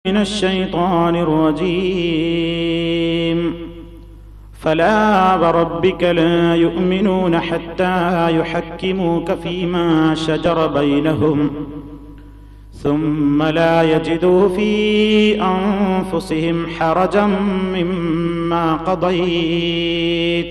من الشيطان الرجيم فلا وربك لا يؤمنون حتى يحكموك فيما شجر بينهم ثم لا يجدوا في انفسهم حرجا مما قضيت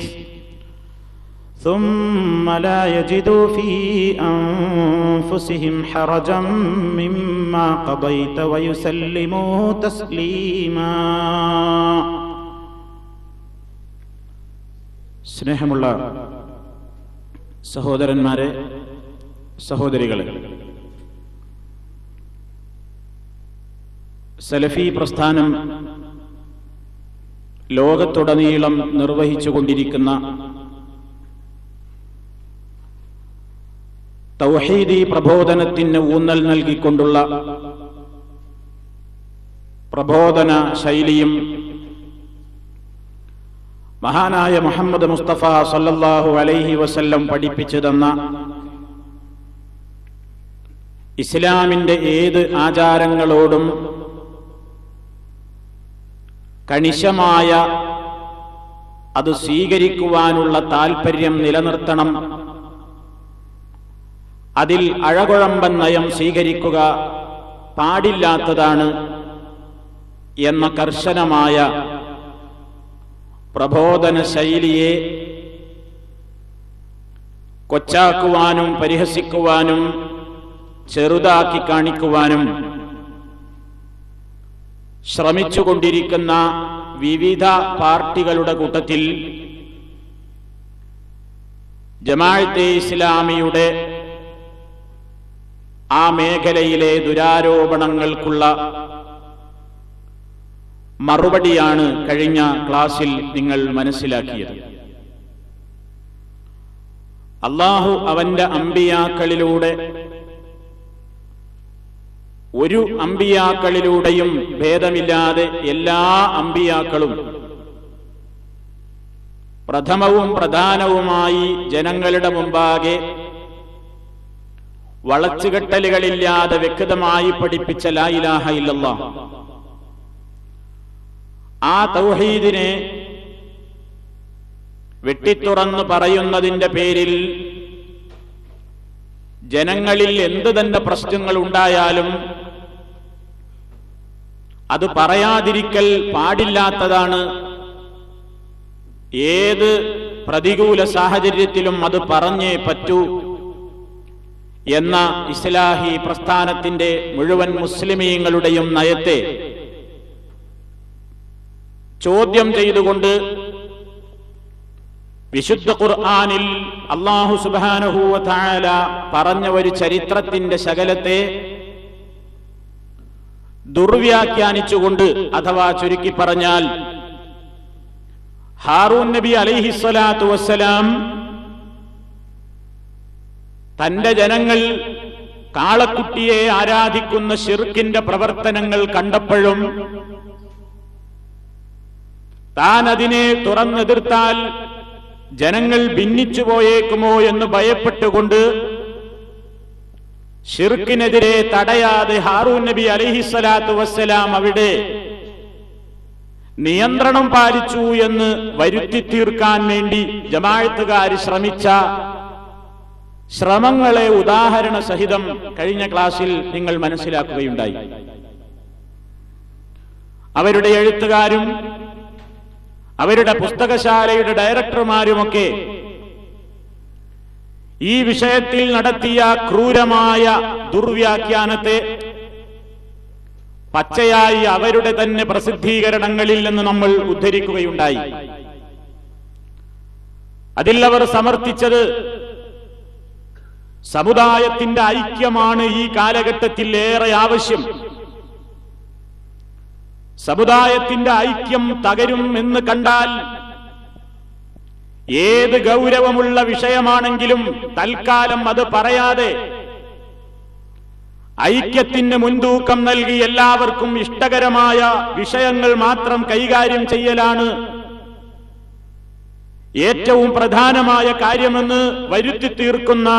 ثم لا يجدوا في انفسهم حرجا مما قضيت ويسلموا تسليما സ്നേഹമുള്ള സഹോദരന്മാരെ സഹോദരികളെ സലഫി പ്രസ്ഥാനം ലോകത്തുടനീളം നിർവഹിച്ചുകൊണ്ടിരിക്കുന്ന തൗഹീദി പ്രബോധനത്തിന് ഊന്നൽ നൽകിക്കൊണ്ടുള്ള പ്രബോധന ശൈലിയും മഹാനായ മുഹമ്മദ് മുസ്തഫ സല്ലല്ലാഹു അലൈഹി വസല്ലം പഠിപ്പിച്ചു തന്ന ഇസ്ലാമിന്റെ ഏത് ആചാരങ്ങളോടും കണിശമായ അത് സ്വീകരിക്കുവാനുള്ള താൽപ്പര്യം നിലനിർത്തണം അതിൽ അഴകുഴമ്പൻ നയം സ്വീകരിക്കുക പാടില്ലാത്തതാണ് എന്ന കർശനമായ പ്രബോധന ശൈലിയെ കൊച്ചാക്കുവാനും പരിഹസിക്കുവാനും ചെറുതാക്കി കാണിക്കുവാനും ശ്രമിച്ചുകൊണ്ടിരിക്കുന്ന വിവിധ പാർട്ടികളുടെ കൂട്ടത്തിൽ ജമാഅത്തെ ഇസ്ലാമിയുടെ ആ മേഖലയിലെ ദുരാരോപണങ്ങൾക്കുള്ള മറുപടിയാണ് കഴിഞ്ഞ ക്ലാസ്സിൽ നിങ്ങൾ മനസ്സിലാക്കിയത് അള്ളാഹു അവന്റെ അമ്പിയാക്കളിലൂടെ ഒരു അമ്പിയാക്കളിലൂടെയും ഭേദമില്ലാതെ എല്ലാ അമ്പിയാക്കളും പ്രഥമവും പ്രധാനവുമായി ജനങ്ങളുടെ മുമ്പാകെ വളച്ചുകെട്ടലുകളില്ലാതെ വ്യക്തമായി പഠിപ്പിച്ച ലാ ഇലാഹ ഇല്ലല്ലാ ആ തൗഹീദിനെ വെട്ടിത്തുറന്നു പറയുന്നതിന്റെ പേരിൽ ജനങ്ങളിൽ എന്ത് തന്നെ പ്രശ്നങ്ങൾ ഉണ്ടായാലും അത് പറയാതിരിക്കൽ പാടില്ലാത്തതാണ് ഏത് പ്രതികൂല സാഹചര്യത്തിലും അത് പറഞ്ഞേ പറ്റൂ എന്ന ഇസ്ലാഹി പ്രസ്ഥാനത്തിന്റെ മുഴുവൻ മുസ്ലിമീങ്ങളുടെയും നയത്തെ ചോദ്യം ചെയ്തുകൊണ്ട് വിശുദ്ധ ഖുർആാനിൽ അള്ളാഹു സുബാനഹൂവ താല പറഞ്ഞ ഒരു ചരിത്രത്തിന്റെ ശകലത്തെ ദുർവ്യാഖ്യാനിച്ചുകൊണ്ട് അഥവാ ചുരുക്കി പറഞ്ഞാൽ ഹാറൂൻ നബി അലൈഹിസ്വലാത്തു വസ്സലാം തന്റെ ജനങ്ങൾ കാളക്കുട്ടിയെ ആരാധിക്കുന്ന ഷിർക്കിന്റെ പ്രവർത്തനങ്ങൾ കണ്ടപ്പോഴും താൻ അതിനെ തുറന്നെതിർത്താൽ ജനങ്ങൾ ഭിന്നിച്ചു പോയേക്കുമോ എന്ന് ഭയപ്പെട്ടുകൊണ്ട് ഷിർക്കിനെതിരെ തടയാതെ ഹാറൂൻ നബി അലഹിസ്വലാത്തു വസ്സലാം അവിടെ നിയന്ത്രണം പാലിച്ചു എന്ന് വരുത്തി തീർക്കാൻ വേണ്ടി ജമാഴത്തുകാർ ശ്രമിച്ച ശ്രമങ്ങളെ ഉദാഹരണ സഹിതം കഴിഞ്ഞ ക്ലാസ്സിൽ നിങ്ങൾ മനസ്സിലാക്കുകയുണ്ടായി അവരുടെ എഴുത്തുകാരും അവരുടെ പുസ്തകശാലയുടെ ഡയറക്ടർമാരുമൊക്കെ ഈ വിഷയത്തിൽ നടത്തിയ ക്രൂരമായ ദുർവ്യാഖ്യാനത്തെ പച്ചയായി അവരുടെ തന്നെ പ്രസിദ്ധീകരണങ്ങളിൽ നിന്ന് നമ്മൾ ഉദ്ധരിക്കുകയുണ്ടായി അതിൽ അവർ സമർത്ഥിച്ചത് സമുദായത്തിന്റെ ഐക്യമാണ് ഈ കാലഘട്ടത്തിൽ ഏറെ ആവശ്യം സമുദായത്തിന്റെ ഐക്യം തകരും എന്ന് കണ്ടാൽ ഏത് ഗൗരവമുള്ള വിഷയമാണെങ്കിലും തൽക്കാലം അത് പറയാതെ ഐക്യത്തിന് മുൻതൂക്കം നൽകി എല്ലാവർക്കും ഇഷ്ടകരമായ വിഷയങ്ങൾ മാത്രം കൈകാര്യം ചെയ്യലാണ് ഏറ്റവും പ്രധാനമായ കാര്യമെന്ന് വരുത്തി തീർക്കുന്ന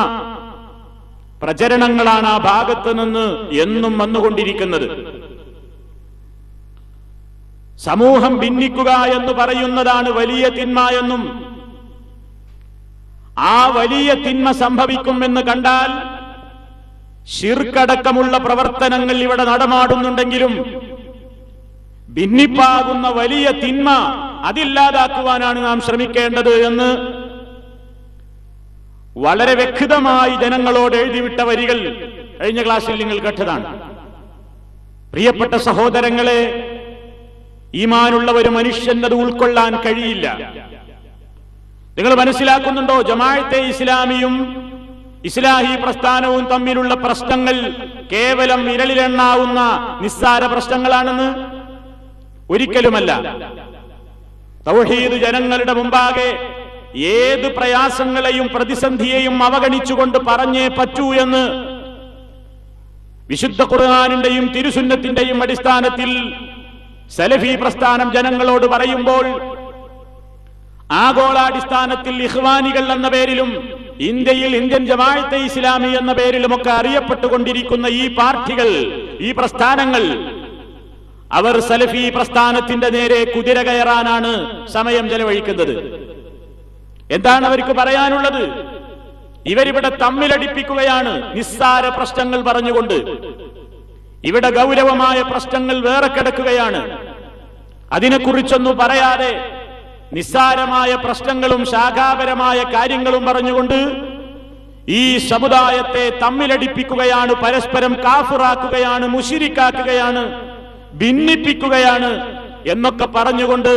പ്രചരണങ്ങളാണ് ആ ഭാഗത്ത് നിന്ന് എന്നും വന്നുകൊണ്ടിരിക്കുന്നത് സമൂഹം ഭിന്നിക്കുക എന്ന് പറയുന്നതാണ് വലിയ തിന്മ എന്നും ആ വലിയ തിന്മ സംഭവിക്കുമെന്ന് കണ്ടാൽ ഷിർക്കടക്കമുള്ള പ്രവർത്തനങ്ങൾ ഇവിടെ നടമാടുന്നുണ്ടെങ്കിലും ഭിന്നിപ്പാകുന്ന വലിയ തിന്മ അതില്ലാതാക്കുവാനാണ് നാം ശ്രമിക്കേണ്ടത് എന്ന് വളരെ വ്യക്തമായി ജനങ്ങളോട് എഴുതിവിട്ട വരികൾ കഴിഞ്ഞ ക്ലാസ്സിൽ നിങ്ങൾ കേട്ടതാണ് പ്രിയപ്പെട്ട സഹോദരങ്ങളെ ഈമാനുള്ള ഒരു മനുഷ്യനത് ഉൾക്കൊള്ളാൻ കഴിയില്ല നിങ്ങൾ മനസ്സിലാക്കുന്നുണ്ടോ ജമാഅത്തെ ഇസ്ലാമിയും ഇസ്ലാഹി പ്രസ്ഥാനവും തമ്മിലുള്ള പ്രശ്നങ്ങൾ കേവലം വിരലിലെണ്ണാവുന്ന നിസ്സാര പ്രശ്നങ്ങളാണെന്ന് ഒരിക്കലുമല്ല തൗഹീദ് ജനങ്ങളുടെ മുമ്പാകെ ഏത് പ്രയാസങ്ങളെയും പ്രതിസന്ധിയെയും അവഗണിച്ചുകൊണ്ട് പറഞ്ഞേ പറ്റൂ എന്ന് വിശുദ്ധ ഖുർആാനിന്റെയും തിരുസുന്നത്തിന്റെയും അടിസ്ഥാനത്തിൽ സലഫി പ്രസ്ഥാനം ജനങ്ങളോട് പറയുമ്പോൾ ആഗോളാടിസ്ഥാനത്തിൽ ഇഹ്വാനികൾ എന്ന പേരിലും ഇന്ത്യയിൽ ഇന്ത്യൻ ജമാഅത്തെ ഇസ്ലാമി എന്ന പേരിലുമൊക്കെ അറിയപ്പെട്ടുകൊണ്ടിരിക്കുന്ന ഈ പാർട്ടികൾ ഈ പ്രസ്ഥാനങ്ങൾ അവർ സലഫി പ്രസ്ഥാനത്തിന്റെ നേരെ കുതിര കയറാനാണ് സമയം ചെലവഴിക്കുന്നത് എന്താണ് അവർക്ക് പറയാനുള്ളത് ഇവരിവിടെ തമ്മിലടിപ്പിക്കുകയാണ് നിസ്സാര പ്രശ്നങ്ങൾ പറഞ്ഞുകൊണ്ട് ഇവിടെ ഗൗരവമായ പ്രശ്നങ്ങൾ വേറെ കിടക്കുകയാണ് അതിനെക്കുറിച്ചൊന്നും പറയാതെ നിസ്സാരമായ പ്രശ്നങ്ങളും ശാഖാപരമായ കാര്യങ്ങളും പറഞ്ഞുകൊണ്ട് ഈ സമുദായത്തെ തമ്മിലടിപ്പിക്കുകയാണ് പരസ്പരം കാഫിറാക്കുകയാണ് മുഷിരിക്കാക്കുകയാണ് ഭിന്നിപ്പിക്കുകയാണ് എന്നൊക്കെ പറഞ്ഞുകൊണ്ട്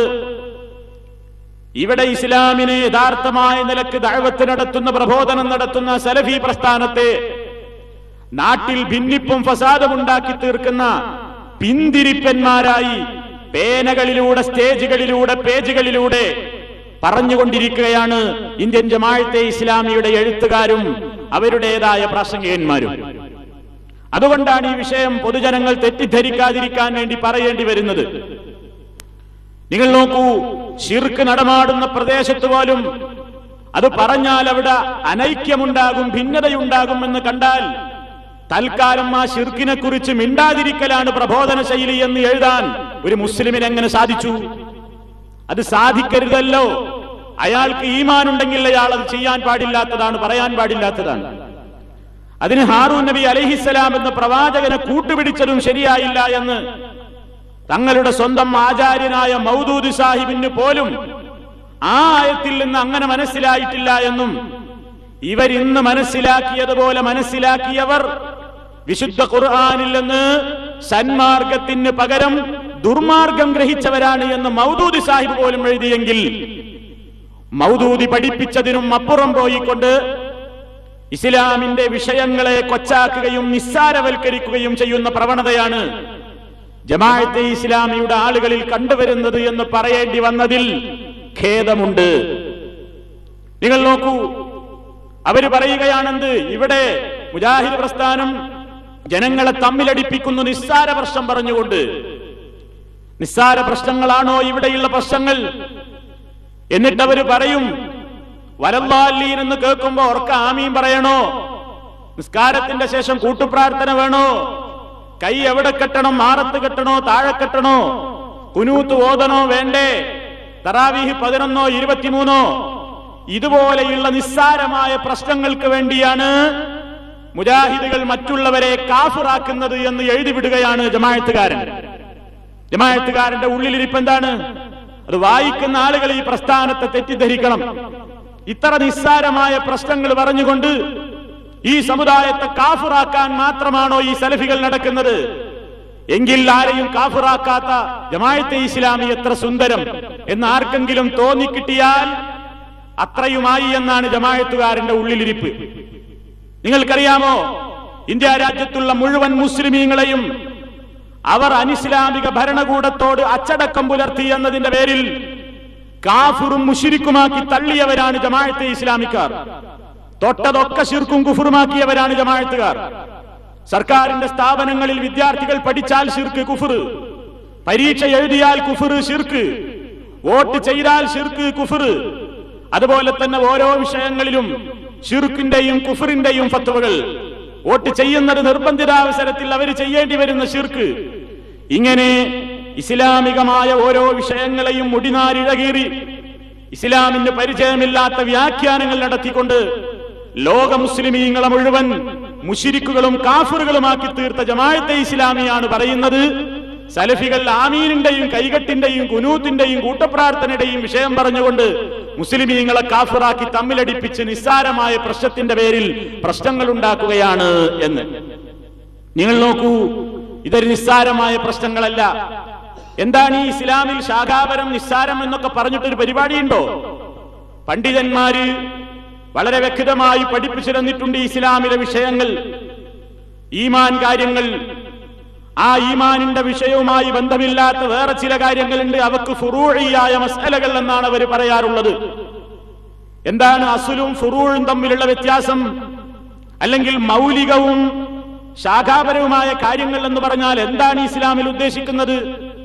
ഇവിടെ ഇസ്ലാമിനെ യഥാർത്ഥമായ നിലക്ക് ദഴവത്ത് നടത്തുന്ന പ്രബോധനം നടത്തുന്ന സലഫി പ്രസ്ഥാനത്തെ നാട്ടിൽ ഭിന്നിപ്പും ഫസാദും ഉണ്ടാക്കി തീർക്കുന്ന പിന്തിരിപ്പന്മാരായി പേനകളിലൂടെ സ്റ്റേജുകളിലൂടെ പേജുകളിലൂടെ പറഞ്ഞുകൊണ്ടിരിക്കുകയാണ് ഇന്ത്യൻ ജമാഅത്തെ ഇസ്ലാമിയുടെ എഴുത്തുകാരും അവരുടേതായ പ്രാസംഗികന്മാരും അതുകൊണ്ടാണ് ഈ വിഷയം പൊതുജനങ്ങൾ തെറ്റിദ്ധരിക്കാതിരിക്കാൻ വേണ്ടി പറയേണ്ടി വരുന്നത് നിങ്ങൾ നോക്കൂ ഷിർക്ക് നടമാടുന്ന പ്രദേശത്ത് പോലും അത് പറഞ്ഞാൽ അവിടെ അനൈക്യമുണ്ടാകും ഭിന്നതയുണ്ടാകും എന്ന് കണ്ടാൽ തൽക്കാലം ആ ഷിർക്കിനെ കുറിച്ച് മിണ്ടാതിരിക്കലാണ് പ്രബോധന ശൈലി എന്ന് എഴുതാൻ ഒരു മുസ്ലിമിന് എങ്ങനെ സാധിച്ചു അത് സാധിക്കരുതല്ലോ അയാൾക്ക് ഈമാൻ ഉണ്ടെങ്കിൽ അയാൾ അത് ചെയ്യാൻ പാടില്ലാത്തതാണ് പറയാൻ പാടില്ലാത്തതാണ് അതിന് ഹാറൂൻ നബി അലഹിസലാം എന്ന പ്രവാചകനെ കൂട്ടുപിടിച്ചതും ശരിയായില്ല എന്ന് തങ്ങളുടെ സ്വന്തം ആചാര്യനായ മൗദൂദ് സാഹിബിന് പോലും ആ ആയത്തിൽ നിന്ന് അങ്ങനെ മനസ്സിലായിട്ടില്ല എന്നും ഇവരിന്ന് മനസ്സിലാക്കിയതുപോലെ മനസ്സിലാക്കിയവർ വിശുദ്ധ ഖുർആാനിൽ നിന്ന് സന്മാർഗത്തിന് പകരം ദുർമാർഗം ഗ്രഹിച്ചവരാണ് എന്ന് മൗദൂദി സാഹിബ് പോലും എഴുതിയെങ്കിൽ മൗദൂദി പഠിപ്പിച്ചതിനും അപ്പുറം പോയിക്കൊണ്ട് ഇസ്ലാമിന്റെ വിഷയങ്ങളെ കൊച്ചാക്കുകയും നിസ്സാരവൽക്കരിക്കുകയും ചെയ്യുന്ന പ്രവണതയാണ് ജമാഅത്തെ ഇസ്ലാമിയുടെ ആളുകളിൽ കണ്ടുവരുന്നത് എന്ന് പറയേണ്ടി വന്നതിൽ ഖേദമുണ്ട് നിങ്ങൾ നോക്കൂ അവര് പറയുകയാണെന്ത് ഇവിടെ മുജാഹിദ് പ്രസ്ഥാനം ജനങ്ങളെ തമ്മിലടിപ്പിക്കുന്നു നിസ്സാര പ്രശ്നം പറഞ്ഞുകൊണ്ട് നിസ്സാര പ്രശ്നങ്ങളാണോ ഇവിടെയുള്ള പ്രശ്നങ്ങൾ എന്നിട്ട് അവര് പറയും വലല്ലാലീൻ എന്ന് കേൾക്കുമ്പോ ഉറക്ക ആമീൻ പറയണോ നിസ്കാരത്തിന്റെ ശേഷം കൂട്ടുപ്രാർത്ഥന വേണോ കൈ എവിടെ കെട്ടണം മാറത്ത് കെട്ടണോ താഴെ കെട്ടണോ കുനൂത്ത് ഓതണോ വേണ്ടേ തറാവീഹ് പതിനൊന്നോ ഇരുപത്തിമൂന്നോ ഇതുപോലെയുള്ള നിസ്സാരമായ പ്രശ്നങ്ങൾക്ക് വേണ്ടിയാണ് മുജാഹിദുകൾ മറ്റുള്ളവരെ കാഫിറാക്കുന്നത് എന്ന് എഴുതിവിടുകയാണ് ജമായത്തുകാരൻ ജമായത്തുകാരന്റെ ഉള്ളിലിരിപ്പ് എന്താണ് അത് വായിക്കുന്ന ആളുകൾ ഈ പ്രസ്ഥാനത്തെ തെറ്റിദ്ധരിക്കണം ഇത്ര നിസ്സാരമായ പ്രശ്നങ്ങൾ പറഞ്ഞുകൊണ്ട് ഈ സമുദായത്തെ കാഫിറാക്കാൻ മാത്രമാണോ ഈ സലഫികൾ നടക്കുന്നത് എങ്കിൽ ആരെയും കാഫിറാക്കാത്ത ജമായത്തെ ഇസ്ലാമി എത്ര സുന്ദരം എന്ന് ആർക്കെങ്കിലും തോന്നിക്കിട്ടിയാൽ അത്രയുമായി എന്നാണ് ജമായത്തുകാരന്റെ ഉള്ളിലിരിപ്പ് നിങ്ങൾക്കറിയാമോ ഇന്ത്യ രാജ്യത്തുള്ള മുഴുവൻ മുസ്ലിമീങ്ങളെയും അവർ അനിസ്ലാമിക ഭരണകൂടത്തോട് അച്ചടക്കം പുലർത്തി എന്നതിന്റെ പേരിൽ കാഫുറും മുഷിരിക്കുമാക്കി തള്ളിയവരാണ് ജമാഅത്തെ ഇസ്ലാമിക്കാർ തൊട്ടതൊക്കെ ശിർക്കും കുഫുറുമാക്കിയവരാണ് ജമാഅത്തുകാർ സർക്കാരിന്റെ സ്ഥാപനങ്ങളിൽ വിദ്യാർത്ഥികൾ പഠിച്ചാൽ ഷിർക്ക് കുഫുർ പരീക്ഷ എഴുതിയാൽ കുഫുർ ഷിർക്ക് വോട്ട് ചെയ്താൽ ഷിർക്ക് കുഫുർ അതുപോലെ തന്നെ ഓരോ വിഷയങ്ങളിലും ഷിർക്കിന്റെയും കുഫറിന്റെയും ഫത്വകൾ വോട്ട് ചെയ്യുന്നത് നിർബന്ധിതാവസരത്തിൽ അവർ ചെയ്യേണ്ടി വരുന്ന ഷിർക്ക് ഇങ്ങനെ ഇസ്ലാമികമായ ഓരോ വിഷയങ്ങളെയും മുടിനാരിഴകീറി ഇസ്ലാമിന് പരിചയമില്ലാത്ത വ്യാഖ്യാനങ്ങൾ നടത്തിക്കൊണ്ട് ലോക മുസ്ലിമീങ്ങളെ മുഴുവൻ മുഷിരിക്കുകളും കാഫറുകളുമാക്കി തീർത്ത ജമാഅത്തെ ഇസ്ലാമിയാണ് പറയുന്നത് സലഫികൾ ആമീനിന്റെയും കൈകെട്ടിന്റെയും കുനൂത്തിന്റെയും കൂട്ടപ്രാർത്ഥനയുടെയും വിഷയം പറഞ്ഞുകൊണ്ട് മുസ്ലിമീങ്ങളെ കാഫിറാക്കി തമ്മിലടിപ്പിച്ച് നിസ്സാരമായ പ്രശ്നത്തിന്റെ പേരിൽ പ്രശ്നങ്ങൾ ഉണ്ടാക്കുകയാണ് എന്ന് നിങ്ങൾ നോക്കൂ ഇതൊരു നിസ്സാരമായ പ്രശ്നങ്ങളല്ല എന്താണ് ഈ ഇസ്ലാമിൽ ശാഖാപരം നിസ്സാരം എന്നൊക്കെ പറഞ്ഞിട്ടൊരു പരിപാടിയുണ്ടോ പണ്ഡിതന്മാര് വളരെ വ്യക്തമായി പഠിപ്പിച്ചു തന്നിട്ടുണ്ട് ഈ ഇസ്ലാമിലെ വിഷയങ്ങൾ ഈമാൻ കാര്യങ്ങൾ ആ ഈമാനിന്റെ വിഷയവുമായി ബന്ധമില്ലാത്ത വേറെ ചില കാര്യങ്ങളുണ്ട് അവക്ക് ഫുറൂഴിയായ മസലകൾ എന്നാണ് അവർ പറയാറുള്ളത് എന്താണ് അസുലും ഫുറൂഴും തമ്മിലുള്ള വ്യത്യാസം അല്ലെങ്കിൽ മൗലികവും ശാഖാപരവുമായ കാര്യങ്ങൾ എന്ന് പറഞ്ഞാൽ എന്താണ് ഇസ്ലാമിൽ ഉദ്ദേശിക്കുന്നത്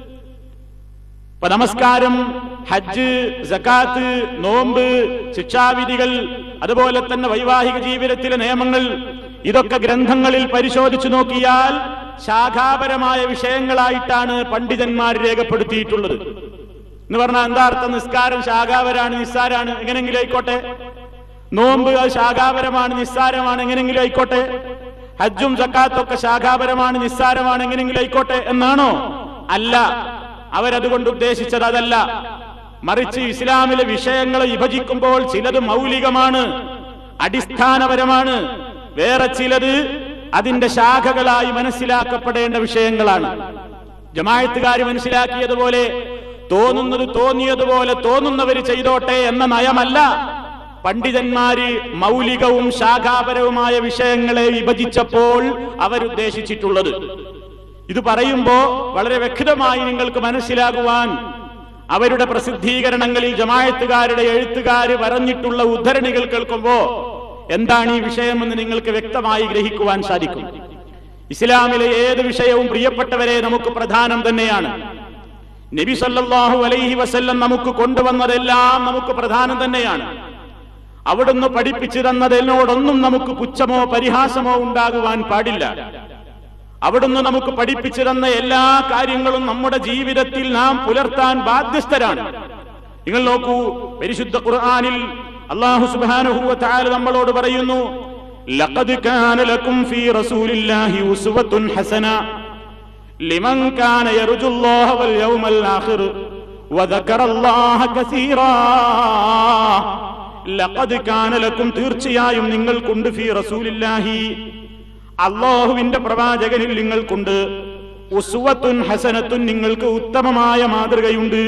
ഇപ്പൊ നമസ്കാരം ഹജ്ജ് സക്കാത്ത് നോമ്പ് ശിക്ഷാവിധികൾ അതുപോലെ തന്നെ വൈവാഹിക ജീവിതത്തിലെ നിയമങ്ങൾ ഇതൊക്കെ ഗ്രന്ഥങ്ങളിൽ പരിശോധിച്ചു നോക്കിയാൽ ശാഖാപരമായ വിഷയങ്ങളായിട്ടാണ് പണ്ഡിതന്മാർ രേഖപ്പെടുത്തിയിട്ടുള്ളത് എന്ന് പറഞ്ഞാൽ എന്താ അർത്ഥം നിസ്കാരം ശാഖാപരാണ് നിസ്സാരാണ് എങ്ങനെങ്കിലും ആയിക്കോട്ടെ നോമ്പ് അത് ശാഖാപരമാണ് നിസ്സാരമാണ് എങ്ങനെങ്കിലും ആയിക്കോട്ടെ ഹജ്ജും സക്കാത്തൊക്കെ ശാഖാപരമാണ് നിസ്സാരമാണ് എങ്ങനെങ്കിലും ആയിക്കോട്ടെ എന്നാണോ അല്ല അവരതുകൊണ്ട് ഉദ്ദേശിച്ചത് അതല്ല മറിച്ച് ഇസ്ലാമിലെ വിഷയങ്ങൾ വിഭജിക്കുമ്പോൾ ചിലത് മൗലികമാണ് അടിസ്ഥാനപരമാണ് വേറെ ചിലത് അതിന്റെ ശാഖകളായി മനസ്സിലാക്കപ്പെടേണ്ട വിഷയങ്ങളാണ് ജമായത്തുകാർ മനസ്സിലാക്കിയതുപോലെ തോന്നുന്നത് തോന്നിയതുപോലെ തോന്നുന്നവർ ചെയ്തോട്ടെ എന്ന നയമല്ല പണ്ഡിതന്മാര് മൗലികവും ശാഖാപരവുമായ വിഷയങ്ങളെ വിഭജിച്ചപ്പോൾ അവരുദ്ദേശിച്ചിട്ടുള്ളത് ഇത് പറയുമ്പോ വളരെ വ്യക്തമായി നിങ്ങൾക്ക് മനസ്സിലാകുവാൻ അവരുടെ പ്രസിദ്ധീകരണങ്ങളിൽ ജമായത്തുകാരുടെ എഴുത്തുകാര് പറഞ്ഞിട്ടുള്ള ഉദ്ധരണികൾ കേൾക്കുമ്പോ എന്താണ് ഈ വിഷയമെന്ന് നിങ്ങൾക്ക് വ്യക്തമായി ഗ്രഹിക്കുവാൻ സാധിക്കും ഇസ്ലാമിലെ ഏത് വിഷയവും പ്രിയപ്പെട്ടവരെ നമുക്ക് പ്രധാനം തന്നെയാണ് നബി സല്ലല്ലാഹു അലൈഹി വസല്ലം നമുക്ക് കൊണ്ടുവന്നതെല്ലാം നമുക്ക് പ്രധാനം തന്നെയാണ് അവിടുന്ന് പഠിപ്പിച്ചു തന്നതിനോടൊന്നും നമുക്ക് പുച്ഛമോ പരിഹാസമോ ഉണ്ടാകുവാൻ പാടില്ല അവിടുന്ന് നമുക്ക് പഠിപ്പിച്ചു തന്ന എല്ലാ കാര്യങ്ങളും നമ്മുടെ ജീവിതത്തിൽ നാം പുലർത്താൻ ബാധ്യസ്ഥരാണ് നിങ്ങൾ നോക്കൂ പരിശുദ്ധ ഖുർആനിൽ അല്ലാഹു സുബ്ഹാനഹു വ തആല നമ്മളോട് പറയുന്നു ലഖദ് കാന ലക്കും ഫീ റസൂലില്ലാഹി ഉസ്വത്തുൻ ഹസന ലിമൻ കാന യർജുല്ലാഹ വൽ യൗമൽ ആഖിർ വദക്കറല്ലാഹ കസീറാ ലഖദ് കാന ലക്കും തീർച്ചയായും നിങ്ങൾക്കുണ്ട് ഫീ റസൂലില്ലാഹി അള്ളാഹുവിന്റെ പ്രവാചകനിൽ നിങ്ങൾക്കുണ്ട് ഉസുവത്തുൻ ഹസനത്തുൻ നിങ്ങൾക്ക് ഉത്തമമായ മാതൃകയുണ്ട്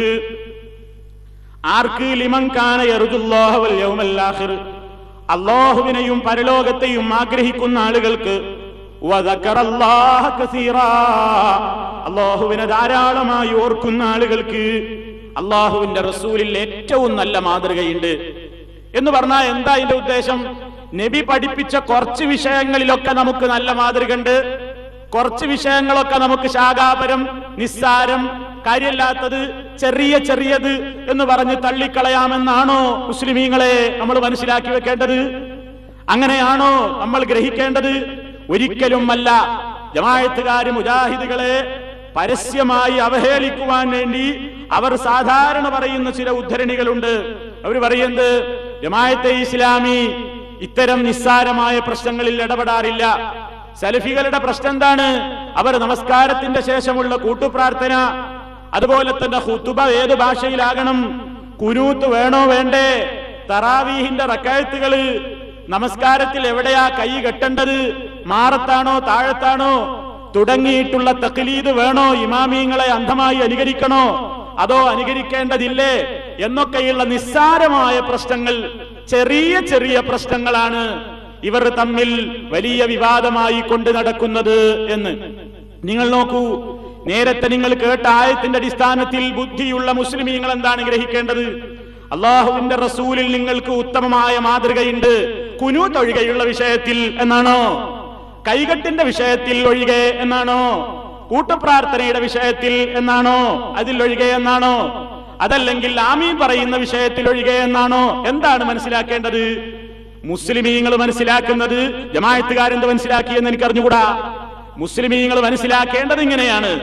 ആർക്ക് ലിമങ്കാന യറുദുല്ലാഹുവൽ യൗമൽ ആഖിർ അള്ളാഹുവിനെയും പരലോകത്തെയും ആഗ്രഹിക്കുന്ന ആളുകൾക്ക് വദക്കറല്ലാഹ കസീറാ. അള്ളാഹുവിനെ ധാരാളമായി ഓർക്കുന്ന ആളുകൾക്ക് അള്ളാഹുവിന്റെ റസൂലിൽ ഏറ്റവും നല്ല മാതൃകയുണ്ട് എന്ന് പറഞ്ഞാൽ എന്താ ഇതിന്റെ ഉദ്ദേശം നബി പഠിപ്പിച്ച കുറച്ച് വിഷയങ്ങളിലൊക്കെ നമുക്ക് നല്ല മാതൃകയുണ്ട് കുറച്ച് വിഷയങ്ങളൊക്കെ നമുക്ക് ശാഖാപരം നിസ്സാരം കാര്യമില്ലാത്തത് ചെറിയ ചെറിയത് എന്ന് പറഞ്ഞ് തള്ളിക്കളയാമെന്നാണോ മുസ്ലിമീങ്ങളെ നമ്മൾ മനസ്സിലാക്കി വെക്കേണ്ടത് അങ്ങനെയാണോ നമ്മൾ ഗ്രഹിക്കേണ്ടത് ഒരിക്കലും അല്ല ജമായത്തുകാര് മുജാഹിദുകളെ പരസ്യമായി അവഹേളിക്കുവാൻ വേണ്ടി അവർ സാധാരണ പറയുന്ന ചില ഉദ്ധരണികളുണ്ട് അവർ പറയുന്നത് ജമായത്തെ ഇസ്ലാമി ഇത്തരം നിസ്സാരമായ പ്രശ്നങ്ങളിൽ ഇടപെടാറില്ല സലഫികളുടെ പ്രശ്നം എന്താണ് അവർ നമസ്കാരത്തിന്റെ ശേഷമുള്ള കൂട്ടുപ്രാർത്ഥന അതുപോലെ തന്നെ ഹുത്തുബ ഏത് ഭാഷയിലാകണം കുനൂത്ത് വേണോ വേണ്ടേ തറാവീഹിന്റെ റക്കായത്തുകള് നമസ്കാരത്തിൽ എവിടെയാ കൈ കെട്ടേണ്ടത് മാറത്താണോ താഴത്താണോ തുടങ്ങിയിട്ടുള്ള തക്ലീദ് വേണോ ഇമാമിയങ്ങളെ അന്ധമായി അനുകരിക്കണോ അതോ അനുകരിക്കേണ്ടതില്ലേ എന്നൊക്കെയുള്ള നിസ്സാരമായ പ്രശ്നങ്ങൾ ചെറിയ ചെറിയ പ്രശ്നങ്ങളാണ് ഇവർ തമ്മിൽ വലിയ വിവാദമായി കൊണ്ട് നടക്കുന്നത് എന്ന് നിങ്ങൾ നോക്കൂ നേരത്തെ നിങ്ങൾ കേട്ട ആയത്തിന്റെ അടിസ്ഥാനത്തിൽ ബുദ്ധിയുള്ള മുസ്ലിമീങ്ങൾ എന്താണ് ഗ്രഹിക്കേണ്ടത് അള്ളാഹുവിന്റെ റസൂലിൽ നിങ്ങൾക്ക് ഉത്തമമായ മാതൃകയുണ്ട് കുനൂത്ത് ഒഴികെയുള്ള വിഷയത്തിൽ എന്നാണോ കൈകെട്ടിന്റെ വിഷയത്തിൽ ഒഴികെ എന്നാണോ കൂട്ടപ്രാർത്ഥനയുടെ വിഷയത്തിൽ എന്നാണോ അതിൽ ഒഴികെ എന്നാണോ അതല്ലെങ്കിൽ ആമീൻ പറയുന്ന വിഷയത്തിൽ ഒഴികെ എന്നാണോ എന്താണ് മനസ്സിലാക്കേണ്ടത് മുസ്ലിമീങ്ങൾ മനസ്സിലാക്കുന്നത് ജമായത്തുകാരെന്ത് മനസ്സിലാക്കിയെന്ന് എനിക്ക് അറിഞ്ഞുകൂടാ മുസ്ലിമീങ്ങൾ മനസ്സിലാക്കേണ്ടത് ഇങ്ങനെയാണ്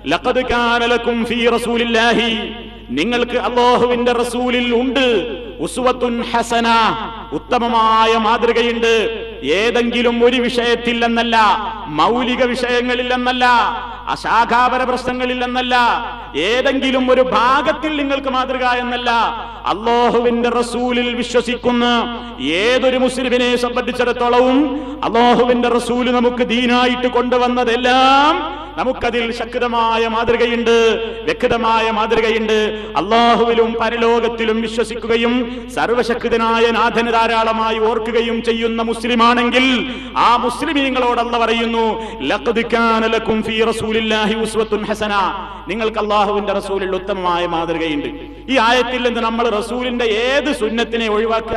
ലഖദ് കാന ലക്കും ഫീ റസൂലില്ലാഹി നിങ്ങൾക്ക് അല്ലാഹുവിന്റെ റസൂലിൽ ഉണ്ട് ഉസ്വത്തുൻ ഹസന ഉത്തമമായ മാതൃകയുണ്ട് ഏതെങ്കിലും ഒരു വിഷയത്തിൽ എന്നല്ല മൗലിക വിഷയങ്ങളിൽ എന്നല്ല അശാഖാപര പ്രശ്നങ്ങളിൽ എന്നല്ല ഏതെങ്കിലും ഒരു ഭാഗത്തിൽ നിങ്ങൾക്ക് മാതൃക എന്നല്ല അള്ളാഹുവിന്റെ റസൂലിൽ വിശ്വസിക്കുന്ന ഏതൊരു മുസ്ലിമിനെ സംബന്ധിച്ചിടത്തോളവും അള്ളാഹുവിന്റെ റസൂല് നമുക്ക് ദീനായിട്ട് കൊണ്ടുവന്നതെല്ലാം നമുക്കതിൽ ശക്തമായ മാതൃകയുണ്ട് വ്യക്തമായ മാതൃകയുണ്ട് അള്ളാഹുവിലും പരലോകത്തിലും വിശ്വസിക്കുകയും സർവശക്തനായ നാഥന് ധാരാളമായി ഓർക്കുകയും ചെയ്യുന്ന മുസ്ലിമാണെങ്കിൽ ആ മുസ്ലിമീങ്ങളോടല്ല പറയുന്നു ലഖദ് കാന ലക്കും ഫീ റസൂലില്ലാഹി ഉസ്വത്തുൻ ഹസന നിങ്ങൾക്ക് അള്ളാഹുവിന്റെ റസൂലിൽ ഉത്തമമായ മാതൃകയുണ്ട് ഈ ആയത്തിൽ നിന്ന് നമ്മൾ റസൂലിന്റെ ഏത് സുന്നത്തിനെ ഒഴിവാക്കുക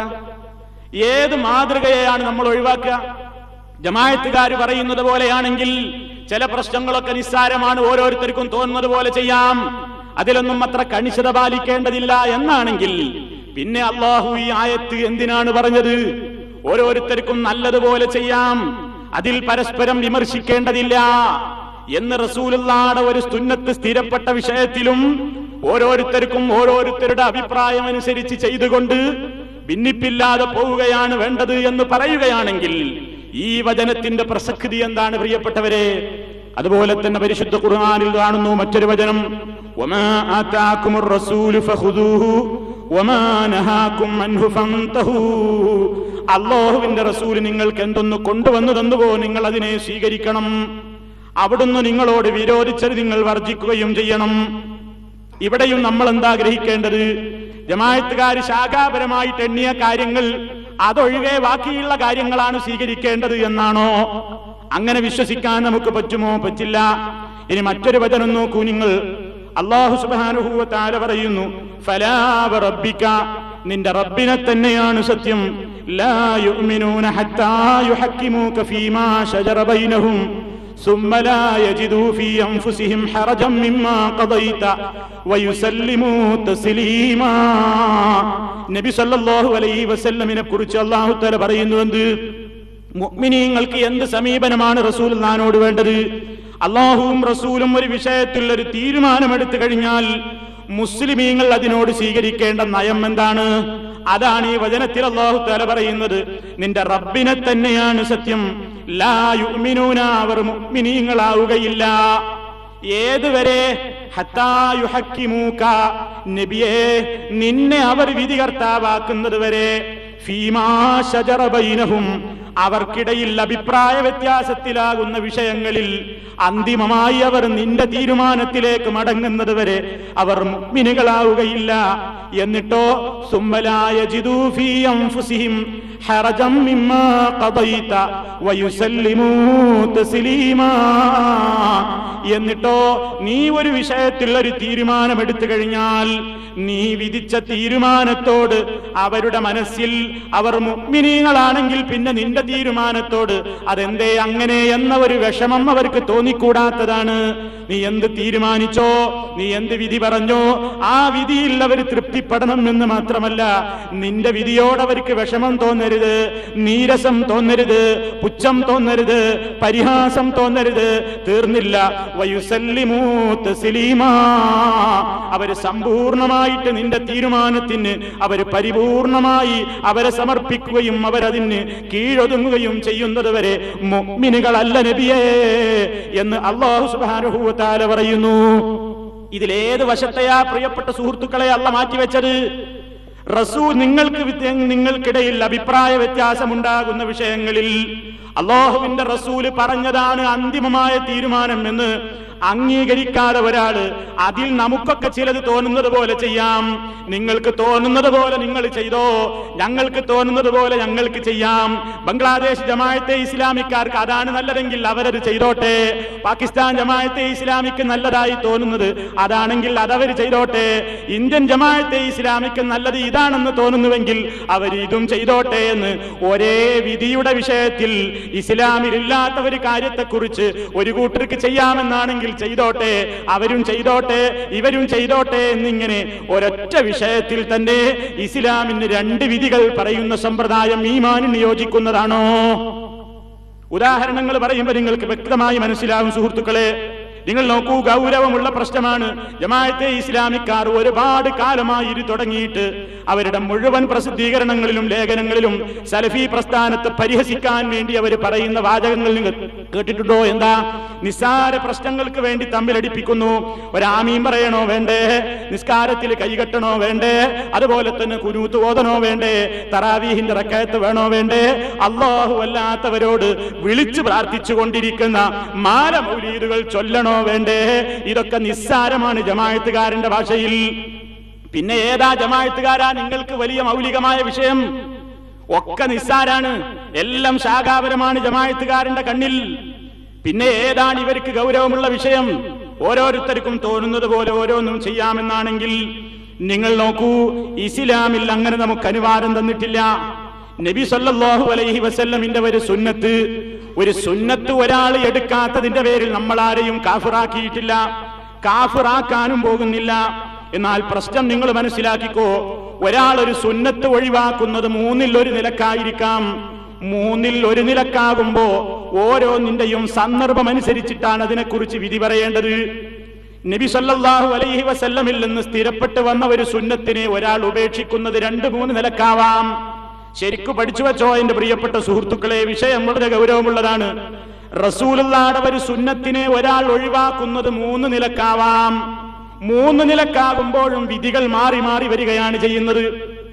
ഏത് മാതൃകയെയാണ് നമ്മൾ ഒഴിവാക്കുക ജമായത്തുകാർ പറയുന്നത് പോലെയാണെങ്കിൽ ചില പ്രശ്നങ്ങളൊക്കെ നിസ്സാരമാണ് ഓരോരുത്തർക്കും തോന്നുന്നത് പോലെ ചെയ്യാം അതിലൊന്നും അത്ര കണിശത പാലിക്കേണ്ടതില്ല എന്നാണെങ്കിൽ പിന്നെ അള്ളാഹു ഈ ആയത്ത് എന്തിനാണ് പറഞ്ഞത് ഓരോരുത്തർക്കും നല്ലതുപോലെ ചെയ്യാം അതിൽ പരസ്പരം വിമർശിക്കേണ്ടതില്ല എന്ന് റസൂലുള്ളാടെ ഒരു സുന്നത്ത് സ്ഥിരപ്പെട്ട വിഷയത്തിലും ഓരോരുത്തർക്കും ഓരോരുത്തരുടെ അഭിപ്രായം അനുസരിച്ച് ചെയ്തുകൊണ്ട് ഭിന്നിപ്പില്ലാതെ പോവുകയാണ് വേണ്ടത് എന്ന് പറയുകയാണെങ്കിൽ ഈ വചനത്തിന്റെ പ്രസക്തി എന്താണ് പ്രിയപ്പെട്ടവരെ അതുപോലെ തന്നെ പരിശുദ്ധ ഖുർആനിൽ കാണുന്നു മറ്റൊരു വചനം വമാ ആതാകുമുർ റസൂലു ഫഖുദൂഹു വമാ നഹാകും അൻഹു ഫന്തഹൂ അല്ലാഹുവിന്റെ റസൂൽ നിങ്ങൾക്ക് എന്തൊന്ന് കൊണ്ടുവന്നു തന്നുവോ നിങ്ങൾ അതിനെ സ്വീകരിക്കണം അവിടുന്ന് നിങ്ങളോട് വിരോധിച്ചത് നിങ്ങൾ വർജിക്കുകയും ചെയ്യണം ഇവിടെയും നമ്മൾ എന്താ ഗ്രഹിക്കേണ്ടത് ജമായത്തുകാർ ശാഖാപരമായിട്ട് എണ്ണിയ കാര്യങ്ങൾ അതൊഴികെ ബാക്കിയുള്ള കാര്യങ്ങളാണ് സ്വീകരിക്കേണ്ടത് എന്നാണോ അങ്ങനെ വിശ്വസിക്കാൻ നമുക്ക് പറ്റുമോ പറ്റില്ല ഇനി മറ്റൊരു വചനം നോക്കൂ നിങ്ങൾ അള്ളാഹു സുബാനുഭൂവ താര പറയുന്നു ഫലാവ റബ്ബിക്ക നിന്റെ റബ്ബിനെ തന്നെയാണ് സത്യം ലാ യുഅ്മിനൂന ഹത്താ യുഹക്കിമൂക ഫീമാ ശജറ ബൈനഹും ثم لا يجدوا في أنفسهم حرجا مما قضيت ويسلموا تسليما നബി സല്ലല്ലാഹു അലൈഹി വസല്ലമിനെ കുറിച്ച് അല്ലാഹു തആല പറയുന്നു എന്ത് മുഅ്മിനീങ്ങൾക്ക് എന്ത് സമീപനമാണ് റസൂൽ നാനോട് വേണ്ടത് അള്ളാഹുവും റസൂലും ഒരു വിഷയത്തിൽ ഒരു തീരുമാനമെടുത്തു കഴിഞ്ഞാൽ മുസ്ലിമീങ്ങൾ അതിനോട് സ്വീകരിക്കേണ്ട നയം എന്താണ് അതാണ് ഈ വചനത്തിൽ അള്ളാഹു തല പറയുന്നത് നിന്റെ റബ്ബിനെ തന്നെയാണ് സത്യം ലാ യുഅ്മിനൂന അവർ മുഅ്മിനീങ്ങളാവുകയില്ല ഏതുവരെ ഹത്താ യുഹക്കിമൂക നബിയെ നിന്നെ അവർ വിധികർത്താവാക്കുന്നത് വരെ ഫീമാ ശജറ ബൈനഹും അവർക്കിടയിൽ അഭിപ്രായ വ്യത്യാസത്തിലാകുന്ന വിഷയങ്ങളിൽ അന്തിമമായി അവർ നിന്റെ തീരുമാനത്തിലേക്ക് മടങ്ങുന്നത് വരെ അവർ മുഗ്മിനുകളാവുകയില്ല എന്നിട്ടോ സുമ്മലായ ഹറജം മിമ്മാ ഖദൈത വയുസല്ലിമൂ തസ്ലീമാ എന്നിട്ടോ നീ ഒരു വിഷയത്തിൽ ഒരു തീരുമാനം എടുത്തു കഴിഞ്ഞാൽ നീ വിധിച്ച തീരുമാനത്തോട് അവരുടെ മനസ്സിൽ അവർ മുഗ്മിനീങ്ങളാണെങ്കിൽ പിന്നെ നിന്റെ തീരുമാനത്തോട് അതെന്തേ അങ്ങനെ എന്ന ഒരു വിഷമം അവർക്ക് തോന്നിക്കൂടാത്തതാണ് നീ എന്ത് തീരുമാനിച്ചോ നീ എന്ത് വിധി പറഞ്ഞോ ആ വിധിയിൽ അവർ തൃപ്തിപ്പെടണം എന്ന് മാത്രമല്ല നിന്റെ വിധിയോട് അവർക്ക് വിഷമം തോന്നരുത് നീരസം തോന്നരുത് പുച്ഛം തോന്നരുത് പരിഹാസം തോന്നരുത് തീർന്നില്ല വയുസല്ലിമൂ തസ്ലീമാ അവര് സമ്പൂർണമായിട്ട് നിന്റെ തീരുമാനത്തിന് അവര് പരിപൂർണമായി അവരെ സമർപ്പിക്കുകയും അവരതിന് കീഴൊതുങ്ങുകയും ചെയ്യുന്നത് വരെ മുഅ്മിനുകളല്ല നബിയേ എന്ന് അള്ളാഹു സുബ്ഹാനഹു വ തആല പറയുന്നു ഇതിലേത് വശത്തെയാ പ്രിയപ്പെട്ട സുഹൃത്തുക്കളെ അല്ല മാറ്റിവെച്ചത് റസൂ നിങ്ങൾക്ക് വിദ്യ- നിങ്ങൾക്കിടയിൽ അഭിപ്രായ വ്യത്യാസമുണ്ടാകുന്ന വിഷയങ്ങളിൽ അള്ളാഹുവിന്റെ റസൂല് പറഞ്ഞതാണ് അന്തിമമായ തീരുമാനം എന്ന് അംഗീകരിക്കാതെ ഒരാള് അതിൽ നമുക്കൊക്കെ ചിലത് തോന്നുന്നത് പോലെ ചെയ്യാം നിങ്ങൾക്ക് തോന്നുന്നത് പോലെ നിങ്ങൾ ചെയ്തോ ഞങ്ങൾക്ക് തോന്നുന്നത് പോലെ ഞങ്ങൾക്ക് ചെയ്യാം ബംഗ്ലാദേശ് ജമായത്തെ ഇസ്ലാമിക്കാർക്ക് അതാണ് നല്ലതെങ്കിൽ അവരത് ചെയ്തോട്ടെ പാകിസ്ഥാൻ ജമായത്തെ ഇസ്ലാമിക്ക് നല്ലതായി തോന്നുന്നത് അതാണെങ്കിൽ അതവർ ചെയ്തോട്ടെ ഇന്ത്യൻ ജമായത്തെ ഇസ്ലാമിക്ക് നല്ലത് ഇതാണെന്ന് തോന്നുന്നുവെങ്കിൽ അവർ ഇതും ചെയ്തോട്ടെ എന്ന് ഒരേ വിധിയുടെ വിഷയത്തിൽ ഇസ്ലാമിലില്ലാത്ത ഒരു കാര്യത്തെക്കുറിച്ച് ഒരു കൂട്ടർക്ക് ചെയ്യാമെന്നാണെങ്കിൽ ചെയ്തോട്ടെ അവരും ചെയ്തോട്ടെ ഇവരും ചെയ്തോട്ടെ എന്നിങ്ങനെ ഒരൊറ്റ വിഷയത്തിൽ തന്നെ ഇസ്ലാമിന് രണ്ട് വിധികൾ പറയുന്ന സമ്പ്രദായം ഈമാനിന് യോജിക്കുന്നതാണോ ഉദാഹരണങ്ങൾ പറയുമ്പോൾ നിങ്ങൾക്ക് വ്യക്തമായി മനസ്സിലാവും സുഹൃത്തുക്കളെ നിങ്ങൾ നോക്കൂ ഗൗരവമുള്ള പ്രശ്നമാണ് ജമാഅത്തെ ഇസ്ലാമിക്കാർ ഒരുപാട് കാലമായി ഇത് തുടങ്ങിയിട്ട് അവരുടെ മുഴുവൻ പ്രസിദ്ധീകരണങ്ങളിലും ലേഖനങ്ങളിലും സലഫി പ്രസ്ഥാനത്തെ പരിഹസിക്കാൻ വേണ്ടി അവർ പറയുന്ന വാചകങ്ങൾ നിങ്ങൾ കേട്ടിട്ടുണ്ടോ എന്താ നിസ്സാര പ്രശ്നങ്ങൾക്ക് വേണ്ടി തമ്മിലടിപ്പിക്കുന്നു ഒരാമീൻ പറയണോ വേണ്ടേ നിസ്കാരത്തിൽ കൈകെട്ടണോ വേണ്ടേ അതുപോലെ തന്നെ കുനൂത്ത് ഓതണോ വേണ്ടേ തറാവീഹിന്റെ റക്കയത്ത് വേണോ വേണ്ടേ അള്ളാഹു അല്ലാത്തവരോട് വിളിച്ചു പ്രാർത്ഥിച്ചു കൊണ്ടിരിക്കുന്ന മാല മൗലീദുകൾ ചൊല്ലണോ വേണ്ടേ ഇതൊക്കെ നിസ്സാരമാണ് ജമായത്തുകാരന്റെ ഭാഷയിൽ പിന്നെ ഏതാ ജമായത്തുകാരാ നിങ്ങൾക്ക് വലിയ മൗലികമായ വിഷയം ഒക്കെ നിസ്സാരാണ് എല്ലാം ശാഖാപരമാണ് ജമായത്തുകാരന്റെ കണ്ണിൽ പിന്നെ ഏതാണ് ഇവർക്ക് ഗൗരവമുള്ള വിഷയം ഓരോരുത്തർക്കും തോന്നുന്നത് പോലെ ഓരോന്നും ചെയ്യാമെന്നാണെങ്കിൽ നിങ്ങൾ നോക്കൂ ഇസ്ലാമിൽ അങ്ങനെ നമുക്ക് അനുവാദം തന്നിട്ടില്ല നബി സല്ലല്ലാഹു അലൈഹി വസല്ലമിന്റെ ഒരു സുന്നത്ത് ഒരു സുന്നത്ത് ഒരാൾ എടുക്കാത്തതിന്റെ പേരിൽ നമ്മൾ ആരെയും കാഫിറാക്കിയിട്ടില്ല കാഫിറാക്കാനും പോകുന്നില്ല എന്നാൽ പ്രശ്നം നിങ്ങൾ മനസ്സിലാക്കിക്കോ ഒരാൾ ഒരു സുന്നത്ത് ഒഴിവാക്കുന്നത് മൂന്നിൽ ഒരു നിലക്കായിരിക്കാം മൂന്നിൽ ഒരു നിലക്കാകുമ്പോ ഓരോന്നിന്റെയും സന്ദർഭം അനുസരിച്ചിട്ടാണ് അതിനെക്കുറിച്ച് വിധി പറയേണ്ടത് നബി സല്ലല്ലാഹു അലൈഹി വസല്ലമിൽ നിന്ന് സ്ഥിരപ്പെട്ട് വന്ന ഒരു സുന്നത്തിനെ ഒരാൾ ഉപേക്ഷിക്കുന്നത് രണ്ട് മൂന്ന് നിലക്കാവാം ശരിക്കു പഠിച്ചു വെച്ചോ എന്റെ പ്രിയപ്പെട്ട സുഹൃത്തുക്കളെ വിഷയം വളരെ ഗൗരവമുള്ളതാണ് റസൂലുള്ളാടെ ഒരു സുന്നത്തിനെ ഒരാൾ ഒഴിവാക്കുന്നത് മൂന്ന് നിലക്കാവാം മൂന്ന് നിലക്കാകുമ്പോഴും വിധികൾ മാറി മാറി വരികയാണ് ചെയ്യുന്നത്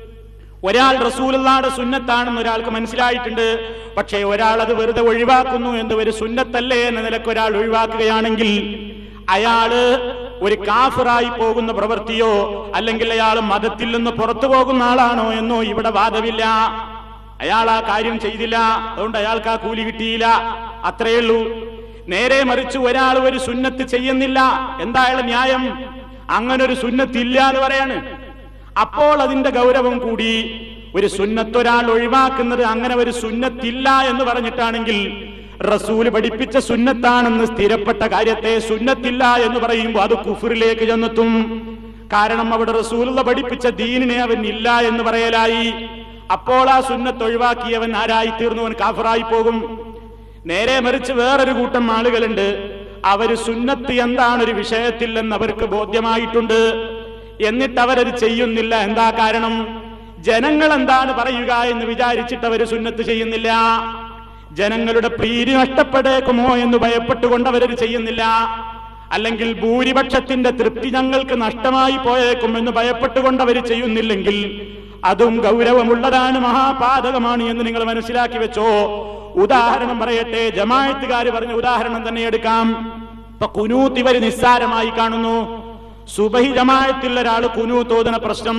ഒരാൾ റസൂലുള്ളാടെ സുന്നത്താണെന്ന് ഒരാൾക്ക് മനസ്സിലായിട്ടുണ്ട് പക്ഷേ ഒരാൾ അത് വെറുതെ ഒഴിവാക്കുന്നു എന്ന് ഒരു സുന്നത്തല്ലേ എന്ന നിലക്ക് ഒരാൾ ഒഴിവാക്കുകയാണെങ്കിൽ അയാള് ഒരു കാഫിറായി പോകുന്ന പ്രവൃത്തിയോ അല്ലെങ്കിൽ അയാൾ മതത്തിൽ നിന്ന് പുറത്തു പോകുന്ന ആളാണോ എന്നോ ഇവിടെ വാദമില്ല അയാൾ ആ കാര്യം ചെയ്തില്ല അതുകൊണ്ട് അയാൾക്ക് ആ കൂലി കിട്ടിയില്ല അത്രയേ ഉള്ളൂ നേരെ മറിച്ച് ഒരാൾ ഒരു സുന്നത്ത് ചെയ്യുന്നില്ല എന്താ അയാളെ ന്യായം അങ്ങനെ ഒരു സുന്നത്ത് ഇല്ല എന്ന് പറയാണ് അപ്പോൾ അതിന്റെ ഗൗരവം കൂടി ഒരു സുന്നത്ത് ഒരാൾ ഒഴിവാക്കുന്നത് അങ്ങനെ ഒരു സുന്നത്തില്ല എന്ന് പറഞ്ഞിട്ടാണെങ്കിൽ റസൂല് പഠിപ്പിച്ച സുന്നത്താണെന്ന് സ്ഥിരപ്പെട്ട കാര്യത്തെ സുന്നത്തില്ല എന്ന് പറയുമ്പോൾ അത് കുഫറിലേക്ക് ചെന്നെത്തും കാരണം അവിടെ റസൂലുള്ള പഠിപ്പിച്ച ദീനിനെ അവൻ ഇല്ല എന്ന് പറയലായി അപ്പോൾ ആ സുന്നത്ത് ഒഴിവാക്കിയവൻ ആരായി തീർന്നു അവൻ കാഫറായി പോകും നേരെ മറിച്ച് വേറൊരു കൂട്ടം ആളുകളുണ്ട് അവര് സുന്നത്ത് എന്താണ് ഒരു വിഷയത്തിൽ എന്ന് അവർക്ക് ബോധ്യമായിട്ടുണ്ട് എന്നിട്ട് അവരത് ചെയ്യുന്നില്ല എന്താ കാരണം ജനങ്ങൾ എന്താണ് പറയുക എന്ന് വിചാരിച്ചിട്ട് അവര് സുന്നത്ത് ചെയ്യുന്നില്ല ജനങ്ങളുടെ പ്രീതി നഷ്ടപ്പെട്ടേക്കുമോ എന്ന് ഭയപ്പെട്ടുകൊണ്ട് അവരത് ചെയ്യുന്നില്ല അല്ലെങ്കിൽ ഭൂരിപക്ഷത്തിന്റെ തൃപ്തി ഞങ്ങൾക്ക് നഷ്ടമായി പോയേക്കും എന്ന് ഭയപ്പെട്ടുകൊണ്ട് അവർ ചെയ്യുന്നില്ലെങ്കിൽ അതും ഗൗരവമുള്ളതാണ് മഹാപാതകമാണ് എന്ന് നിങ്ങൾ മനസ്സിലാക്കി വെച്ചോ ഉദാഹരണം പറയട്ടെ ജമായത്തുകാർ പറഞ്ഞ ഉദാഹരണം തന്നെ എടുക്കാം ഇപ്പൊ കുനൂത്ത് ഇവര് നിസ്സാരമായി കാണുന്നു സുബഹി ജമായത്തിൽ ഒരാൾ കുനൂത്തോതുന്ന പ്രശ്നം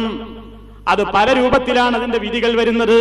അത് പല രൂപത്തിലാണ് അതിന്റെ വിധികൾ വരുന്നത്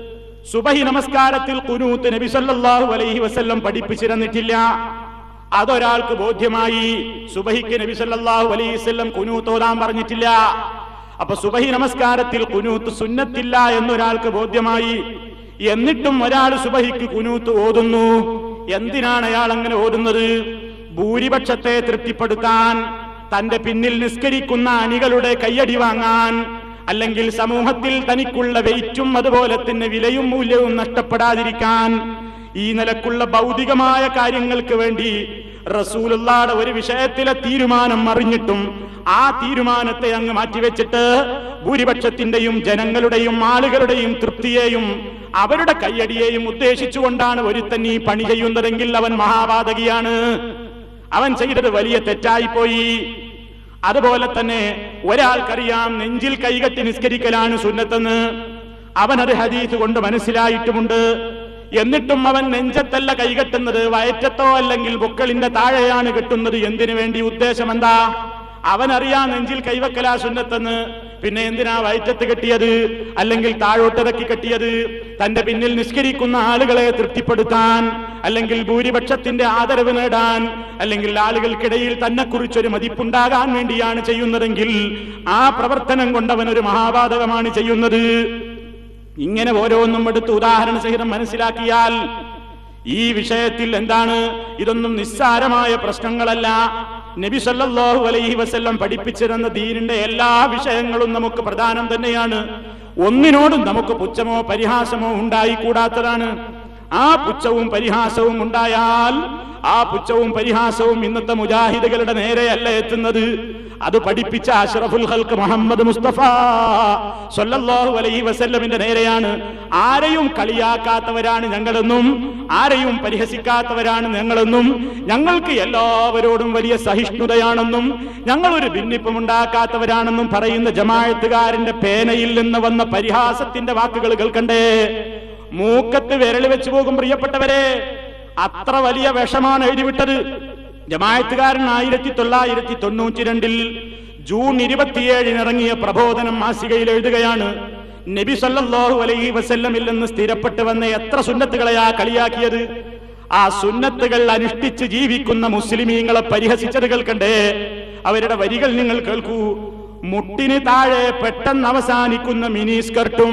സുബഹി നമസ്കാരത്തിൽ കുനൂത്ത് നബി സല്ലല്ലാഹു അലൈഹി വസല്ലം പഠിപ്പിച്ചിരുന്നിട്ടില്ല അതൊരാൾക്ക് ബോധ്യമായി സുബഹിക്ക് നബി സല്ലല്ലാഹു അലൈഹി വസല്ലം കുനൂത്ത് ഓതാൻ പറഞ്ഞിട്ടില്ല അപ്പൊ സുബഹി നമസ്കാരത്തിൽ കുനൂത്ത് സുന്നത്തില്ല എന്നൊരാൾക്ക് ബോധ്യമായി എന്നിട്ടും ഒരാൾ സുബഹിക്ക് കുനൂത്ത് ഓതുന്നു എന്തിനാണ് അയാൾ അങ്ങനെ ഓതുന്നത് ഭൂരിപക്ഷത്തെ തൃപ്തിപ്പെടുത്താൻ തന്റെ പിന്നിൽ നിസ്കരിക്കുന്ന അണികളുടെ കയ്യടി വാങ്ങാൻ അല്ലെങ്കിൽ സമൂഹത്തിൽ തനിക്കുള്ള വെയിറ്റും അതുപോലെ തന്നെ വിലയും മൂല്യവും നഷ്ടപ്പെടാതിരിക്കാൻ ഈ നിലക്കുള്ള ഭൗതികമായ കാര്യങ്ങൾക്ക് വേണ്ടി റസൂലുള്ളാടെ ഒരു വിഷയത്തിലെ തീരുമാനം അറിഞ്ഞിട്ടും ആ തീരുമാനത്തെ അങ്ങ് മാറ്റിവെച്ചിട്ട് ഭൂരിപക്ഷത്തിന്റെയും ജനങ്ങളുടെയും ആളുകളുടെയും തൃപ്തിയെയും അവരുടെ കയ്യടിയെയും ഉദ്ദേശിച്ചുകൊണ്ടാണ് ഒരുത്തൻ ഈ പണി ചെയ്യുന്നതെങ്കിൽ അവൻ മഹാപാതകിയാണ് അവൻ ചെയ്തത് വലിയ തെറ്റായിപ്പോയി അതുപോലെ തന്നെ ഒരാൾക്കറിയാം നെഞ്ചിൽ കൈകെട്ടി നിസ്കരിക്കലാണ് സുന്നത്തെന്ന് അവനത് ഹദീസ് കൊണ്ട് മനസ്സിലായിട്ടുമുണ്ട് എന്നിട്ടും അവൻ നെഞ്ചത്തല്ല കൈകെട്ടുന്നത് വയറ്റത്തോ അല്ലെങ്കിൽ ബുക്കളിന്റെ താഴെയാണ് കെട്ടുന്നത് എന്തിനു വേണ്ടി ഉദ്ദേശം എന്താ അവനറിയാ നെഞ്ചിൽ കൈവക്കലാ സുന്നത്തെന്ന് പിന്നെ എന്തിനാ വയറ്റത്ത് കെട്ടിയത് അല്ലെങ്കിൽ താഴോട്ടിറക്കി കെട്ടിയത് തന്റെ പിന്നിൽ നിസ്കരിക്കുന്ന ആളുകളെ തൃപ്തിപ്പെടുത്താൻ അല്ലെങ്കിൽ ഭൂരിപക്ഷത്തിന്റെ ആദരവ് നേടാൻ അല്ലെങ്കിൽ ആളുകൾക്കിടയിൽ തന്നെ കുറിച്ചൊരു മതിപ്പുണ്ടാകാൻ വേണ്ടിയാണ് ചെയ്യുന്നതെങ്കിൽ ആ പ്രവർത്തനം കൊണ്ടവൻ ഒരു മഹാപാതകമാണ് ചെയ്യുന്നത് ഇങ്ങനെ ഓരോന്നും എടുത്ത് ഉദാഹരണ സഹിതം മനസ്സിലാക്കിയാൽ ഈ വിഷയത്തിൽ എന്താണ് ഇതൊന്നും നിസ്സാരമായ പ്രശ്നങ്ങളല്ല നബി സല്ലല്ലാഹു അലൈഹി വസല്ലം പഠിപ്പിച്ചിരുന്ന ദീനിന്റെ എല്ലാ വിഷയങ്ങളും നമുക്ക് പ്രധാനം തന്നെയാണ് ഒന്നിനോടും നമുക്ക് പുച്ഛമോ പരിഹാസമോ ഉണ്ടായിക്കൂടാത്തതാണ് ആ പുച്ഛവും പരിഹാസവും ഉണ്ടായാൽ ആ പുച്ഛവും പരിഹാസവും ഇന്നത്തെ മുജാഹിദുകളുടെ നേരെയല്ല എത്തുന്നത് അത് പഠിപ്പിച്ച അഷ്റഫുൽ ഹൽക്ക് മുഹമ്മദ് മുസ്തഫ സല്ലല്ലാഹു അലൈഹി വസല്ലമിന്റെ നേരെയാണ് ആരെയും കളിയാക്കാത്തവരാണ് ഞങ്ങളെന്നും ആരെയും പരിഹസിക്കാത്തവരാണ് ഞങ്ങളെന്നും ഞങ്ങൾക്ക് എല്ലാവരോടും വലിയ സഹിഷ്ണുതയാണെന്നും ഞങ്ങൾ ഒരു ഭിന്നിപ്പും ഉണ്ടാക്കാത്തവരാണെന്നും പറയുന്ന ജമായത്തുകാരന്റെ പേനയിൽ നിന്ന് വന്ന പരിഹാസത്തിന്റെ വാക്കുകൾ കേൾക്കണ്ടേ മൂക്കത്ത് വിരൽ വെച്ച് പോകും പ്രിയപ്പെട്ടവരെ അത്ര വലിയ വിഷമാണ് എഴുതിവിട്ടത് ജമായത്തുകാരൻ ആയിരത്തി തൊള്ളായിരത്തി തൊണ്ണൂറ്റി രണ്ടിൽ ജൂൺ ഇരുപത്തിയേഴിന് ഇറങ്ങിയ പ്രബോധനം മാസികയിൽ എഴുതുകയാണ് നബി സല്ലല്ലാഹു അലൈഹി വസല്ലമിൽ നിന്ന് സ്ഥിരപ്പെട്ട് വന്ന എത്ര സുന്നത്തുകളെയാ കളിയാക്കിയത് ആ സുന്നത്തുകൾ അനുഷ്ഠിച്ച് ജീവിക്കുന്ന മുസ്ലിമീങ്ങളെ പരിഹസിച്ചത് കേൾക്കണ്ടേ അവരുടെ വരികൾ നിങ്ങൾ കേൾക്കൂ മുട്ടിന് താഴെ പെട്ടെന്ന് അവസാനിക്കുന്ന മിനി സ്കർട്ടും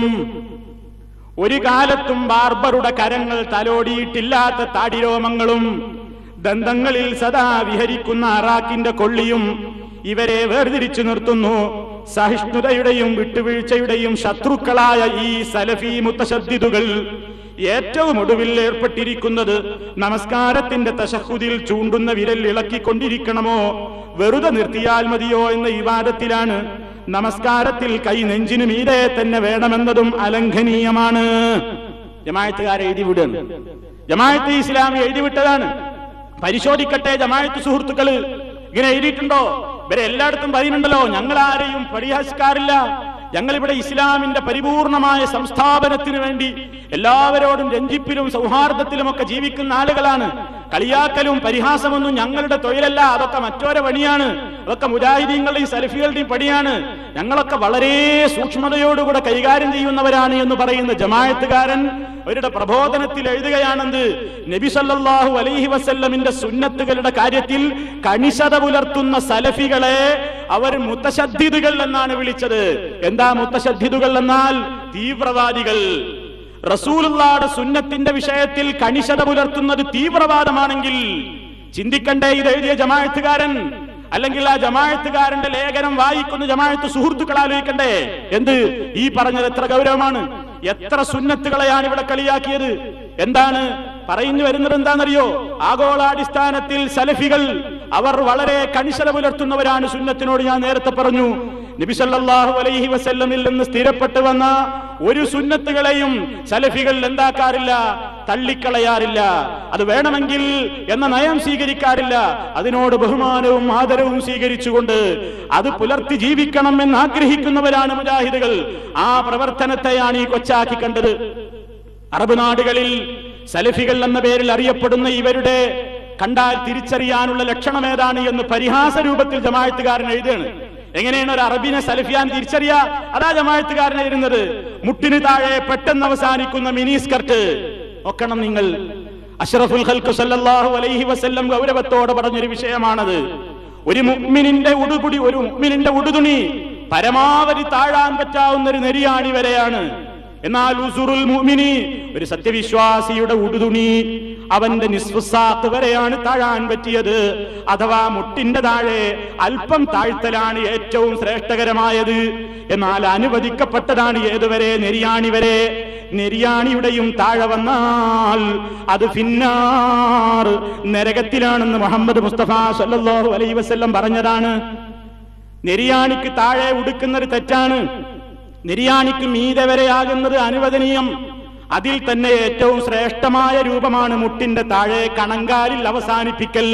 ഒരു കാലത്തും ബാർബറുടെ കരങ്ങൾ തലോടിയിട്ടില്ലാത്ത താടിരോമങ്ങളും ദന്തങ്ങളിൽ സദാ വിഹരിക്കുന്ന അറാക്കിന്റെ കൊള്ളിയും ഇവരെ വേർതിരിച്ചു നിർത്തുന്നു സഹിഷ്ണുതയുടെയും വിട്ടുവീഴ്ചയുടെയും ശത്രുക്കളായ ഈ സലഫി മുത്തശദ്ദിദുകൾ ഏറ്റവും ഒടുവിൽ ഏർപ്പെട്ടിരിക്കുന്നത് നമസ്കാരത്തിന്റെ തശഹുദിൽ ചൂണ്ടുന്ന വിരൽ ഇളക്കിക്കൊണ്ടിരിക്കണമോ വെറുതെ നിർത്തിയാൽ മതിയോ എന്ന വിവാദത്തിലാണ് നമസ്കാരത്തിൽ കൈ നെഞ്ചിന് മീതെ തന്നെ വേണമെന്നതും അലംഘനീയമാണ് ജമായത്തുകാരെ എഴുതിവിടുന്നു ജമായത്ത് ഇസ്ലാമി എഴുതിവിട്ടതാണ് പരിശോധിക്കട്ടെ ജമായത്ത് സുഹൃത്തുക്കള് ഇങ്ങനെ എഴുതിയിട്ടുണ്ടോ ഇവരെ എല്ലായിടത്തും പറയുന്നുണ്ടല്ലോ ഞങ്ങൾ ആരെയും പരിഹസിക്കാറില്ല ഞങ്ങൾ ഇവിടെ ഇസ്ലാമിന്റെ പരിപൂർണമായ സംസ്ഥാപനത്തിന് വേണ്ടി എല്ലാവരോടും രഞ്ജിപ്പിലും സൗഹാർദ്ദത്തിലും ഒക്കെ ജീവിക്കുന്ന ആളുകളാണ് കളിയാക്കലും പരിഹാസമൊന്നും ഞങ്ങളുടെ തൊഴിലല്ല അതൊക്കെ മറ്റോരെ പണിയാണ് അതൊക്കെ മുജാഹിദീങ്ങളുടെയും സലഫികളുടെയും പണിയാണ് ഞങ്ങളൊക്കെ വളരെ സൂക്ഷ്മതയോടുകൂടെ കൈകാര്യം ചെയ്യുന്നവരാണ് എന്ന് പറയുന്ന ജമായത്തുകാരൻ അവരുടെ പ്രബോധനത്തിൽ എഴുതുകയാണെന്ത് നബി സല്ലല്ലാഹു അലൈഹി വസല്ലമിന്റെ സുന്നത്തുകളുടെ കാര്യത്തിൽ കണിശത പുലർത്തുന്ന സലഫികളെ അവർ മുത്തശദ്ദിദുകൾ എന്നാണ് വിളിച്ചത് എന്താ മുത്തശദ്ദിദുകൾ എന്നാൽ തീവ്രവാദികൾ റസൂലുള്ളാടെ സുന്നത്തിന്റെ വിഷയത്തിൽ കണിശത പുലർത്തുന്നത് തീവ്രവാദമാണെങ്കിൽ ചിന്തിക്കണ്ടേ ഇത് എഴുതിയ ജമാഅത്തുകാരൻ അല്ലെങ്കിൽ ആ ജമാഅത്തുകാരന്റെ ലേഖനം വായിക്കുന്ന ജമാഅത്ത് സുഹൃത്തുക്കൾ ആലോചിക്കണ്ടേ എന്ത് ഈ പറഞ്ഞത് എത്ര ഗൗരവമാണ് എത്ര സുന്നത്തുകളെയാണ് ഇവിടെ കളിയാക്കിയത് എന്താണ് പറഞ്ഞു വരുന്നത് എന്താണെന്നറിയോ ആഗോളാടിസ്ഥാനത്തിൽ സലഫികൾ അവർ വളരെ കണിശത പുലർത്തുന്നവരാണ് സുന്നത്തിനോട് ഞാൻ നേരത്തെ പറഞ്ഞു നബിസല്ലാഹു അലൈഹി വസല്ലമിൽ നിന്ന് സ്ഥിരപ്പെട്ടു വന്ന ഒരു സുന്നത്തുകളെയും സലഫികൾ എന്താക്കാറില്ല തള്ളിക്കളയാറില്ല അത് വേണമെങ്കിൽ എന്ന നയം സ്വീകരിക്കാറില്ല അതിനോട് ബഹുമാനവും ആദരവും സ്വീകരിച്ചുകൊണ്ട് അത് പുലർത്തി ജീവിക്കണം എന്ന് ആഗ്രഹിക്കുന്നവരാണ് മുജാഹിദുകൾ ആ പ്രവർത്തനത്തെയാണ് ഈ കൊച്ചാക്കി കണ്ടത് അറബ് നാടുകളിൽ സലഫികൾ എന്ന പേരിൽ അറിയപ്പെടുന്ന ഇവരുടെ കണ്ടാൽ തിരിച്ചറിയാനുള്ള ലക്ഷണം ഏതാണ് എന്ന് പരിഹാസ രൂപത്തിൽ ജമായത്തുകാരൻ എഴുതുകയാണ് എങ്ങനെയാണ് ഒരു അറബിനെ സലഫിയാൻ തിരിച്ചറിയാ അതാ ജമായത്തുകാരൻ എഴുതുന്നത് മുട്ടിന് താഴെ പെട്ടെന്ന് അവസാനിക്കുന്ന മിനി സ്കർട്ട് നോക്കണം നിങ്ങൾ അഷ്റഫുൽ ഖൽഖ് സല്ലല്ലാഹു അലൈഹി വസല്ലം ഗൗരവത്തോടെ പറഞ്ഞൊരു വിഷയമാണത് ഒരു മുഅ്മിനിന്റെ ഉടുപുടി ഒരു മുഅ്മിനിന്റെ ഉടുതുണി പരമാവധി താഴാൻ പറ്റാവുന്ന ഒരു നെരിയാണി വരെയാണ് എന്നാൽ ഉസുറുൽ മുഅ്മിനി ഒരു സത്യവിശ്വാസിയുടെ ഉടുതുണി അവന്റെ നിസ്ഫുസാത്ത് വരെയാണ് താഴാൻ പറ്റിയത് അഥവാ മുട്ടിന്റെ താഴെ അല്പം താഴ്ത്തലാണ് ഏറ്റവും ശ്രേഷ്ഠകരമായത് എന്നാൽ അനുവദിക്കപ്പെട്ടതാണ് ഏതുവരെ നെരിയാണി വരെ നെരിയാണിയുടെയും താഴെ വന്നാൽ അത് ഫിന്നാർ നരകത്തിലാണെന്ന് മുഹമ്മദ് മുസ്തഫ സല്ലല്ലാഹു അലൈഹി വസല്ലം പറഞ്ഞതാണ് നെരിയാണിക്ക് താഴെ ഉടുക്കുന്നത് തെറ്റാണ് നിര്യാണിക്ക് മീതെ വരെയാകുന്നത് അനുവദനീയം അതിൽ തന്നെ ഏറ്റവും ശ്രേഷ്ഠമായ രൂപമാണ് മുട്ടിന്റെ താഴെ കണങ്കാലിൽ അവസാനിപ്പിക്കൽ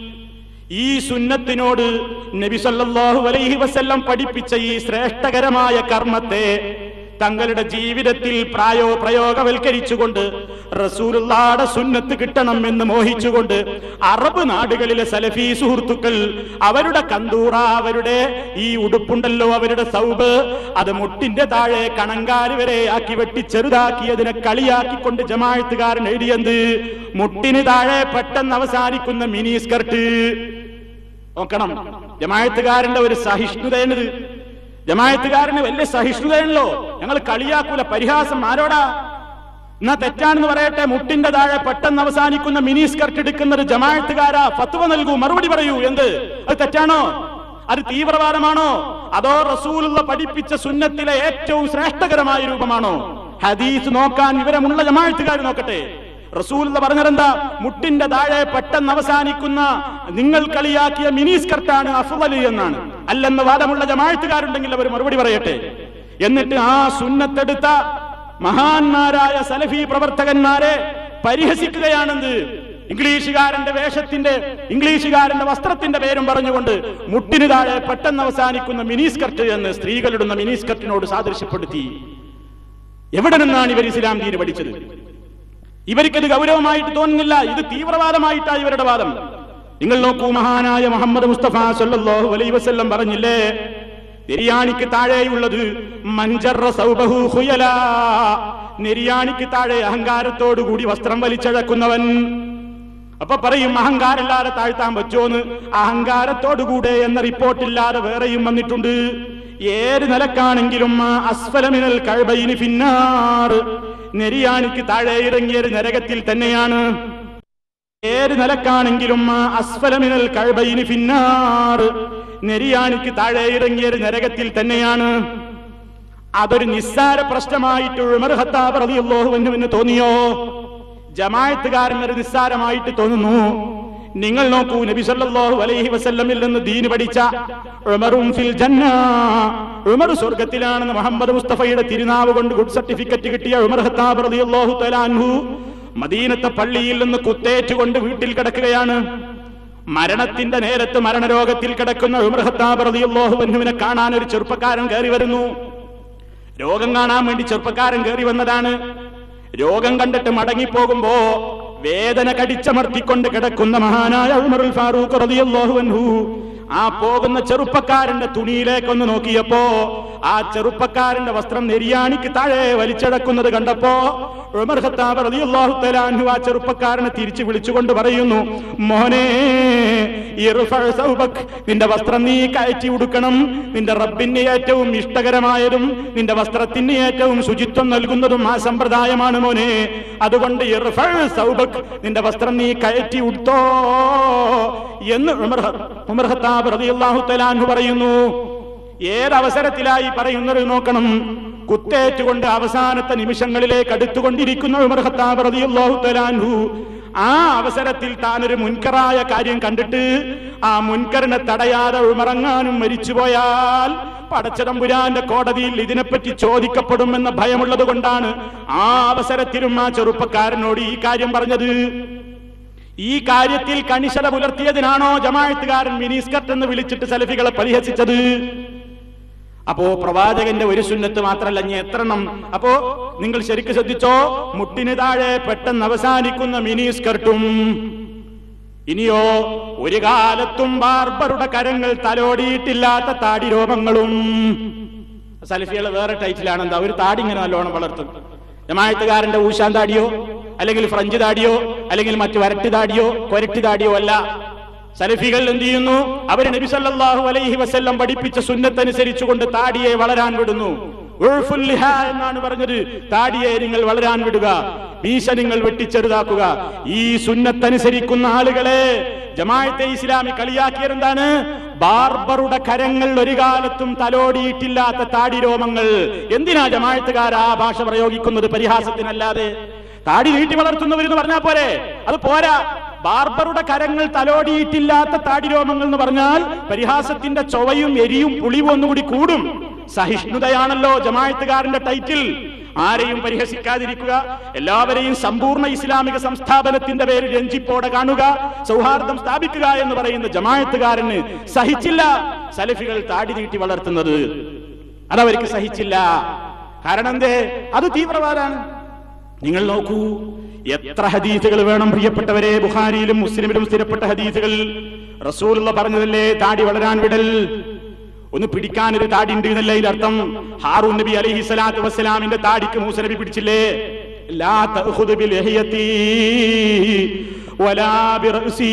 ഈ സുന്നത്തിനോട് നബി സല്ലല്ലാഹു അലൈഹി വസല്ലം പഠിപ്പിച്ച ഈ ശ്രേഷ്ഠകരമായ കർമ്മത്തെ തങ്ങളുടെ ജീവിതത്തിൽ പ്രായോ പ്രയോഗവൽക്കരിച്ചുകൊണ്ട് റസൂലുള്ളാടെ സുന്നത്ത് കിട്ടണം എന്ന് മോഹിച്ചുകൊണ്ട് അറബ് നാടുകളിലെ സലഫി സുഹൃത്തുക്കൾ അവരുടെ കന്തൂറ അവരുടെ ഈ ഉടുപ്പുണ്ടല്ലോ അവരുടെ സൗബ് അത് മുട്ടിന്റെ താഴെ കണങ്കാല് വരെ ആക്കി വെട്ടി ചെറുതാക്കിയതിനെ കളിയാക്കിക്കൊണ്ട് ജമാഴത്തുകാരൻ എഴുതിയത് മുട്ടിന് താഴെ പെട്ടെന്ന് അവസാനിക്കുന്ന മിനി സ്കർട്ട് നോക്കണം ജമാഴത്തുകാരന്റെ ഒരു സഹിഷ്ണുതയാണിത് ജമായത്തുകാരന് വലിയ സഹിഷ്ണുതയാണല്ലോ ഞങ്ങൾ കളിയാക്കൂല പരിഹാസം ആരോടാ എന്നാ തെറ്റാണെന്ന് പറയട്ടെ മുട്ടിന്റെ താഴെ പെട്ടെന്ന് അവസാനിക്കുന്ന മിനി സ്കർട്ട് എടുക്കുന്നത് ജമായത്തുകാരാ ഫത്വ നൽകൂ മറുപടി പറയൂ എന്ത് അത് തെറ്റാണോ അത് തീവ്രവാദമാണോ അതോ റസൂലുള്ള പഠിപ്പിച്ച സുന്നത്തിലെ ഏറ്റവും ശ്രേഷ്ഠകരമായ രൂപമാണോ ഹദീസ് നോക്കാൻ വിവരമുള്ള ജമായത്തുകാർ നോക്കട്ടെ റസൂൽ പറഞ്ഞതെന്താ മുട്ടിന്റെ താഴെ പെട്ടെന്ന് അവസാനിക്കുന്ന നിങ്ങൾ കളിയാക്കിയ മിനി സ്കർട്ടാണ് അഫ്വല് എന്നാണ് അല്ലെന്ന് വാദമുള്ള ജമാഴത്തുകാരുണ്ടെങ്കിൽ അവർ മറുപടി പറയട്ടെ എന്നിട്ട് ആ സുന്നത്തെടുത്ത മഹാന്മാരായ സലഫി പ്രവർത്തകന്മാരെ പരിഹസിക്കുകയാണെന്ന് ഇംഗ്ലീഷുകാരന്റെ വേഷത്തിന്റെ ഇംഗ്ലീഷുകാരന്റെ വസ്ത്രത്തിന്റെ പേരും പറഞ്ഞുകൊണ്ട് മുട്ടിന് താഴെ പെട്ടെന്ന് അവസാനിക്കുന്ന മിനി സ്കർട്ട് എന്ന് സ്ത്രീകളിടുന്ന മിനി സ്കർട്ടിനോട് സാദൃശ്യപ്പെടുത്തി എവിടെ നിന്നാണ് ഇവർ ഇസ്ലാം ദീന് പഠിച്ചത് ഇവർക്കത് ഗൗരവമായിട്ട് തോന്നുന്നില്ല ഇത് തീവ്രവാദമായിട്ടാണ് ഇവരുടെ വാദം നിങ്ങൾ നോക്കൂ മഹാനായ മുഹമ്മദ് മുസ്തഫ സല്ലല്ലാഹു അലൈഹി വസല്ലം പറഞ്ഞില്ലേ നെരിയാണിക്ക് താഴെയുള്ളത് മഞ്ചറ സൗബഹു ഖുയലാ നെരിയാണിക്ക് താഴെ അഹങ്കാരത്തോടു കൂടി വസ്ത്രം വലിച്ചഴക്കുന്നവൻ അപ്പൊ പറയും അഹങ്കാരല്ലാതെ താഴ്ത്താൻ പറ്റുമോന്ന് അഹങ്കാരത്തോടുകൂടെ എന്ന റിപ്പോർട്ടില്ലാതെ വേറെയും വന്നിട്ടുണ്ട് ഏത് നിലക്കാണെങ്കിലും ആ അസ്ഫലമിനൽ കഴബൈന് പിന്നാറ് നെരിയാണിക്ക് താഴെ ഇറങ്ങിയത് നരകത്തിൽ തന്നെയാണ് ഏത് നിലക്കാണെങ്കിലും ആ അസ്ഫലമിനൽ കഴബൈന് പിന്നാറ് നെരിയാണിക്ക് താഴെ ഇറങ്ങിയത് നരകത്തിൽ തന്നെയാണ് അതൊരു നിസ്സാര പ്രശ്നമായിട്ട് ഉമർ ഖത്താബ് റളിയല്ലാഹു അൻഹുവിന് തോന്നിയോ ജമായത്തുകാരൻ ഒരു നിസ്സാരമായിട്ട് തോന്നുന്നു നിങ്ങൾ നോക്കൂ നബി സല്ലല്ലാഹു അലൈഹി വസല്ലമിൽ നിന്ന് ദീന് പഠിച്ച ഉമറും ഫിൽ ജന്ന ഉമർ സ്വർഗത്തിലാണെന്ന് മുഹമ്മദ് മുസ്തഫയുടെ തിരുനാവ് കൊണ്ട് ഗുഡ് സർട്ടിഫിക്കറ്റ് കിട്ടിയ ഉമർ ഖത്താബ് റളിയല്ലാഹു തആല അൻഹു മദീനത്തെ പള്ളിയിൽ നിന്ന് കുത്തേറ്റുകൊണ്ട് വീട്ടിൽ കിടക്കുകയാണ് മരണത്തിന്റെ നേരത്ത് മരണരോഗത്തിൽ കിടക്കുന്ന ഉമർ ഖത്താബ് റളിയല്ലാഹു അൻഹുവിനെ കാണാൻ ഒരു ചെറുപ്പക്കാരൻ കയറി വരുന്നു രോഗം കാണാൻ വേണ്ടി ചെറുപ്പക്കാരൻ കയറി വന്നതാണ് രോഗം കണ്ടിട്ട് മടങ്ങിപ്പോകുമ്പോ വേദന കടിച്ചമർത്തിക്കൊണ്ട് കിടക്കുന്ന മഹാനായ ഉമറുൽ ഫാറൂഖ് റളിയല്ലാഹു അൻഹു ആ പോകുന്ന ചെറുപ്പക്കാരന്റെ തുണിയിലേക്കൊന്ന് നോക്കിയപ്പോ ആ ചെറുപ്പക്കാരന്റെ വസ്ത്രം നെരിയാണിക്ക് താഴെ വലിച്ചടക്കുന്നത് കണ്ടപ്പോ ഉമർ ഖത്താബ് റളിയല്ലാഹു തആല അൻഹു ആ ചെറുപ്പക്കാരനെ തിരിച്ചു വിളിച്ചുകൊണ്ട് പറയുന്നു മോനെ ഇർഫഅ സൗബക് നിന്റെ വസ്ത്രം നീ കയറ്റി ഉടുക്കണം നിന്റെ റബ്ബിന് ഏറ്റവും ഇഷ്ടകരമായതും നിന്റെ വസ്ത്രത്തിന് ഏറ്റവും ശുചിത്വം നൽകുന്നതും ആ സമ്പ്രദായമാണ് മോനെ അതുകൊണ്ട് ഇർഫഅ സൗബക് നിന്റെ വസ്ത്രം നീ കയറ്റി ഉടുത്തോ എന്ന് ഉമർ ഹ- ഉമർ ഖത്താബ് റളിയല്ലാഹു തആല അൻഹു പറയുന്നു ഏതവസരത്തിലായി പറയുന്നത് നോക്കണം കുത്തേറ്റുകൊണ്ട് അവസാനത്തെ നിമിഷങ്ങളിലേക്ക് അടുത്തുകൊണ്ടിരിക്കുന്ന ഉമർ ഖത്താബ് റളിയല്ലാഹു തആല അൻഹു ആ അവസരത്തിൽ താനൊരു മുൻകറായ കാര്യം കണ്ടിട്ട് ആ മുൻകറിനെ തടയാതെ ഉമറങ്ങാനും മരിച്ചുപോയാൽ പടച്ചതമ്പുരാന്റെ കോടതിയിൽ ഇതിനെപ്പറ്റി ചോദിക്കപ്പെടുമെന്ന ഭയമുള്ളത് കൊണ്ടാണ് ആ അവസരത്തിലും ആ ചെറുപ്പക്കാരനോട് ഈ കാര്യം പറഞ്ഞത് ഈ കാര്യത്തിൽ കണിശത പുലർത്തിയതിനാണോ ജമാഅത്തുകാരൻ മിനിസ്കർട്ട് എന്ന് വിളിച്ചിട്ട് സലഫികളെ പരിഹസിച്ചത് അപ്പോ പ്രവാചകന്റെ ഒരു സുന്നത്ത് മാത്രല്ല ഇനി എത്രണ്ണം അപ്പോ നിങ്ങൾ ശരിക്കും ശ്രദ്ധിച്ചോ മുട്ടിന് താഴെ പെട്ടെന്ന് അവസാനിക്കുന്ന മിനി സ്കർട്ടും ഇനിയോ ഒരു കാലത്തും ബാർബറുടെ കരങ്ങൾ തലോടിയിട്ടില്ലാത്ത താടി രോമങ്ങളും സലഫികൾ വേറെ ടൈറ്റിലാണ് എന്താ ഒരു താടി ഇങ്ങനെ നല്ലോണം വളർത്തും ജമായത്തുകാരന്റെ ഊശാൻ താടിയോ അല്ലെങ്കിൽ ഫ്രഞ്ച് താടിയോ അല്ലെങ്കിൽ മറ്റു വരട്ടി താടിയോ കൊരട്ടി താടിയോ അല്ല സലഫികൾ എന്ത് ചെയ്യുന്നു അവർ നബി സല്ലല്ലാഹു അലൈഹി വസല്ലം പഠിപ്പിച്ച സുന്നത്തനുസരിച്ചുകൊണ്ട് താടിയെ വളരാൻ വിടുന്നു ഉൾഫുൽ ലിഹ എന്നാണ് പറഞ്ഞത് താടിയെ നിങ്ങൾ വളരാൻ വിടുക മീശ നിങ്ങൾ വെട്ടിച്ചെറുതാക്കുക ഈ സുന്നത്തനുസരിക്കുന്ന ആളുകളെ ജമാഅത്തെ ഇസ്ലാമി കളിയാക്കിയത് എന്താണ് ബാർബറുടെ കരങ്ങൾ ഒരു കാലത്തും തലോടിയിട്ടില്ലാത്ത താടി രോമങ്ങൾ എന്തിനാ ജമാഅത്തുകാർ ആ ഭാഷ പ്രയോഗിക്കുന്നത് പരിഹാസത്തിനല്ലാതെ താടി നീട്ടി വളർത്തുന്നവരെന്ന് പറഞ്ഞാൽ പോരെ അത് പോരാ ബാർബറുടെ കരങ്ങൾ തലോടിയിട്ടില്ലാത്ത താടിരോമങ്ങൾ എന്ന് പറഞ്ഞാൽ പരിഹാസത്തിന്റെ ചൊവയും എരിയും പുളിവും ഒന്നുകൂടി കൂടും സഹിഷ്ണുതയാണല്ലോ ജമായത്തുകാരന്റെ ടൈറ്റിൽ ആരെയും പരിഹസിക്കാതിരിക്കുക എല്ലാവരെയും സമ്പൂർണ്ണ ഇസ്ലാമിക സംസ്ഥാപനത്തിന്റെ പേര് രഞ്ജിപ്പോടെ കാണുക സൗഹാർദ്ദം സ്ഥാപിക്കുക എന്ന് പറയുന്ന ജമായത്തുകാരന് സഹിച്ചില്ല സലഫികൾ താടി നീട്ടി വളർത്തുന്നത് അതവർക്ക് സഹിച്ചില്ല കാരണം എന്തേ അത് തീവ്രവാദാണ് നിങ്ങൾ നോക്കൂ എത്ര ഹദീസുകൾ വേണം പ്രിയപ്പെട്ടവരെ ബുഖാരിയിലും മുസ്ലിമിലും സ്ഥിരപ്പെട്ട ഹദീസുകൾ റസൂലുള്ള പറഞ്ഞതല്ലേ താടി വളരാൻ വിടൽ ഒന്ന് പിടിക്കാൻ ഒരു താടി ഉണ്ട് എന്നല്ലേ ഇതിന്റെ അർത്ഥം ഹാറൂൻ നബി അലൈഹി സ്വലാത്തു വസ്സലാമിന്റെ താടിക്ക് മൂസ നബി പിടിച്ചില്ലേ ലാ തഅഖുദു ബിൽഹിയതി വലാ ബിറഅസി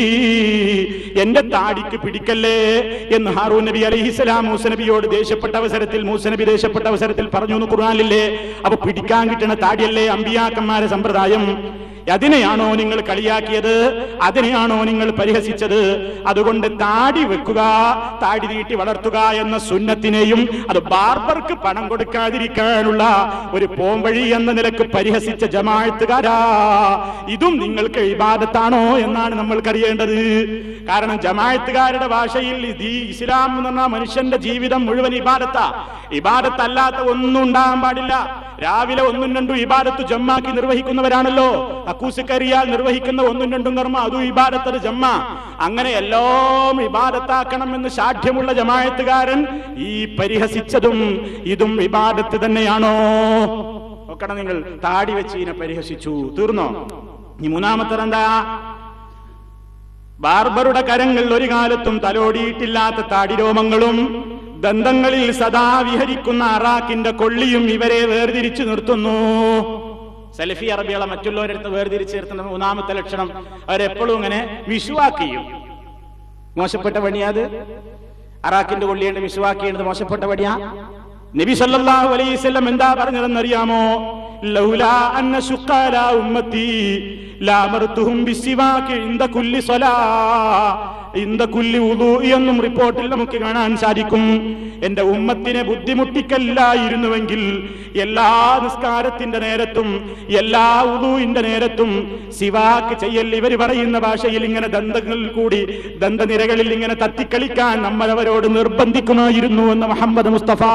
എന്റെ താടിക്ക് പിടിക്കല്ലേ എന്ന് ഹാറൂൻ നബി അലൈഹിസ്സലാം മൂസ നബിയോട് ദേഷ്യപ്പെട്ട അവസരത്തിൽ മൂസ നബി ദേഷ്യപ്പെട്ട അവസരത്തിൽ പറഞ്ഞു എന്ന് ഖുർആനില്ലേ അപ്പൊ പിടിക്കാൻ കിട്ടുന്ന താടിയല്ലേ അമ്പിയാക്കന്മാരെ സമ്പ്രദായം അതിനെയാണോ നിങ്ങൾ കളിയാക്കിയത് അതിനെയാണോ നിങ്ങൾ പരിഹസിച്ചത് അതുകൊണ്ട് താടി വെക്കുക താടി നീട്ടി വളർത്തുക എന്ന സുന്നത്തിനെയും അത് ബാർബർക്ക് പണം കൊടുക്കാതിരിക്കാനുള്ള ഒരു പോംവഴി എന്ന നിലക്ക് പരിഹസിച്ച ജമാഅത്തുകാരാ ഇതും നിങ്ങൾക്ക് ഇബാദത്താണോ എന്നാണ് നമ്മൾക്കറിയേണ്ടത് കാരണം ജമാഅത്തുകാരുടെ ഭാഷയിൽ ഇത് ഈ ഇസ്ലാം എന്ന് പറഞ്ഞാൽ മനുഷ്യന്റെ ജീവിതം മുഴുവൻ ഇബാദത്താ ഇബാദത്തല്ലാത്ത ഒന്നും ഉണ്ടാകാൻ പാടില്ല രാവിലെ ഒന്നും രണ്ടും ഇബാദത്ത് ജമ്മാക്കി നിർവഹിക്കുന്നവരാണല്ലോ അക്കൂസിക്കരിയാൽ നിർവഹിക്കുന്ന ഒന്നും രണ്ടും കർമ്മ അതും ഇബാദത്തത് ജമ്മ അങ്ങനെ എല്ലാം ഇബാദത്താക്കണം എന്ന് സാഠ്യമുള്ള ജമായത്തുകാരൻ ഈ പരിഹസിച്ചതും ഇതും ഇബാദത്ത് തന്നെയാണോ നോക്കണം നിങ്ങൾ താടി വെച്ച് ഇതിനെ പരിഹസിച്ചു തീർന്നോ ഈ മൂന്നാമത്തതെന്താ ബാർബറുടെ കരങ്ങൾ ഒരു കാലത്തും തലോടിയിട്ടില്ലാത്ത താടിരോമങ്ങളും ദന്തങ്ങളിൽ സദാ വിഹരിക്കുന്ന അറാക്കിന്റെ കൊള്ളിയും ഇവരെ വേർതിരിച്ചു നിർത്തുന്നു സലഫി അറബികളെ മറ്റുള്ളവരടുത്ത് വേർതിരിച്ച് നിർത്തുന്ന മൂന്നാമത്തെ ലക്ഷണം അവരെപ്പോഴും ഇങ്ങനെ വിഷുവാക്കിയും മോശപ്പെട്ട പണിയാത് അറാക്കിന്റെ കൊള്ളിയുണ്ട് വിഷുവാക്കിയത് മോശപ്പെട്ട പണിയാ നബി സല്ലല്ലാഹു അലൈഹി വസല്ലം എന്താ പറഞ്ഞതെന്നറിയാമോ ലൗലാ അന്ന ശുക്കാല ഉമ്മത്തി ലാമർത്തുഹും ബിസിവാക്ക് ഇന്ദ കുല്ലി സ്വലാ ഇന്ദ കുല്ലി ഉദു എന്നും റിപ്പോർട്ടിൽ നമുക്ക് കാണാൻ സാധിക്കും എന്റെ ഉമ്മത്തിനെ ബുദ്ധിമുട്ടിക്കല്ലായിരുന്നുവെങ്കിൽ എല്ലാ നിസ്കാരത്തിന്റെ നേരത്തും എല്ലാ ഉദുവിന്റെ നേരത്തും സിവാക്ക് ചെയ്യൽ ഇവർ പറയുന്ന ഭാഷയിൽ ഇങ്ങനെ ദന്തങ്ങളിൽ കൂടി ദന്തനിരകളിൽ ഇങ്ങനെ തത്തിക്കളിക്കാൻ നമ്മൾ അവരോട് നിർബന്ധിക്കുമായിരുന്നു എന്ന് മുഹമ്മദ് മുസ്തഫ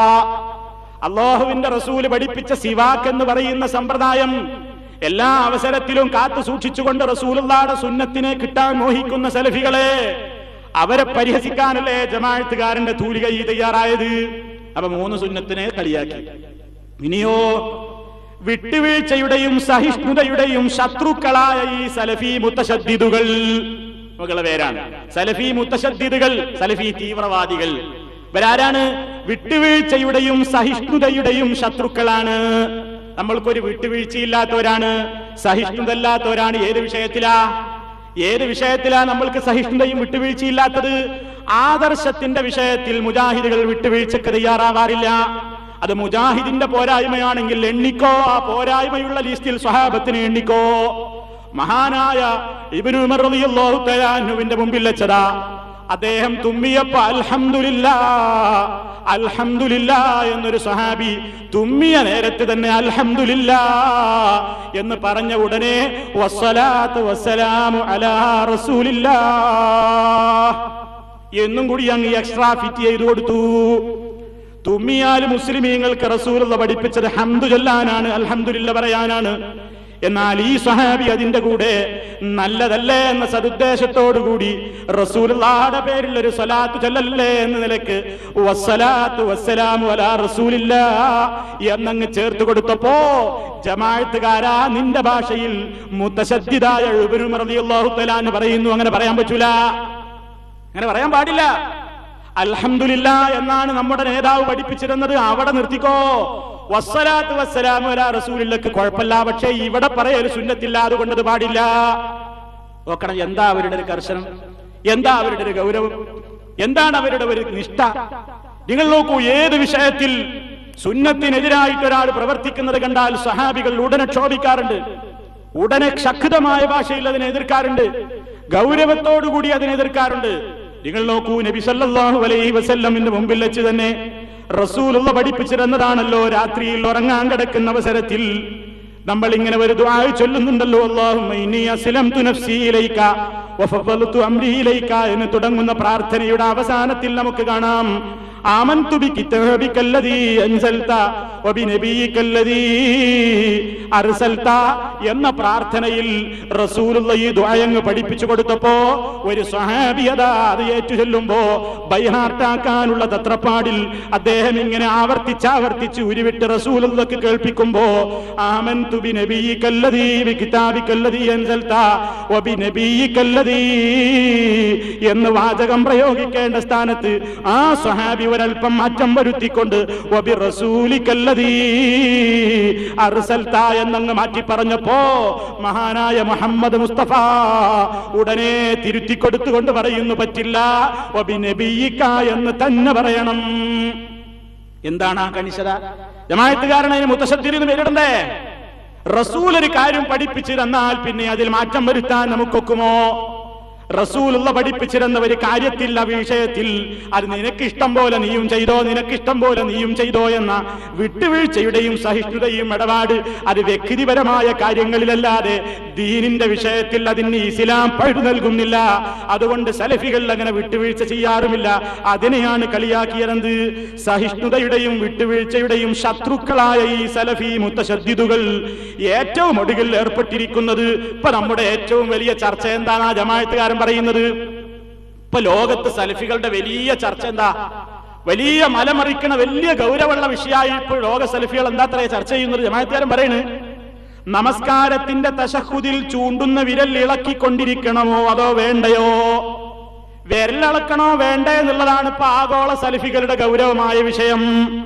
അള്ളാഹുവിന്റെ റസൂല് പഠിപ്പിച്ച സിവാക്ക് എന്ന് പറയുന്ന സമ്പ്രദായം എല്ലാ അവസരത്തിലും കാത്തു സൂക്ഷിച്ചുകൊണ്ട് റസൂലുള്ളാടെ സുന്നത്തിനെ കിട്ടാൻ മോഹിക്കുന്ന സലഫികളെ അവരെ പരിഹസിക്കാനല്ലേ ജമാഅത്തുകാരന്റെ തൂലിക ഈ തയ്യാറായത് അപ്പൊ മൂന്ന് സുന്നത്തിനെ കളിയാക്കി ഇനിയോ വിട്ടുവീഴ്ചയുടെയും സഹിഷ്ണുതയുടെയും ശത്രുക്കളായ ഈ സലഫി മുത്തശദ്ദിദുകൾ മകളെ പേരാണ് സലഫി മുത്തശദ്ദിദുകൾ സലഫി തീവ്രവാദികൾ ഇവരാരാണ് വിട്ടുവീഴ്ചയുടെയും സഹിഷ്ണുതയുടെയും ശത്രുക്കളാണ് നമ്മൾക്കൊരു വിട്ടുവീഴ്ചയില്ലാത്തവരാണ് സഹിഷ്ണുതല്ലാത്തവരാണ് ഏത് വിഷയത്തിലാ ഏത് വിഷയത്തിലാ നമ്മൾക്ക് സഹിഷ്ണുതയും വിട്ടുവീഴ്ചയില്ലാത്തത് ആദർശത്തിന്റെ വിഷയത്തിൽ മുജാഹിദുകൾ വിട്ടുവീഴ്ചക്ക് തയ്യാറാവാറില്ല അത് മുജാഹിദിന്റെ പോരായ്മയാണെങ്കിൽ എണ്ണിക്കോ ആ പോരായ്മയുള്ള ലിസ്റ്റിൽ സ്വഹാബത്തിന് എണ്ണിക്കോ മഹാനായ ഇബ്നു ഉമർ റളിയല്ലാഹു തആല അൻഹുവിന്റെ മുമ്പിൽ വെച്ചതാ അദ്ദേഹം തുമ്മിയപ്പോ അൽഹംദുലില്ലാ അൽഹംദുലില്ലാ എന്നൊരു സഹാബി തുമ്മിയ നേരത്ത് തന്നെ അൽഹംദുലില്ലാ എന്ന് പറഞ്ഞ ഉടനെ വസ്സലാത്തു വസ്സലാമു അലാ റസൂലില്ലാ എന്നും കൂടി അങ്ങ് എക്സ്ട്രാ ഫിറ്റ് ചെയ്തു കൊടുത്തു തുമ്മിയാൽ മുസ്ലിമീങ്ങൾക്ക് റസൂലുള്ള പഠിപ്പിച്ചത് ഹംദു ചൊല്ലാനാണ് അൽഹംദുലില്ല പറയാനാണ് എന്നാൽ ഈ സഹാബി അതിന്റെ കൂടെ നല്ലതല്ലേ എന്ന സതുദ്ദേശത്തോടുകൂടി റസൂലുള്ളാടെ പേരിൽ ഒരു സ്വലാത്ത് ചൊല്ലല്ലേ എന്ന നിലക്ക് വസ്സലാത്തു വസ്സലാമു അലാ റസൂലില്ല എന്നങ്ങ് ചേർത്ത് കൊടുത്തപ്പോ ജമാഅത്തുകാരാ നിന്റെ ഭാഷയിൽ മുത്തശദ്ദിദായ ഉബനു റളിയല്ലാഹു തആല എന്ന് പറയുന്നു അങ്ങനെ പറയാൻ പറ്റൂല അങ്ങനെ പറയാൻ പാടില്ല അൽഹംദുലില്ല എന്നാണ് നമ്മുടെ നേതാവ് പഠിപ്പിച്ചിരുന്നത് അവിടെ നിർത്തിക്കോ വസ്സലാത്ത് വസ്സലാമു അലാ റസൂലില്ലക്ക് കുഴപ്പമില്ല പക്ഷേ ഇവിടെ പറയൽ സുന്നത്തില്ല അതുകൊണ്ട് അത് പാടില്ല നോക്കണം എന്താ അവരുടെ ഒരു കർശനം എന്താ അവരുടെ ഒരു ഗൗരവം എന്താണ് അവരുടെ ഒരു നിഷ്ഠ നിങ്ങൾ നോക്കൂ ഏത് വിഷയത്തിൽ സുന്നത്തിനെതിരായിട്ട് ഒരാൾ പ്രവർത്തിക്കുന്നത് കണ്ടാൽ സഹാബികൾ ഉടനെ ക്ഷോഭിക്കാറുണ്ട് ഉടനെ ശക്തമായ ഭാഷയിൽ അതിനെ എതിർക്കാറുണ്ട് ഗൗരവത്തോടുകൂടി അതിനെ എതിർക്കാറുണ്ട് നിങ്ങൾ നോക്കൂ നബി സല്ലല്ലാഹു അലൈഹി വസല്ലമിന്റെ മുമ്പിൽ വെച്ച് തന്നെ റസൂലുള്ള പഠിപ്പിച്ചിരുന്നതാണല്ലോ രാത്രിയിൽ ഉറങ്ങാൻ കിടക്കുന്ന അവസരത്തിൽ നമ്മൾ ഇങ്ങനെ ഒരു ദുആ ചൊല്ലുന്നുണ്ടല്ലോ അല്ലാഹുമ്മ ഇന്നി അസ്ലംതു നഫ്സി ഇലൈക വഫദ്ദൽതു അംരി ഇലൈക എന്ന് തുടങ്ങുന്ന പ്രാർത്ഥനയുടെ അവസാനത്തിൽ നമുക്ക് കാണാം ആമന്തു ബി കിതാബിക്കല്ലദീ അൻസൽത വബിനബിയിക്കല്ലദീ അർസൽത എന്ന പ്രാർത്ഥനയിൽ റസൂലുള്ള ഈ ദുആയങ്ങ് പഠിപ്പിച്ചു കൊടുത്തപ്പോ ഒരു സ്വഹാബി അതാ അത് ഏറ്റു ചൊല്ലുമ്പോ ബൈഹാർട്ടാക്കാനുള്ള തത്രപ്പാടിൽ അദ്ദേഹം ഇങ്ങനെ ആവർത്തിച്ച് ആവർത്തിച്ച് ഉരുവിട്ട് റസൂലുള്ളക്ക് കേൾപ്പിക്കുമ്പോ ആമന്തു ബി നബിയിക്കല്ലദീ ബി കിതാബിക്കല്ലദീ അൻസൽത വബിനബിയിക്കല്ലദീ എന്ന് വാചകം പ്രയോഗിക്കേണ്ട സ്ഥാനത്ത് ആ സ്വഹാബി ഒരൽപ്പം മാറ്റം വരുത്തിക്കൊണ്ട് വബി റസൂലിക്കല്ലദീ അർസൽത എന്നങ്ങ് മാറ്റി പറഞ്ഞപ്പോ മഹാനായ മുഹമ്മദ് മുസ്തഫ ഉടനെ തിരുത്തി കൊടുത്തുകൊണ്ട് പറയുന്നു പറ്റില്ല വബി നബിയിക്ക എന്ന് തന്നെ പറയണം എന്താണ് ആ കണിശത ജമായത്തുകാരനെ മുത്തശ്ശത്തിരിന്ന് പേരിടണ്ടേ റസൂൽ ഒരു കാര്യം പഠിപ്പിച്ചു തന്നാൽ പിന്നെ അതിൽ മാറ്റം വരുത്താൻ നമുക്കൊക്കുമോ റസൂലുള്ള പഠിപ്പിച്ചിരുന്ന ഒരു കാര്യത്തിൽ ആ വിഷയത്തിൽ അത് നിനക്ക് ഇഷ്ടം പോലെ നീയും ചെയ്തോ നിനക്ക് ഇഷ്ടം പോലെ നീയും ചെയ്തോ എന്ന വിട്ടുവീഴ്ചയുടെയും സഹിഷ്ണുതയും ഇടപാട് അത് വ്യക്തിപരമായ കാര്യങ്ങളിലല്ലാതെ ദീനിന്റെ വിഷയത്തിൽ അതിന് ഇസ്ലാം പഴു നൽകുന്നില്ല അതുകൊണ്ട് സലഫികൾ അങ്ങനെ വിട്ടുവീഴ്ച ചെയ്യാറുമില്ല അതിനെയാണ് കളിയാക്കിയത് സഹിഷ്ണുതയുടെയും വിട്ടുവീഴ്ചയുടെയും ശത്രുക്കളായ ഈ സലഫി മുത്തശദ്ദിദുകൾ ഏറ്റവും ഒടുകിൽ ഏർപ്പെട്ടിരിക്കുന്നത് ഇപ്പൊ നമ്മുടെ ഏറ്റവും വലിയ ചർച്ച എന്താണ് ആ ജമായത്തുകാരൻ പറയുന്നത് ഇപ്പൊ ലോകത്ത് സലഫികളുടെ വലിയ ചർച്ച എന്താ വലിയ മലമറിക്കണ വലിയ ഗൗരവമുള്ള വിഷയമായി ഇപ്പോൾ ലോക സലഫികൾ എന്താ അത്രേ ചർച്ച ചെയ്യുന്നത് ജമായത്തുകാരൻ പറയുന്നത് നമസ്കാരത്തിന്റെ തശഹുദിൽ ചൂണ്ടുന്ന വിരൽ ഇളക്കിക്കൊണ്ടിരിക്കണമോ അതോ വേണ്ടയോ വിരലിളക്കണോ വേണ്ടേ എന്നുള്ളതാണ് ഇപ്പൊ ആഗോള സലഫികളുടെ ഗൗരവമായ വിഷയം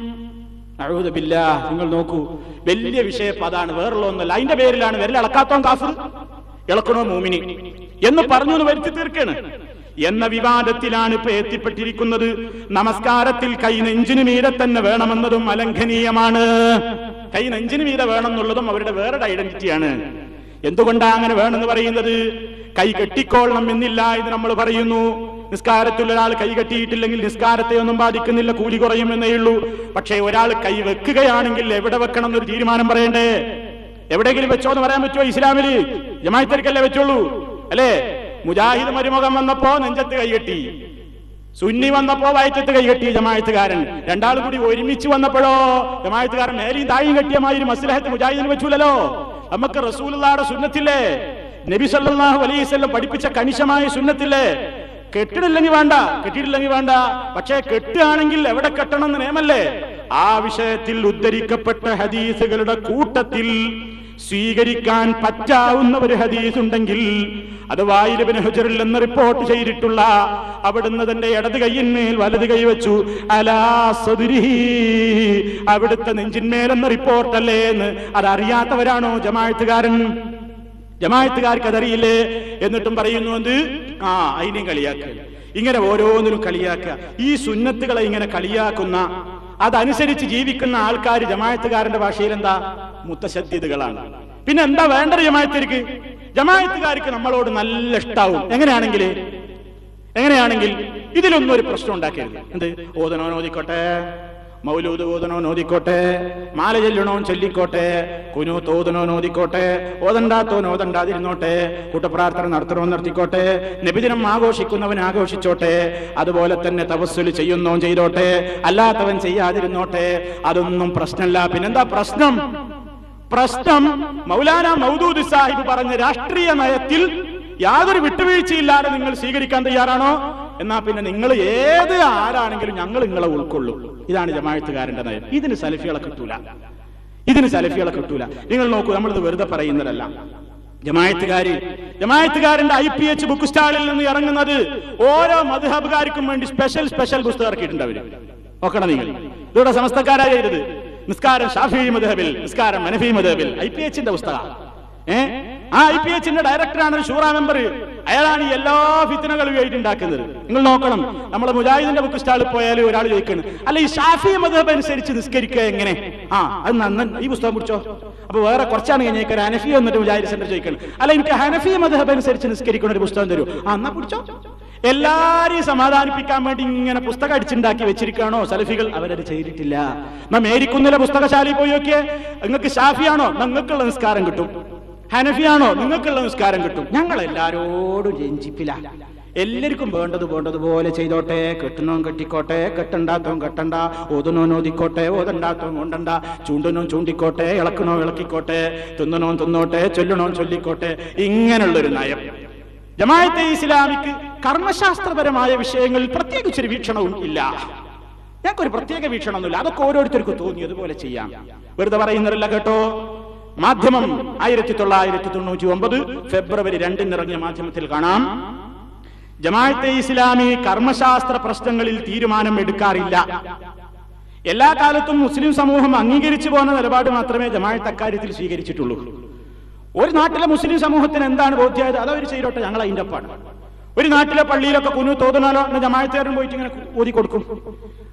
അഴുതബില്ല നിങ്ങൾ നോക്കൂ വലിയ വിഷയം ഇപ്പൊ അതാണ് വേറുള്ള ഒന്നല്ല അതിന്റെ പേരിലാണ് വിരലിളക്കാത്തോൻ കാഫിർ ഇളക്കണോ മൂമിനി എന്ന് പറഞ്ഞു എന്ന് വരുത്തി തീർക്കാണ് എന്ന വിവാദത്തിലാണ് ഇപ്പൊ എത്തിപ്പെട്ടിരിക്കുന്നത് നമസ്കാരത്തിൽ കൈ നെഞ്ചിന് മീരെ തന്നെ വേണമെന്നതും അലംഘനീയമാണ് കൈ നെഞ്ചിന് മീരെ വേണം എന്നുള്ളതും അവരുടെ വേറൊരു ഐഡന്റിറ്റിയാണ് എന്തുകൊണ്ടാ അങ്ങനെ വേണമെന്ന് പറയുന്നത് കൈ കെട്ടിക്കൊള്ളണം എന്നില്ല എന്ന് നമ്മൾ പറയുന്നു നിസ്കാരത്തിൽ ഒരാൾ കൈ കെട്ടിയിട്ടില്ലെങ്കിൽ നിസ്കാരത്തെ ഒന്നും ബാധിക്കുന്നില്ല കൂലി കുറയും എന്നേ ഉള്ളൂ പക്ഷേ ഒരാൾ കൈ വെക്കുകയാണെങ്കിൽ എവിടെ വെക്കണം എന്നൊരു തീരുമാനം പറയണ്ടേ എവിടെയെങ്കിലും വെച്ചോ എന്ന് പറയാൻ പറ്റുമോ ഇസ്ലാമില് ജമായത്തിലേക്കല്ലേ വെച്ചോളൂ അല്ലേ മുജാഹിദ് മരുമുഖം വന്നപ്പോ നെഞ്ചത്ത് കൈകെട്ടി സുന്നി വന്നപ്പോ വയറ്റത്ത് കൈകെട്ടി ജമായത്തുകാരൻ രണ്ടാളും കൂടി ഒരുമിച്ച് വന്നപ്പോഴോ ജമായത്തുകാരൻ മേലെയും താഴെയും കെട്ടിയമാതിരി മസ്ലഹത്ത് മുജാഹിദിന് വെച്ചൂലല്ലോ നമുക്ക് റസൂലുള്ളാടെ സുന്നത്തില്ലേ നബി സല്ലല്ലാഹു അലൈഹി വസല്ലം പഠിപ്പിച്ച കണിശമായ സുന്നത്തില്ലേ കെട്ടിടില്ലെങ്കിൽ വേണ്ട കെട്ടിയിട്ടില്ലെങ്കിൽ വേണ്ട പക്ഷേ കെട്ടുകയാണെങ്കിൽ എവിടെ കെട്ടണം എന്ന് നിയമല്ലേ ആ വിഷയത്തിൽ ഉദ്ധരിക്കപ്പെട്ട ഹദീസുകളുടെ കൂട്ടത്തിൽ സ്വീകരിക്കാൻ പറ്റാവുന്ന ഒരു ഹദീസ് ഉണ്ടെങ്കിൽ അത് വായിലബിന് ഹുജറിൽ എന്ന് റിപ്പോർട്ട് ചെയ്തിട്ടുള്ള അവിടുന്ന് തന്റെ ഇടത് കൈയിന്മേൽ വലത് കൈ വെച്ചു അലാ സദുരിഹി അവിടുത്തെ നെഞ്ചിന്മേലെന്ന റിപ്പോർട്ടല്ലേ എന്ന് അതറിയാത്തവരാണോ ജമായത്തുകാരൻ ജമായത്തുകാർക്ക് അതറിയില്ലേ എന്നിട്ടും പറയുന്നു എന്ത് ആ അതിനെയും കളിയാക്കുക ഇങ്ങനെ ഓരോന്നിനും കളിയാക്കുക ഈ സുന്നത്തുകളെ ഇങ്ങനെ കളിയാക്കുന്ന അതനുസരിച്ച് ജീവിക്കുന്ന ആൾക്കാർ ജമായത്തുകാരന്റെ ഭാഷയിൽ എന്താ മുത്തശദ്ധ്യതകളാണ് പിന്നെ എന്താ വേണ്ടത് ജമായത്തിർക്ക് ജമായത്തുകാർക്ക് നമ്മളോട് നല്ല ഇഷ്ടാവും എങ്ങനെയാണെങ്കിൽ എങ്ങനെയാണെങ്കിൽ ഇതിലൊന്നും ഒരു പ്രശ്നം ഉണ്ടാക്കരുത് എന്ത് ഓതനോ നോദിക്കോട്ടെ മൗലൂദ് ഓതനോ നോദിക്കോട്ടെ മാല ചെല്ലണോ ചൊല്ലിക്കോട്ടെ കുനു തോതനോ നോദിക്കോട്ടെ ഓതണ്ടാത്തോ നോതണ്ടാതിരുന്നോട്ടെ കൂട്ടപ്രാർത്ഥന നടത്തണോ നടത്തിക്കോട്ടെ നബിദിനം ആഘോഷിക്കുന്നവൻ ആഘോഷിച്ചോട്ടെ അതുപോലെ തന്നെ തപസ്സുല് ചെയ്യുന്നോ ചെയ്തോട്ടെ അല്ലാത്തവൻ ചെയ്യാതിരുന്നോട്ടെ അതൊന്നും പ്രശ്നമല്ല പിന്നെന്താ പ്രശ്നം പ്രശ്നം മൗലാന മൗദൂദ് സാഹിബ് പറഞ്ഞ രാഷ്ട്രീയ നയത്തിൽ യാതൊരു വിട്ടുവീഴ്ചയില്ലാതെ നിങ്ങൾ സ്വീകരിക്കാൻ തയ്യാറാണോ എന്നാ പിന്നെ നിങ്ങൾ ഏത് ആരാണെങ്കിലും ഞങ്ങൾ നിങ്ങളെ ഉൾക്കൊള്ളും ഇതാണ് ജമായത്തുകാരന്റെ നയം ഇതിന് സലഫികളെ കിട്ടൂല ഇതിന് സലഫികളെ കിട്ടൂല നിങ്ങൾ നോക്കൂ നമ്മളിത് വെറുതെ പറയുന്നതല്ല ജമായത്തുകാരി ജമായത്തുകാരന്റെ ഐ പി എച്ച് ബുക്ക് സ്റ്റാളിൽ നിന്ന് ഇറങ്ങുന്നത് ഓരോ മധുഹബുകാർക്കും വേണ്ടി സ്പെഷ്യൽ സ്പെഷ്യൽ പുസ്തകം ഇറക്കിയിട്ടുണ്ട് അവര് നോക്കണം നിങ്ങൾ ഇതോടെ സമസ്തക്കാരായ ചെയ്തത് നിസ്കാരം ഷാഫി മധബിൽ നിസ്കാരം മനഫി മധബിൽ ഐ പി എച്ചിന്റെ പുസ്തകം ഏ ആ ഐ പി എച്ചിന്റെ ഡയറക്ടറാണ് ഒരു ഷൂറ മെമ്പർ അയാളാണ് ഈ എല്ലാ ഫിത്തനകളും ആയിട്ട് ഉണ്ടാക്കുന്നത് നിങ്ങൾ നോക്കണം നമ്മൾ മുജാഹിദിന്റെ ബുക്ക് സ്റ്റാളിൽ പോയാൽ ഒരാൾ ചോദിക്കണം അല്ല ഈ ഷാഫി മധബ് അനുസരിച്ച് നിസ്കരിക്കുക എങ്ങനെ ആ അത് നന്ന ഈ പുസ്തകം പിടിച്ചോ അപ്പൊ വേറെ കുറച്ചാണ് കഴിഞ്ഞേക്കാൻ ഹനഫി എന്നിട്ട് മുജാഹിദ് സെന്റർ ചോദിക്കണം അല്ല എനിക്ക് ഹനഫി മധബ് അനുസരിച്ച് നിസ്കരിക്കുന്ന ഒരു പുസ്തകം തരൂ ആ എന്നാ പിടിച്ചോ എല്ലാരെയും സമാധാനിപ്പിക്കാൻ വേണ്ടി ഇങ്ങനെ പുസ്തകം അടിച്ചുണ്ടാക്കി വെച്ചിരിക്കുകയാണോ സലഫികൾ അവരത് ചെയ്തിട്ടില്ല നാം മേരിക്കുന്നിലെ പുസ്തകശാലയിൽ പോയി നോക്കിയേ നിങ്ങൾക്ക് ഷാഫിയാണോ നിങ്ങൾക്കുള്ള നിസ്കാരം കിട്ടും ഹനഫിയാണോ നിങ്ങൾക്കുള്ള നിസ്കാരം കിട്ടും ഞങ്ങൾ എല്ലാരോടും രഞ്ജിപ്പില്ല എല്ലാവർക്കും വേണ്ടത് വേണ്ടതുപോലെ ചെയ്തോട്ടെ കെട്ടണോൻ കെട്ടിക്കോട്ടെ കെട്ടണ്ടാത്തോൻ കെട്ടണ്ട ഓതനോ നോദിക്കോട്ടെ ഓതണ്ടാത്തോൻ കൊണ്ടണ്ട ചൂണ്ടനോ ചൂണ്ടിക്കോട്ടെ ഇളക്കണോ ഇളക്കിക്കോട്ടെ തിന്നണോ തിന്നോട്ടെ ചൊല്ലണോ ചൊല്ലിക്കോട്ടെ ഇങ്ങനെയുള്ളൊരു നയം ജമാഅത്തെ ഇസ്ലാമിക്ക് കർമ്മശാസ്ത്രപരമായ വിഷയങ്ങളിൽ പ്രത്യേകിച്ചൊരു വീക്ഷണവും ഇല്ല ഞങ്ങൾക്കൊരു പ്രത്യേക വീക്ഷണമൊന്നുമില്ല അതൊക്കെ ഓരോരുത്തർക്കും തോന്നിയതുപോലെ ചെയ്യാം വെറുതെ പറയുന്നവരല്ല കേട്ടോ മാധ്യമം ആയിരത്തി തൊള്ളായിരത്തി തൊണ്ണൂറ്റി ഒമ്പത് ഫെബ്രുവരി രണ്ടിന് ഇറങ്ങിയ മാധ്യമത്തിൽ കാണാം ജമാഅത്തെ ഇസ്ലാമി കർമ്മശാസ്ത്ര പ്രശ്നങ്ങളിൽ തീരുമാനം എടുക്കാറില്ല എല്ലാ കാലത്തും മുസ്ലിം സമൂഹം അംഗീകരിച്ചു പോകുന്ന നിലപാട് മാത്രമേ ജമാഅത്ത് അക്കാര്യത്തിൽ സ്വീകരിച്ചിട്ടുള്ളൂ ഒരു നാട്ടിലെ മുസ്ലിം സമൂഹത്തിന് എന്താണ് ബോധ്യമായത് അതവർ ചെയ്തോട്ടെ ഞങ്ങൾ അതിന്റെ ഒപ്പാണ് ഒരു നാട്ടിലെ പള്ളിയിലൊക്കെ കുഞ്ഞു തോന്നണല്ലോ എന്ന് ജമാഅത്തുകാരൻ പോയിട്ട് ഇങ്ങനെ ഊതി കൊടുക്കും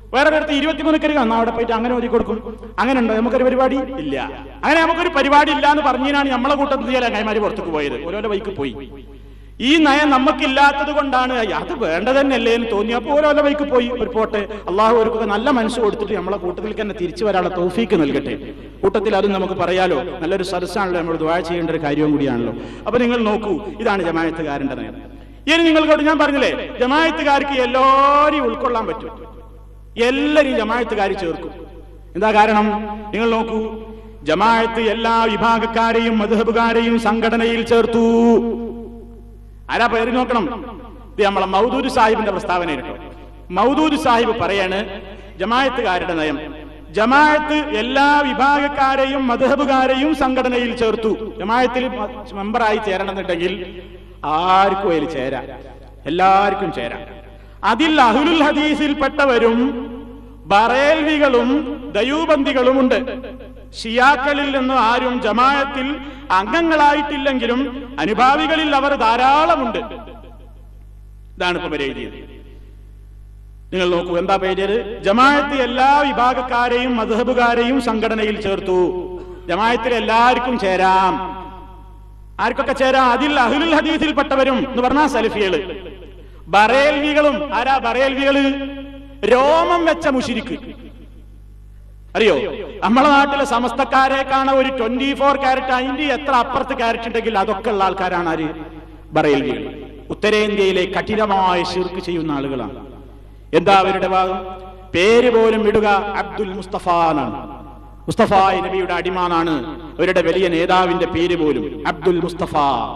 വേറെ അടുത്ത് ഇരുപത്തിമൂന്നക്കരി വന്നാൽ അവിടെ പോയിട്ട് അങ്ങനെ ഓതി കൊടുക്കും അങ്ങനെ ഉണ്ടോ നമുക്കൊരു പരിപാടി ഇല്ല അങ്ങനെ നമുക്കൊരു പരിപാടി ഇല്ല എന്ന് പറഞ്ഞാണ് നമ്മളെ കൂട്ടത്തിൽ ചില കൈമാരി പുറത്തേക്ക് പോയത് ഓരോരോ വൈക്ക് പോയി ഈ നയം നമുക്കില്ലാത്തത് കൊണ്ടാണ് അത് വേണ്ട തന്നെയല്ലേ എന്ന് തോന്നി അപ്പോൾ ഓരോ വൈക്ക് പോയി ഒരു പോട്ടെ അള്ളാഹു അവർക്കൊക്കെ നല്ല മനസ്സ് കൊടുത്തിട്ട് നമ്മളെ കൂട്ടത്തിൽ തന്നെ തിരിച്ചു വരാനുള്ള തൗഫീക്ക് നൽകട്ടെ കൂട്ടത്തിൽ അതും നമുക്ക് പറയാലോ നല്ലൊരു സദസ്സാണല്ലോ നമ്മൾ ദ്വാ ചെയ്യേണ്ട ഒരു കാര്യവും കൂടിയാണല്ലോ അപ്പൊ നിങ്ങൾ നോക്കൂ ഇതാണ് ജമായത്തുകാരന്റെ നയം ഇനി നിങ്ങൾക്കോട് ഞാൻ പറഞ്ഞില്ലേ ജമായത്തുകാർക്ക് എല്ലാവരെയും ഉൾക്കൊള്ളാൻ പറ്റും എല്ലാരെയും ജമായത്തുകാർ ചേർക്കും എന്താ കാരണം നിങ്ങൾ നോക്കൂ ജമാഅത്ത് എല്ലാ വിഭാഗക്കാരെയും മധുഹബുകാരെയും സംഘടനയിൽ ചേർത്തു ആരാ പേര് നോക്കണം ഇത് നമ്മളെ മൗദൂദ് സാഹിബിന്റെ പ്രസ്താവന കേട്ടോ മൗദൂദ് സാഹിബ് പറയാണ് ജമായത്തുകാരുടെ നയം ജമാഅത്ത് എല്ലാ വിഭാഗക്കാരെയും മധുഹബുകാരെയും സംഘടനയിൽ ചേർത്തു ജമാഅത്തിൽ മെമ്പറായി ചേരണമെന്നുണ്ടെങ്കിൽ ആർക്കും അതിൽ ചേരാം എല്ലാവർക്കും ചേരാം അതിൽ അഹുലുൽ ഹദീസിൽപ്പെട്ടവരും ബറേൽവികളും ദയൂബന്ദികളുമുണ്ട് ഷിയാക്കളിൽ നിന്ന് ആരും ജമാഅത്തിൽ അംഗങ്ങളായിട്ടില്ലെങ്കിലും അനുഭാവികളിൽ അവർ ധാരാളമുണ്ട് ഇതാണ് ഇപ്പൊ എഴുതിയത് നിങ്ങൾ നോക്കൂ എന്താ പേര് ജമാഅത്ത് എല്ലാ വിഭാഗക്കാരെയും മധുഹബുകാരെയും സംഘടനയിൽ ചേർത്തു ജമാഅത്തിൽ എല്ലാവർക്കും ചേരാം ആർക്കൊക്കെ ചേരാം അതിൽ അഹുലുൽ ഹദീസിൽപ്പെട്ടവരും എന്ന് പറഞ്ഞാൽ സലഫികള് ബറേൽവികളും ആരാ ബറേൽവികള് രോമം വെച്ച മുഷിരിക്ക് അറിയോ നമ്മളെ നാട്ടിലെ സമസ്തക്കാരെ കാണാൻ ഒരു ട്വന്റി ഫോർ ക്യാരറ്റ് അതിന്റെ എത്ര അപ്പുറത്ത് ക്യാരറ്റ് ഉണ്ടെങ്കിൽ അതൊക്കെ ഉള്ള ആൾക്കാരാണ് ആര് ബറേൽവികൾ ഉത്തരേന്ത്യയിലെ കഠിനമായ ശിർക്ക് ചെയ്യുന്ന ആളുകളാണ് എന്താ അവരുടെ ഭാഗം പേര് പോലും ഇടുക അബ്ദുൽ മുസ്തഫ എന്നാണ് മുസ്തഫ നബിയുടെ അടിമാനാണ് അവരുടെ വലിയ നേതാവിന്റെ പേര് പോലും അബ്ദുൽ മുസ്തഫ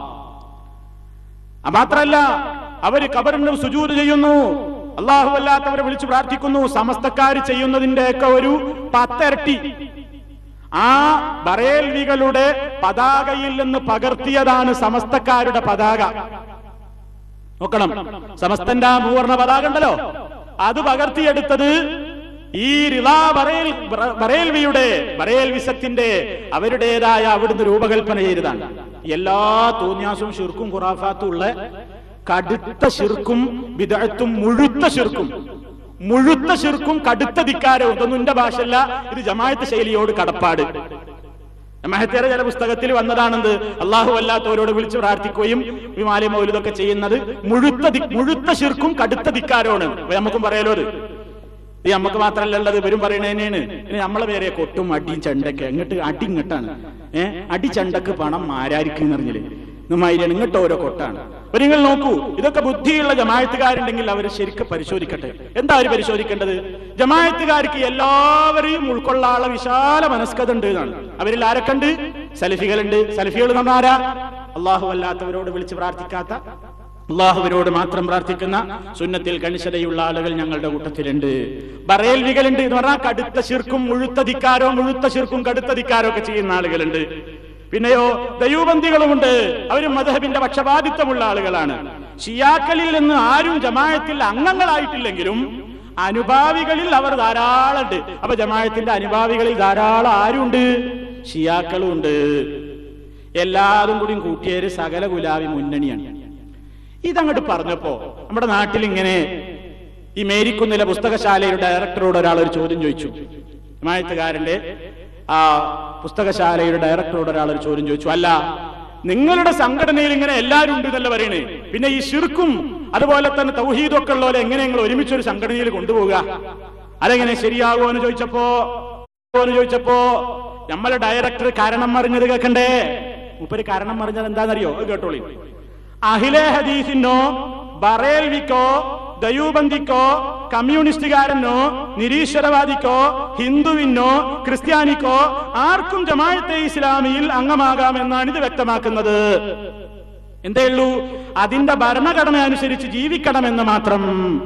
മാത്രല്ല അവര് കബറിന് സുജൂത് ചെയ്യുന്നു അള്ളാഹു അല്ലാത്തവരെ വിളിച്ചു പ്രാർത്ഥിക്കുന്നു സമസ്തക്കാർ ചെയ്യുന്നതിന്റെ ഒക്കെ ഒരു പത്തരട്ടി ആ ബറേൽവികളുടെ പതാകയിൽ നിന്ന് പകർത്തിയതാണ് സമസ്തക്കാരുടെ പതാക നോക്കണം സമസ്തന്റെ ആ മൂവർണ പതാക ഉണ്ടല്ലോ അത് പകർത്തിയെടുത്തത് ഈ റിളാ ബറേൽ ബറേൽവിയുടെ ബറേൽവിസത്തിന്റെ അവരുടേതായ അവിടുന്ന് രൂപകൽപ്പന ചെയ്തതാണ് എല്ലാ തോന്യാസും ഷിർക്കും ഖുറാഫാത്തും ഉള്ള കടുത്ത ശിർക്കും വിദഗ്ധത്തും മുഴുത്ത ശിർക്കും മുഴുത്ത ശിർക്കും കടുത്ത ധിക്കാരവും ഇതൊന്നും എന്റെ ഭാഷയല്ല ഇത് ജമായത്ത് ശൈലിയോട് കടപ്പാട് മഹത്തേറെ ചില പുസ്തകത്തിൽ വന്നതാണെന്ത് അള്ളാഹു അല്ലാത്തവരോട് വിളിച്ച് പ്രാർത്ഥിക്കുകയും വിമാലി മൗലിതൊക്കെ ചെയ്യുന്നത് മുഴുത്ത ദി- മുഴുത്ത ശിർക്കും കടുത്ത ധിക്കാരമാണ് ഇപ്പൊ നമുക്കും പറയാലോ അത് ഇത് നമുക്ക് മാത്രമല്ല ഉള്ളത് ഇവരും പറയണേനാണ് ഇനി നമ്മളെ പേരെ കൊട്ടും അടിയും ചെണ്ടൊക്കെ അങ്ങോട്ട് അടി ഇങ്ങോട്ടാണ് ഏഹ് അടി ചെണ്ടക്ക് പണം മാരാരിക്കും എന്ന് പറഞ്ഞില്ലേ നമ്മായിരിയാണ് ഇങ്ങോട്ട് ഓരോ കൊട്ടാണ് അപ്പൊ നിങ്ങൾ നോക്കൂ ഇതൊക്കെ ബുദ്ധിയുള്ള ജമായത്തുകാരുണ്ടെങ്കിൽ അവർ ശരിക്കും പരിശോധിക്കട്ടെ എന്താ അവർ പരിശോധിക്കേണ്ടത് ജമായത്തുകാർക്ക് എല്ലാവരെയും ഉൾക്കൊള്ളാനുള്ള വിശാല മനസ്കത ഉണ്ട് എന്നാണ് അവരിൽ ആരൊക്കെ ഉണ്ട് സലഫികളുണ്ട് സലഫികൾ എന്ന് പറഞ്ഞാൽ ആരാ അള്ളാഹു അല്ലാത്തവരോട് വിളിച്ച് പ്രാർത്ഥിക്കാത്ത അള്ളാഹുവിനോട് മാത്രം പ്രാർത്ഥിക്കുന്ന സുന്നത്തിൽ കണിശതയുള്ള ആളുകൾ ഞങ്ങളുടെ കൂട്ടത്തിലുണ്ട് ബറേൽവികളുണ്ട് എന്ന് പറഞ്ഞാൽ കടുത്ത ശിർക്കും മുഴുത്ത ധിക്കാരോ മുഴുത്ത ശിർക്കും കടുത്ത ധിക്കാരോ ഒക്കെ ചെയ്യുന്ന ആളുകളുണ്ട് പിന്നെയോ ദൈവബന്ധികളുമുണ്ട് അവരും മധഹബിന്റെ പക്ഷപാതിത്വമുള്ള ആളുകളാണ് ഷിയാക്കളിൽ നിന്ന് ആരും ജമായത്തിൽ അംഗങ്ങളായിട്ടില്ലെങ്കിലും അനുഭാവികളിൽ അവർ ധാരാളമുണ്ട് അപ്പൊ ജമായത്തിന്റെ അനുഭാവികളിൽ ധാരാളം ആരുണ്ട് ഷിയാക്കളും ഉണ്ട് എല്ലാതും കൂടി കൂട്ടിയൊരു സകല ഗുലാബി മുന്നണിയാണ് ഇതങ്ങോട്ട് പറഞ്ഞപ്പോ നമ്മുടെ നാട്ടിൽ ഇങ്ങനെ ഈ മേരിക്കുന്നിലെ പുസ്തകശാലയുടെ ഡയറക്ടറോട് ഒരാൾ ഒരു ചോദ്യം ചോദിച്ചു ജമായത്തുകാരന്റെ ആ പുസ്തകശാലയുടെ ഡയറക്ടറോട് ഒരാൾ ഒരു ചോദ്യം ചോദിച്ചു അല്ല നിങ്ങളുടെ സംഘടനയിൽ ഇങ്ങനെ എല്ലാവരും ഉണ്ട് എന്നല്ല പറയണേ പിന്നെ ഈ ശിർക്കും അതുപോലെ തന്നെ തൗഹീദും ഒക്കെ ഉള്ളവരെ എങ്ങനെ നിങ്ങൾ ഒരുമിച്ച് ഒരു സംഘടനയിൽ കൊണ്ടുപോവുക അതെങ്ങനെ ശരിയാകുമോ എന്ന് ചോദിച്ചപ്പോ എന്ന് ചോദിച്ചപ്പോ നമ്മളെ ഡയറക്ടർ കാരണം അറിഞ്ഞത് കേൾക്കണ്ടേ മൂപ്പര് കാരണം അറിഞ്ഞത് എന്താണെന്നറിയോ അത് കേട്ടോളി അഹിലെ ഹദീസിനോ ബറേൽവിക്കോ ദയൂബന്ദിക്കോ കമ്മ്യൂണിസ്റ്റുകാരനോ നിരീശ്വരവാദിക്കോ ഹിന്ദുവിനോ ക്രിസ്ത്യാനിക്കോ ആർക്കും ജമാഅത്തെ ഇസ്ലാമിയിൽ അംഗമാകാമെന്നാണ് ഇത് വ്യക്തമാക്കുന്നത് എന്തേ ഉള്ളൂ അതിന്റെ ഭരണഘടന അനുസരിച്ച് ജീവിക്കണമെന്ന് മാത്രം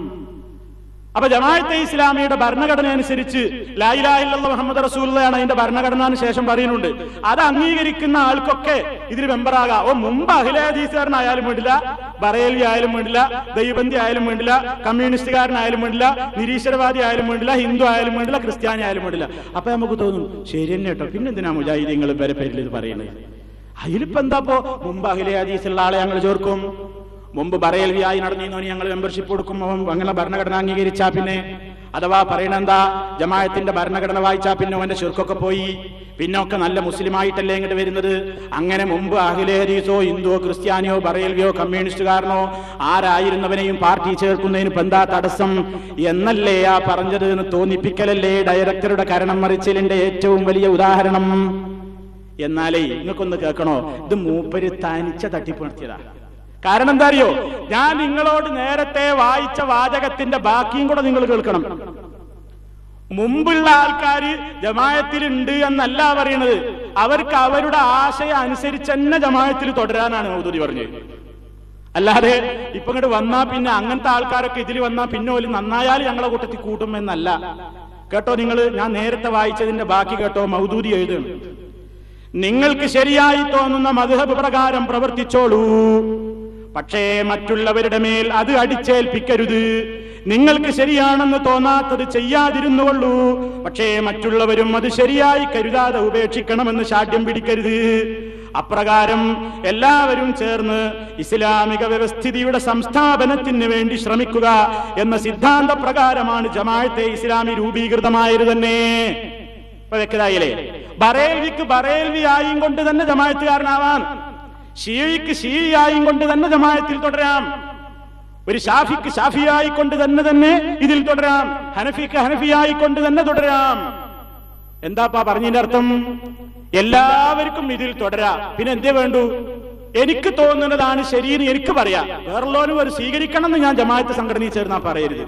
അപ്പൊ ജമാഅത്തെ ഇസ്ലാമിയുടെ ഭരണഘടന അനുസരിച്ച് ലായിലാഹില്ല മുഹമ്മദ് റസൂലാണ് അതിന്റെ ഭരണഘടനന് ശേഷം പറയുന്നുണ്ട് അത് അംഗീകരിക്കുന്ന ആൾക്കൊക്കെ ഇതിൽ മെമ്പറാകാം ഓ മുമ്പ് അഖിലേദീസുകാരനായാലും വേണ്ടില്ല ബറേലി ആയാലും വേണ്ടില്ല ദൈവബന്ധി ആയാലും വേണ്ടില്ല കമ്മ്യൂണിസ്റ്റുകാരനായാലും വേണ്ടില്ല നിരീശ്വരവാദി ആയാലും വേണ്ടില്ല ഹിന്ദു ആയാലും വേണ്ടില്ല ക്രിസ്ത്യാനി ആയാലും വേണ്ടില്ല അപ്പൊ നമുക്ക് തോന്നും ശരി തന്നെ കേട്ടോ പിന്നെന്തിനാ മുജാഹിദീങ്ങൾ പേരെ പേരിൽ ഇത് പറയുന്നത് അതിലിപ്പോ എന്താപ്പോ മുമ്പ് അഖിലെ ഹദീസുള്ള ആളെ ഞങ്ങൾ ചേർക്കും മുമ്പ് ബറേൽവിയായി നടന്നിരുന്നവന് ഞങ്ങൾ മെമ്പർഷിപ്പ് കൊടുക്കും അവൻ അങ്ങനെ ഭരണഘടന അംഗീകരിച്ചാ പിന്നെ അഥവാ പറയണ എന്താ ജമായത്തിന്റെ ഭരണഘടന വായിച്ചാ പിന്നെ അവന്റെ ചുരുക്കൊക്കെ പോയി പിന്നൊക്കെ നല്ല മുസ്ലിമായിട്ടല്ലേ ഇങ്ങോട്ട് വരുന്നത് അങ്ങനെ മുമ്പ് അഖിലേ ഹദീസോ ഹിന്ദുവോ ക്രിസ്ത്യാനിയോ ബറേൽവിയോ കമ്മ്യൂണിസ്റ്റുകാരനോ ആരായിരുന്നവനെയും പാർട്ടി ചേർക്കുന്നതിന് ഇപ്പൊ എന്താ തടസ്സം എന്നല്ലേ ആ പറഞ്ഞത് എന്ന് തോന്നിപ്പിക്കലല്ലേ ഡയറക്ടറുടെ കരണം മറിച്ചിലിന്റെ ഏറ്റവും വലിയ ഉദാഹരണം എന്നാലേ നിങ്ങൾക്കൊന്ന് കേൾക്കണോ ഇത് മൂപ്പര് തനിച്ച തട്ടിപ്പ് നടത്തിയതാ കാരണം എന്താ അറിയോ ഞാൻ നിങ്ങളോട് നേരത്തെ വായിച്ച വാചകത്തിന്റെ ബാക്കിയും കൂടെ നിങ്ങൾ കേൾക്കണം മുമ്പുള്ള ആൾക്കാർ ജമായത്തിലുണ്ട് എന്നല്ല പറയണത് അവർക്ക് അവരുടെ ആശയം അനുസരിച്ച് തന്നെ ജമായത്തിൽ തുടരാനാണ് മൗദൂദി പറഞ്ഞത് അല്ലാതെ ഇപ്പൊ ഇങ്ങോട്ട് വന്നാ പിന്നെ അങ്ങനത്തെ ആൾക്കാരൊക്കെ ഇതിൽ വന്നാ പിന്നെ ഒരു നന്നായാൽ ഞങ്ങളെ കൂട്ടത്തിൽ കൂട്ടും എന്നല്ല കേട്ടോ നിങ്ങൾ ഞാൻ നേരത്തെ വായിച്ചതിന്റെ ബാക്കി കേട്ടോ മൗദൂദി എഴുതുന്നു നിങ്ങൾക്ക് ശരിയായി തോന്നുന്ന മധുഹബ് പ്രകാരം പ്രവർത്തിച്ചോളൂ പക്ഷേ മറ്റുള്ളവരുടെ മേൽ അത് അടിച്ചേൽപ്പിക്കരുത് നിങ്ങൾക്ക് ശരിയാണെന്ന് തോന്നാത്തത് ചെയ്യാതിരുന്നുകൊള്ളൂ പക്ഷേ മറ്റുള്ളവരും അത് ശരിയായി കരുതാതെ ഉപേക്ഷിക്കണമെന്ന് ശാഠ്യം പിടിക്കരുത് അപ്രകാരം എല്ലാവരും ചേർന്ന് ഇസ്ലാമിക വ്യവസ്ഥിതിയുടെ സംസ്ഥാപനത്തിന് വേണ്ടി ശ്രമിക്കുക എന്ന സിദ്ധാന്ത പ്രകാരമാണ് ജമാഅത്തെ ഇസ്ലാമി രൂപീകൃതമായത് തന്നെ ഇപ്പൊ വ്യക്തതായില്ലേ ബറേൽവിക്ക് ബറേൽവി ആയും കൊണ്ട് തന്നെ ജമായത്തുകാരനാവാം ഷീയിക്ക് ഷീയായും കൊണ്ട് തന്നെ ജമായത്തിൽ തുടരാം ഒരു ഷാഫിക്ക് ഷാഫിയായി കൊണ്ട് തന്നെ തന്നെ ഇതിൽ തുടരാം ഹനഫിക്ക് ഹനഫിയായി കൊണ്ട് തന്നെ തുടരാം എന്താപ്പാ പറഞ്ഞതിന്റെ അർത്ഥം എല്ലാവർക്കും ഇതിൽ തുടരാം പിന്നെ എന്തേ വേണ്ടു എനിക്ക് തോന്നുന്നതാണ് ശരിയെന്ന് എനിക്ക് പറയാം വേറുള്ളവരും ഒരു സ്വീകരിക്കണം എന്ന് ഞാൻ ജമാഅത്ത് സംഘടനയിൽ ചേർന്നാ പറയരുത്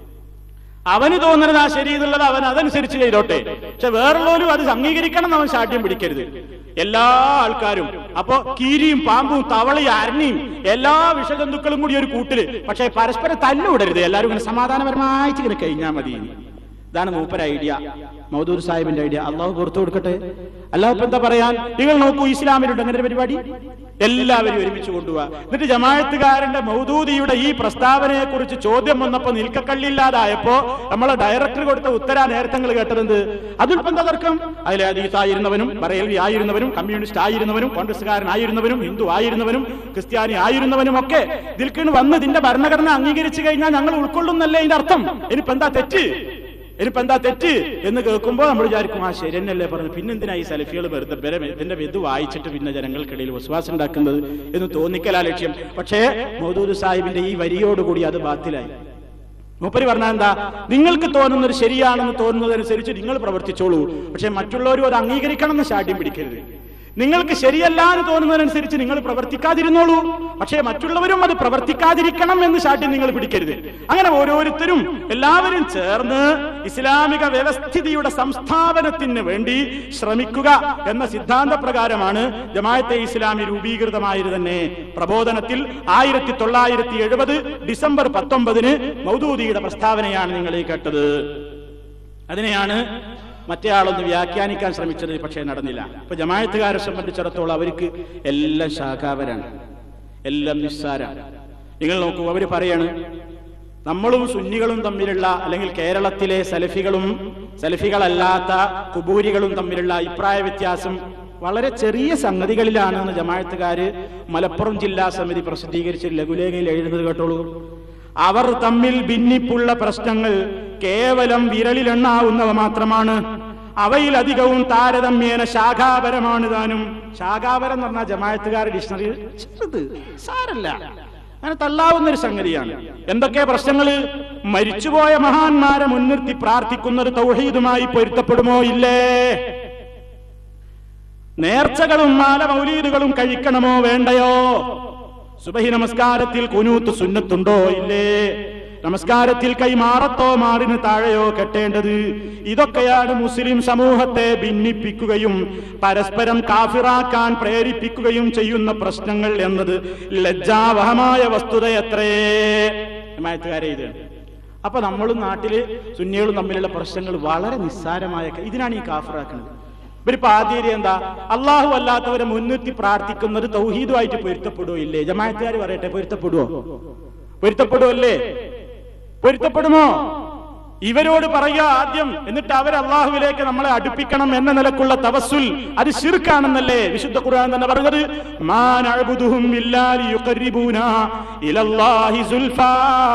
അവന് തോന്നുന്നത് ആ ശരി എന്നുള്ളത് അവൻ അതനുസരിച്ച് ചെയ്തോട്ടെ പക്ഷെ വേറുള്ളവരും അത് അംഗീകരിക്കണം എന്ന് അവൻ ശാഠ്യം പിടിക്കരുത് എല്ലാ ആൾക്കാരും അപ്പോ കീരിയും പാമ്പും തവളയും അരണിയും എല്ലാ വിഷജന്തുക്കളും കൂടി ഒരു കൂട്ടില് പക്ഷെ പരസ്പരം തല്ലുവിടരുത് എല്ലാവരും ഇങ്ങനെ സമാധാനപരമായിട്ട് ഇങ്ങനെ കഴിഞ്ഞാൽ മതി ഇതാണ് മൂപ്പര ഐഡിയ മൗദൂർ സാഹിബിന്റെ ഐഡിയ അള്ളാഹു പുറത്തു കൊടുക്കട്ടെ അല്ലാതെ ഇപ്പൊ എന്താ പറയാൻ നിങ്ങൾ നോക്കൂ ഇസ്ലാമിലുണ്ട് അങ്ങനെ ഒരു പരിപാടി എല്ലാവരും ഒരുമിച്ച് കൊണ്ടുപോവാ എന്നിട്ട് ജമായത്തുകാരന്റെ മൗദൂദിയുടെ ഈ പ്രസ്താവനയെ കുറിച്ച് ചോദ്യം വന്നപ്പോ നിൽക്കക്കള്ളില്ലാതായപ്പോ നമ്മളെ ഡയറക്ടർ കൊടുത്ത ഉത്തര നേരത്തങ്ങൾ കേട്ടതെന്ത് അതിൽപ്പോ എന്താ തർക്കം അതിലെ അതീതായിരുന്നവനും ബറേലി ആയിരുന്നവനും കമ്മ്യൂണിസ്റ്റ് ആയിരുന്നവനും കോൺഗ്രസ്സുകാരനായിരുന്നവനും ഹിന്ദു ആയിരുന്നവനും ക്രിസ്ത്യാനി ആയിരുന്നവനും ഒക്കെ ഇതിൽക്കിണ് വന്ന് ഇതിന്റെ ഭരണഘടന അംഗീകരിച്ചു കഴിഞ്ഞാൽ ഞങ്ങൾ ഉൾക്കൊള്ളുന്നല്ലേ ഇതിന്റെ അർത്ഥം ഇനിയിപ്പോ എന്താ തെറ്റ് ഇനിയിപ്പോ എന്താ തെറ്റ് എന്ന് കേൾക്കുമ്പോൾ നമ്മൾ വിചാരിക്കും ആ ശരി തന്നെയല്ലേ പറഞ്ഞു പിന്നെ എന്തിനാ ഈ സെൽഫികൾ വെറുതെ ഇവരെ ഇതിന്റെ ഇത് വായിച്ചിട്ട് പിന്നെ ജനങ്ങൾക്കിടയിൽ വിശ്വാസം ഉണ്ടാക്കുന്നത് എന്ന് തോന്നിക്കലാ ലക്ഷ്യം പക്ഷേ മൗദൂദ് സാഹിബിന്റെ ഈ വരിയോടുകൂടി അത് ബാത്തിലായി മൂപ്പര് പറഞ്ഞാൽ എന്താ നിങ്ങൾക്ക് തോന്നുന്നത് ശരിയാണെന്ന് തോന്നുന്നതനുസരിച്ച് നിങ്ങൾ പ്രവർത്തിച്ചോളൂ പക്ഷെ മറ്റുള്ളവരും അത് അംഗീകരിക്കണം എന്ന് ശാഠ്യം പിടിക്കരുത് നിങ്ങൾക്ക് ശരിയല്ല എന്ന് തോന്നുന്നതനുസരിച്ച് നിങ്ങൾ പ്രവർത്തിക്കാതിരുന്നോളൂ പക്ഷേ മറ്റുള്ളവരും അത് പ്രവർത്തിക്കാതിരിക്കണം എന്ന് ശാഠ്യം നിങ്ങൾ പിടിക്കരുത് അങ്ങനെ ഓരോരുത്തരും എല്ലാവരും ചേർന്ന് ഇസ്ലാമിക വ്യവസ്ഥിതിയുടെ സംസ്ഥാപനത്തിന് വേണ്ടി ശ്രമിക്കുക എന്ന സിദ്ധാന്ത പ്രകാരമാണ് ജമാഅത്തെ ഇസ്ലാമി രൂപീകൃതമായത് തന്നെ പ്രബോധനത്തിൽ ആയിരത്തി തൊള്ളായിരത്തി എഴുപത് ഡിസംബർ പത്തൊമ്പതിന് മൗദൂദിയുടെ പ്രസ്താവനയാണ് നിങ്ങൾ ഈ കേട്ടത് അതിനെയാണ് മറ്റേ ആളൊന്ന് വ്യാഖ്യാനിക്കാൻ ശ്രമിച്ചത് പക്ഷേ നടന്നില്ല ഇപ്പൊ ജമായത്തുകാരെ സംബന്ധിച്ചിടത്തോളം അവർക്ക് എല്ലാം ശാഖാവരാണ് എല്ലാം നിസ്സാരാണ് നിങ്ങൾ നോക്കൂ അവര് പറയാണ് നമ്മളും സുന്നികളും തമ്മിലുള്ള അല്ലെങ്കിൽ കേരളത്തിലെ സലഫികളും സലഫികളല്ലാത്ത കുബൂരികളും തമ്മിലുള്ള അഭിപ്രായ വ്യത്യാസം വളരെ ചെറിയ സംഗതികളിലാണ് എന്ന് ജമായത്തുകാര് മലപ്പുറം ജില്ലാ സമിതി പ്രസിദ്ധീകരിച്ച ലഘുലേഖയിൽ എഴുതുന്നത് കേട്ടോളൂ അവർ തമ്മിൽ ഭിന്നിപ്പുള്ള പ്രശ്നങ്ങൾ കേവലം വിരലിലെണ്ണാവുന്നവ മാത്രമാണ് അവയിലധികവും താരതമ്യേന ശാഖാപരമാണ് താനും ശാഖാപരം എന്ന് പറഞ്ഞാൽ ജമായത്തുകാരുടെ ഡിക്ഷണറി ചെറുത് സാരല്ല അങ്ങനെ തള്ളാവുന്ന ഒരു സംഗതിയാണ് എന്തൊക്കെ പ്രശ്നങ്ങള് മരിച്ചുപോയ മഹാന്മാരെ മുൻനിർത്തി പ്രാർത്ഥിക്കുന്നത് തൗഹീദുമായി പൊരുത്തപ്പെടുമോ ഇല്ലേ നേർച്ചകളും മാല മൗലീദുകളും കഴിക്കണമോ വേണ്ടയോ സുബഹി നമസ്കാരത്തിൽ കുനൂത്ത് സുന്നത്തുണ്ടോ ഇല്ലേ നമസ്കാരത്തിൽ കൈമാറത്തോ മാറിന് താഴെയോ കെട്ടേണ്ടത് ഇതൊക്കെയാണ് മുസ്ലിം സമൂഹത്തെ ഭിന്നിപ്പിക്കുകയും പരസ്പരം കാഫിറാക്കാൻ പ്രേരിപ്പിക്കുകയും ചെയ്യുന്ന പ്രശ്നങ്ങൾ എന്നത് ലജ്ജാവഹമായ വസ്തുതയത്രേ മായത്തുകാരെ ഇത് അപ്പൊ നമ്മളും നാട്ടില് സുന്നികളും തമ്മിലുള്ള പ്രശ്നങ്ങൾ വളരെ നിസ്സാരമായ ഇതിനാണ് ഈ കാഫിറാക്കുന്നത് ഇവരിപ്പോ ആദ്യം എന്താ അള്ളാഹു അല്ലാത്തവരെ മുൻനിർത്തി പ്രാർത്ഥിക്കുന്നത് തൗഹീദുമായിട്ട് പൊരുത്തപ്പെടുവോ ഇല്ലേ ജമാഅത്തുകാർ പറയട്ടെ പൊരുത്തപ്പെടുവോ പൊരുത്തപ്പെടുവോ അല്ലേ പൊരുത്തപ്പെടുമോ ഇവരോട് പറയുക ആദ്യം എന്നിട്ട് അവർ അള്ളാഹുവിലേക്ക് നമ്മളെ അടുപ്പിക്കണം എന്ന നിലക്കുള്ള തവസുൽ അത് ശിർക്കാണെന്നല്ലേ വിശുദ്ധ ഖുർആൻ തന്നെ പറഞ്ഞത് മാ നഅ്ബുദുഹും ഇല്ലാ ലിയുഖർരിബൂനാ ഇലല്ലാഹി സുൽഫാ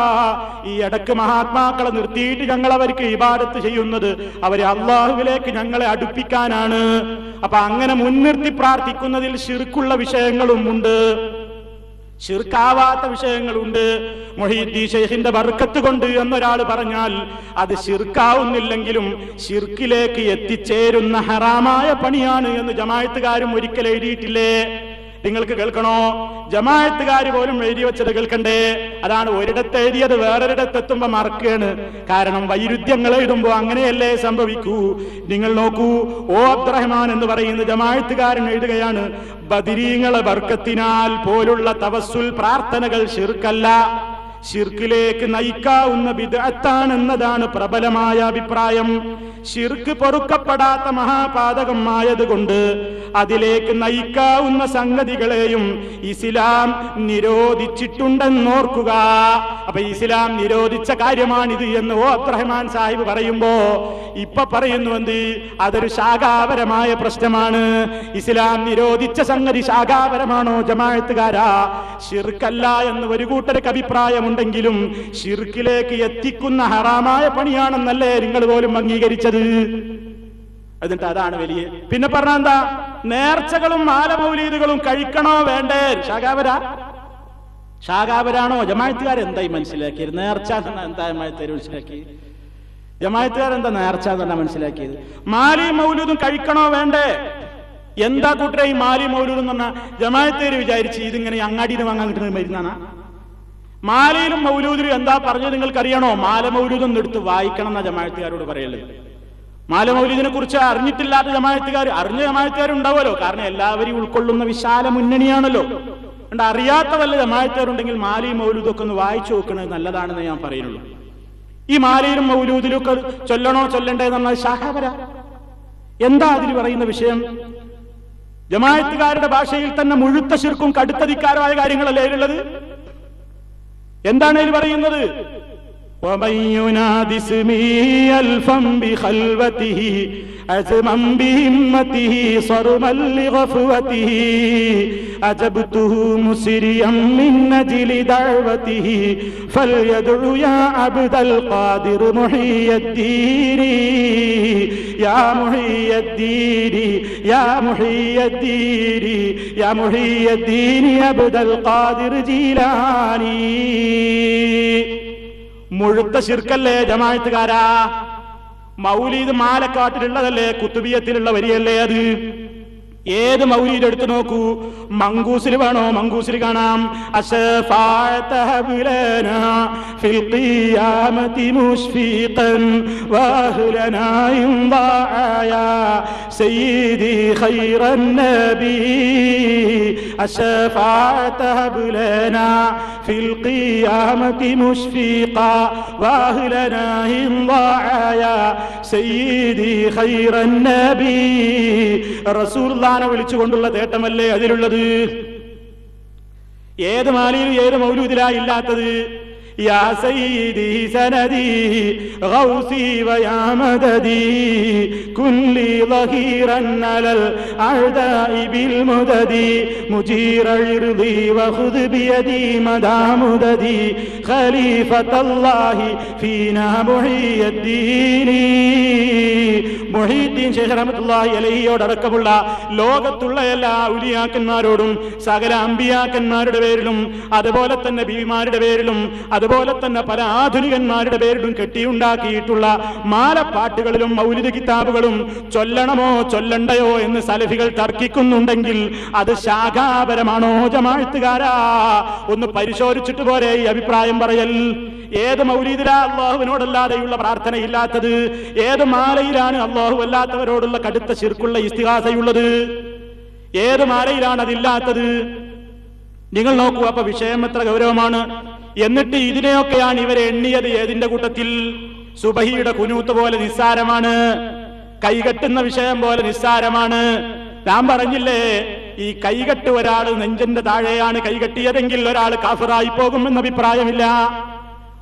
ഈ ഇടക്ക് മഹാത്മാക്കളെ നിർത്തിയിട്ട് ഞങ്ങൾ അവർക്ക് ഇബാദത്ത് ചെയ്യുന്നത് അവരെ അള്ളാഹുവിലേക്ക് ഞങ്ങളെ അടുപ്പിക്കാനാണ് അപ്പൊ അങ്ങനെ മുൻനിർത്തി പ്രാർത്ഥിക്കുന്നതിൽ ശിർക്കുള്ള വിഷയങ്ങളും ഉണ്ട് ഷിർക്കാവാത്ത വിഷയങ്ങളുണ്ട് മൊഹീദ്ദീ ഷെയ്ഖിന്റെ ബർക്കത്ത് കൊണ്ട് എന്നൊരാൾ പറഞ്ഞാൽ അത് ഷിർക്കാവുന്നില്ലെങ്കിലും ഷിർക്കിലേക്ക് എത്തിച്ചേരുന്ന ഹറാമായ പണിയാണ് എന്ന് ജമായത്തുകാരും ഒരിക്കൽ എഴുതിയിട്ടില്ലേ നിങ്ങൾക്ക് കേൾക്കണോ ജമായത്തുകാർ പോലും എഴുതി വെച്ചത് കേൾക്കണ്ടേ അതാണ് ഒരിടത്ത് എഴുതിയത് വേറൊരിടത്ത് എത്തുമ്പോ മറക്കുകയാണ് കാരണം വൈരുദ്ധ്യങ്ങൾ എഴുതുമ്പോ അങ്ങനെയല്ലേ സംഭവിക്കൂ നിങ്ങൾ നോക്കൂ ഓ അബ്ദുറഹ്മാൻ എന്ന് പറയുന്ന ജമായത്തുകാരൻ എഴുതുകയാണ് ബദിരീങ്ങളെ ബർക്കത്തിനാൽ പോലുള്ള തവസ്സുൽ പ്രാർത്ഥനകൾ ശിർക്കല്ല ഷിർക്കിലേക്ക് നയിക്കാവുന്ന ബിദഅത്താണെന്നതാണ് പ്രബലമായ അഭിപ്രായം ഷിർക്ക് പൊറുക്കപ്പെടാത്ത മഹാപാതകമായതുകൊണ്ട് അതിലേക്ക് നയിക്കാവുന്ന സംഗതികളെയും ഇസ്ലാം നിരോധിച്ചിട്ടുണ്ടെന്നോർക്കുക അപ്പൊ ഇസ്ലാം നിരോധിച്ച കാര്യമാണിത് എന്ന് ഓ അബ്ദുറഹ്മാൻ സാഹിബ് പറയുമ്പോ ഇപ്പൊ പറയുന്നു എന്ത് അതൊരു ശാഖാപരമായ പ്രശ്നമാണ് ഇസ്ലാം നിരോധിച്ച സംഗതി ശാഖാപരമാണോ ജമാഅത്തുകാരാ ഷിർക്കല്ല എന്ന് ഒരു കൂട്ടർക്ക് അഭിപ്രായമുണ്ടെങ്കിലും ഷിർക്കിലേക്ക് എത്തിക്കുന്ന ഹറാമായ പണിയാണെന്നല്ലേ നിങ്ങൾ പോലും അംഗീകരിച്ചത് എന്നിട്ട് അതാണ് വലിയ പിന്നെ പറഞ്ഞ എന്താ നേർച്ചകളും മാലമൗലീദുകളും കഴിക്കണോ വേണ്ടേ ശാഖാപര ശാഖാപരാണോ ജമായത്തുകാർ എന്തായി മനസ്സിലാക്കിയത് നേർച്ച എന്ന് എന്താ ജമായത്തുകാർ മനസ്സിലാക്കി ജമായത്തുകാർ എന്താ നേർച്ച എന്നാ മനസ്സിലാക്കിയത് മാലി മൗലൂദും കഴിക്കണോ വേണ്ടേ എന്താ കൂട്ടരെ ഈ മാലി മൗലൂദ് എന്ന് പറഞ്ഞാൽ ജമായത്തേര് വിചാരിച്ച് ഇതിങ്ങനെ അങ്ങാടിയിൽ നിന്ന് വാങ്ങാൻ കിട്ടുന്ന മരുന്നാണ് മാലയിലും മൗലൂദിലും എന്താ പറഞ്ഞത് നിങ്ങൾക്കറിയണോ മാല മൗലൂദും എടുത്ത് വായിക്കണം എന്നാ ജമായത്തുകാരോട് പറയുള്ളത് മാല മൗലൂദിനെ കുറിച്ച് അറിഞ്ഞിട്ടില്ലാത്ത ജമായത്തുകാർ അറിഞ്ഞ ജമായത്തുകാർ ഉണ്ടാവുമല്ലോ കാരണം എല്ലാവരെയും ഉൾക്കൊള്ളുന്ന വിശാല മുന്നണിയാണല്ലോ അതുകൊണ്ട് അറിയാത്ത വല്ല ജമായത്തുകാരുണ്ടെങ്കിൽ മാലയും മൗലൂദും ഒക്കെ ഒന്ന് വായിച്ചു നോക്കുന്നത് നല്ലതാണെന്ന് ഞാൻ പറയുന്നുള്ളൂ ഈ മാലയിലും മൗലൂദിലും ഒക്കെ ചൊല്ലണോ ചൊല്ലണ്ടേ എന്നുള്ള ശാഖാപര എന്താ അതിൽ പറയുന്ന വിഷയം ജമായത്തുകാരുടെ ഭാഷയിൽ തന്നെ മുഴുത്ത ശിർക്കും കടുത്തധികാരമായ കാര്യങ്ങളല്ലേ അതിലുള്ളത് എന്താണ് ഇതിൽ പറയുന്നത് ومن ينادي اسمي ألفا بخلوته عزما بهمته صرما لغفوته أجبته مسريا من أجل دعوته فليدع يا عبد القادر محي الدين يا محي الدين يا محي الدين يا محي الدين عبد القادر جيلاني മുഴുത്ത ശിർക്കല്ലേ ജമായത്തുകാരാ മൗലീദ് മാലക്കാട്ടിലുള്ളതല്ലേ കുത്തുബിയത്തിലുള്ള വരിയല്ലേ അത് ഏത് മൗലീദ് എടുത്തു നോക്കൂ മങ്കൂസിൽ വേണോ മങ്കൂസിൽ കാണാം അശഫാഅത ഹബ്ലനാ ഫിൽ ഖിയാമത്തി മുശ്ഫീഖൻ വഅഹ്ലനാ ഇൻദാഅയ സയ്യിദി ഖൈറൻ നബി الشفاعة هب لنا في القيامة مشفيقا وأهلنا إن ضاعيا سيدي خير النبي رسول الله വിളിച്ചുകൊണ്ടുള്ള തേട്ടമല്ലേ അതിലുള്ളത് ഏത് മാലിയിൽ ഏത് മൗലൂദിലാ ഇല്ലാത്തത് يا سيدي سندي غوثي ويا مددي كن لي ظهيرا على الأعداء بالمدد مجير عرضي وخذ بيدي مدى مددي خليفة الله فينا محي الدين മൊഹീദ്ദീൻ ഷെയ്ഖ് റഹ്മത്തുള്ളാഹി അലഹിയോടക്കമുള്ള ലോകത്തുള്ള എല്ലാ ഉലിയാക്കന്മാരോടും സകല അമ്പിയാക്കന്മാരുടെ പേരിലും അതുപോലെ തന്നെ ബീവിമാരുടെ പേരിലും അതുപോലെ തന്നെ പല ആധുനികന്മാരുടെ പേരിലും കെട്ടിയുണ്ടാക്കിയിട്ടുള്ള മാലപ്പാട്ടുകളിലും മൗലിക കിതാബുകളും ചൊല്ലണമോ ചൊല്ലണ്ടയോ എന്ന് സലഫികൾ തർക്കിക്കുന്നുണ്ടെങ്കിൽ അത് ശാഖാപരമാണോ ജമാഴ്ത്തുകാരാ ഒന്ന് പരിശോധിച്ചിട്ട് പോരെ ഈ അഭിപ്രായം പറയൽ ഏത് മൗലീദിലാ അള്ളാഹുവിനോടല്ലാതെയുള്ള പ്രാർത്ഥനയില്ലാത്തത് ഏത് മാലയിലാണ് അള്ളാഹു അല്ലാത്തവരോടുള്ള കടുത്ത ശിർക്കുള്ള ഇസ്തിഹാസയുള്ളത് ഏത് മാലയിലാണ് അതില്ലാത്തത് നിങ്ങൾ നോക്കൂ അപ്പൊ വിഷയം എത്ര ഗൗരവമാണ് എന്നിട്ട് ഇതിനെയൊക്കെയാണ് ഇവരെ എണ്ണിയത് ഏതിന്റെ കൂട്ടത്തിൽ സുബഹിയുടെ കുനൂത്ത് പോലെ നിസ്സാരമാണ് കൈകെട്ടുന്ന വിഷയം പോലെ നിസ്സാരമാണ് ഞാൻ പറഞ്ഞില്ലേ ഈ കൈകെട്ട് ഒരാൾ നെഞ്ചന്റെ താഴെയാണ് കൈകെട്ടിയതെങ്കിൽ ഒരാൾ കാഫിറായി പോകുമെന്ന അഭിപ്രായമില്ല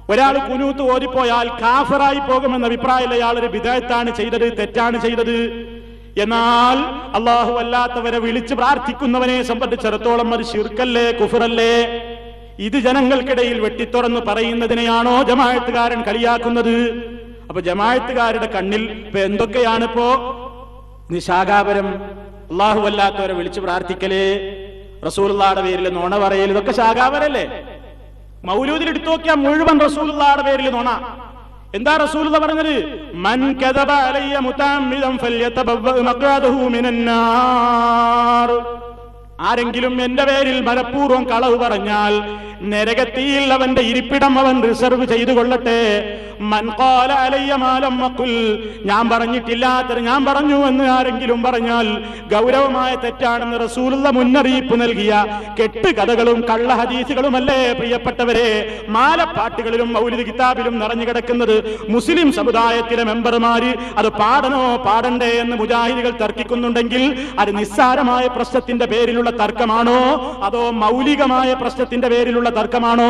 ഒരാൾ കുനൂത്ത് ഓതിപ്പോയാൽ കാഫറായി പോകുമെന്ന അഭിപ്രായമുള്ള ഇയാൾ ഒരു വിധേയത്താണ് ചെയ്തത് തെറ്റാണ് ചെയ്തത് എന്നാൽ അള്ളാഹു അല്ലാത്തവരെ വിളിച്ച് പ്രാർത്ഥിക്കുന്നവനെ സംബന്ധിച്ചിടത്തോളം അത് ശിർക്കല്ലേ കുഫറല്ലേ ഇത് ജനങ്ങൾക്കിടയിൽ വെട്ടിത്തുറന്ന് പറയുന്നതിനെയാണോ ജമാഴത്തുകാരൻ കളിയാക്കുന്നത് അപ്പൊ ജമാഴത്തുകാരുടെ കണ്ണിൽ ഇപ്പൊ എന്തൊക്കെയാണിപ്പോ നിശാകാപരം അള്ളാഹു അല്ലാത്തവരെ വിളിച്ച് പ്രാർത്ഥിക്കലേ റസൂലുള്ളാടെ പേരിൽ നോണ പറയൽ ഇതൊക്കെ ശാകാപരല്ലേ മൗലൂദിൽ എടുത്തു നോക്കിയാൽ മുഴുവൻ റസൂലുള്ളാടെ പേരിൽ നോണ എന്താ റസൂൽ പറഞ്ഞത് മൻ കദബ അലയ്യ മുതഅമ്മിദൻ ഫല്യതബവ്വ മഖ്അദഹു മിനൻ നാർ ആരെങ്കിലും എന്റെ പേരിൽ മനഃപൂർവ്വം കളവ് പറഞ്ഞാൽ നരകത്തിയിൽ അവന്റെ ഇരിപ്പിടം അവൻ റിസർവ് ചെയ്തു കൊള്ളട്ടെ മൻകാല അലയ്യ മാലം മക്കുൽ ഞാൻ പറഞ്ഞിട്ടില്ലാത്തത് ഞാൻ പറഞ്ഞു എന്ന് ആരെങ്കിലും പറഞ്ഞാൽ ഗൗരവമായ തെറ്റാണെന്ന് റസൂലുള്ള മുന്നറിയിപ്പ് നൽകിയ കെട്ട് കഥകളും കള്ള ഹദീസുകളുമല്ലേ പ്രിയപ്പെട്ടവരെ മാലപ്പാട്ടുകളിലും മൗലിക കിതാബിലും നിറഞ്ഞു കിടക്കുന്നത് മുസ്ലിം സമുദായത്തിലെ മെമ്പർമാര് അത് പാടണോ പാടണ്ടേ എന്ന് മുജാഹിദികൾ തർക്കിക്കുന്നുണ്ടെങ്കിൽ അത് നിസ്സാരമായ പ്രശ്നത്തിന്റെ പേരിലുള്ള തർക്കമാണോ അതോ മൗലികമായ പ്രശ്നത്തിന്റെ പേരിലുള്ള തർക്കമാണോ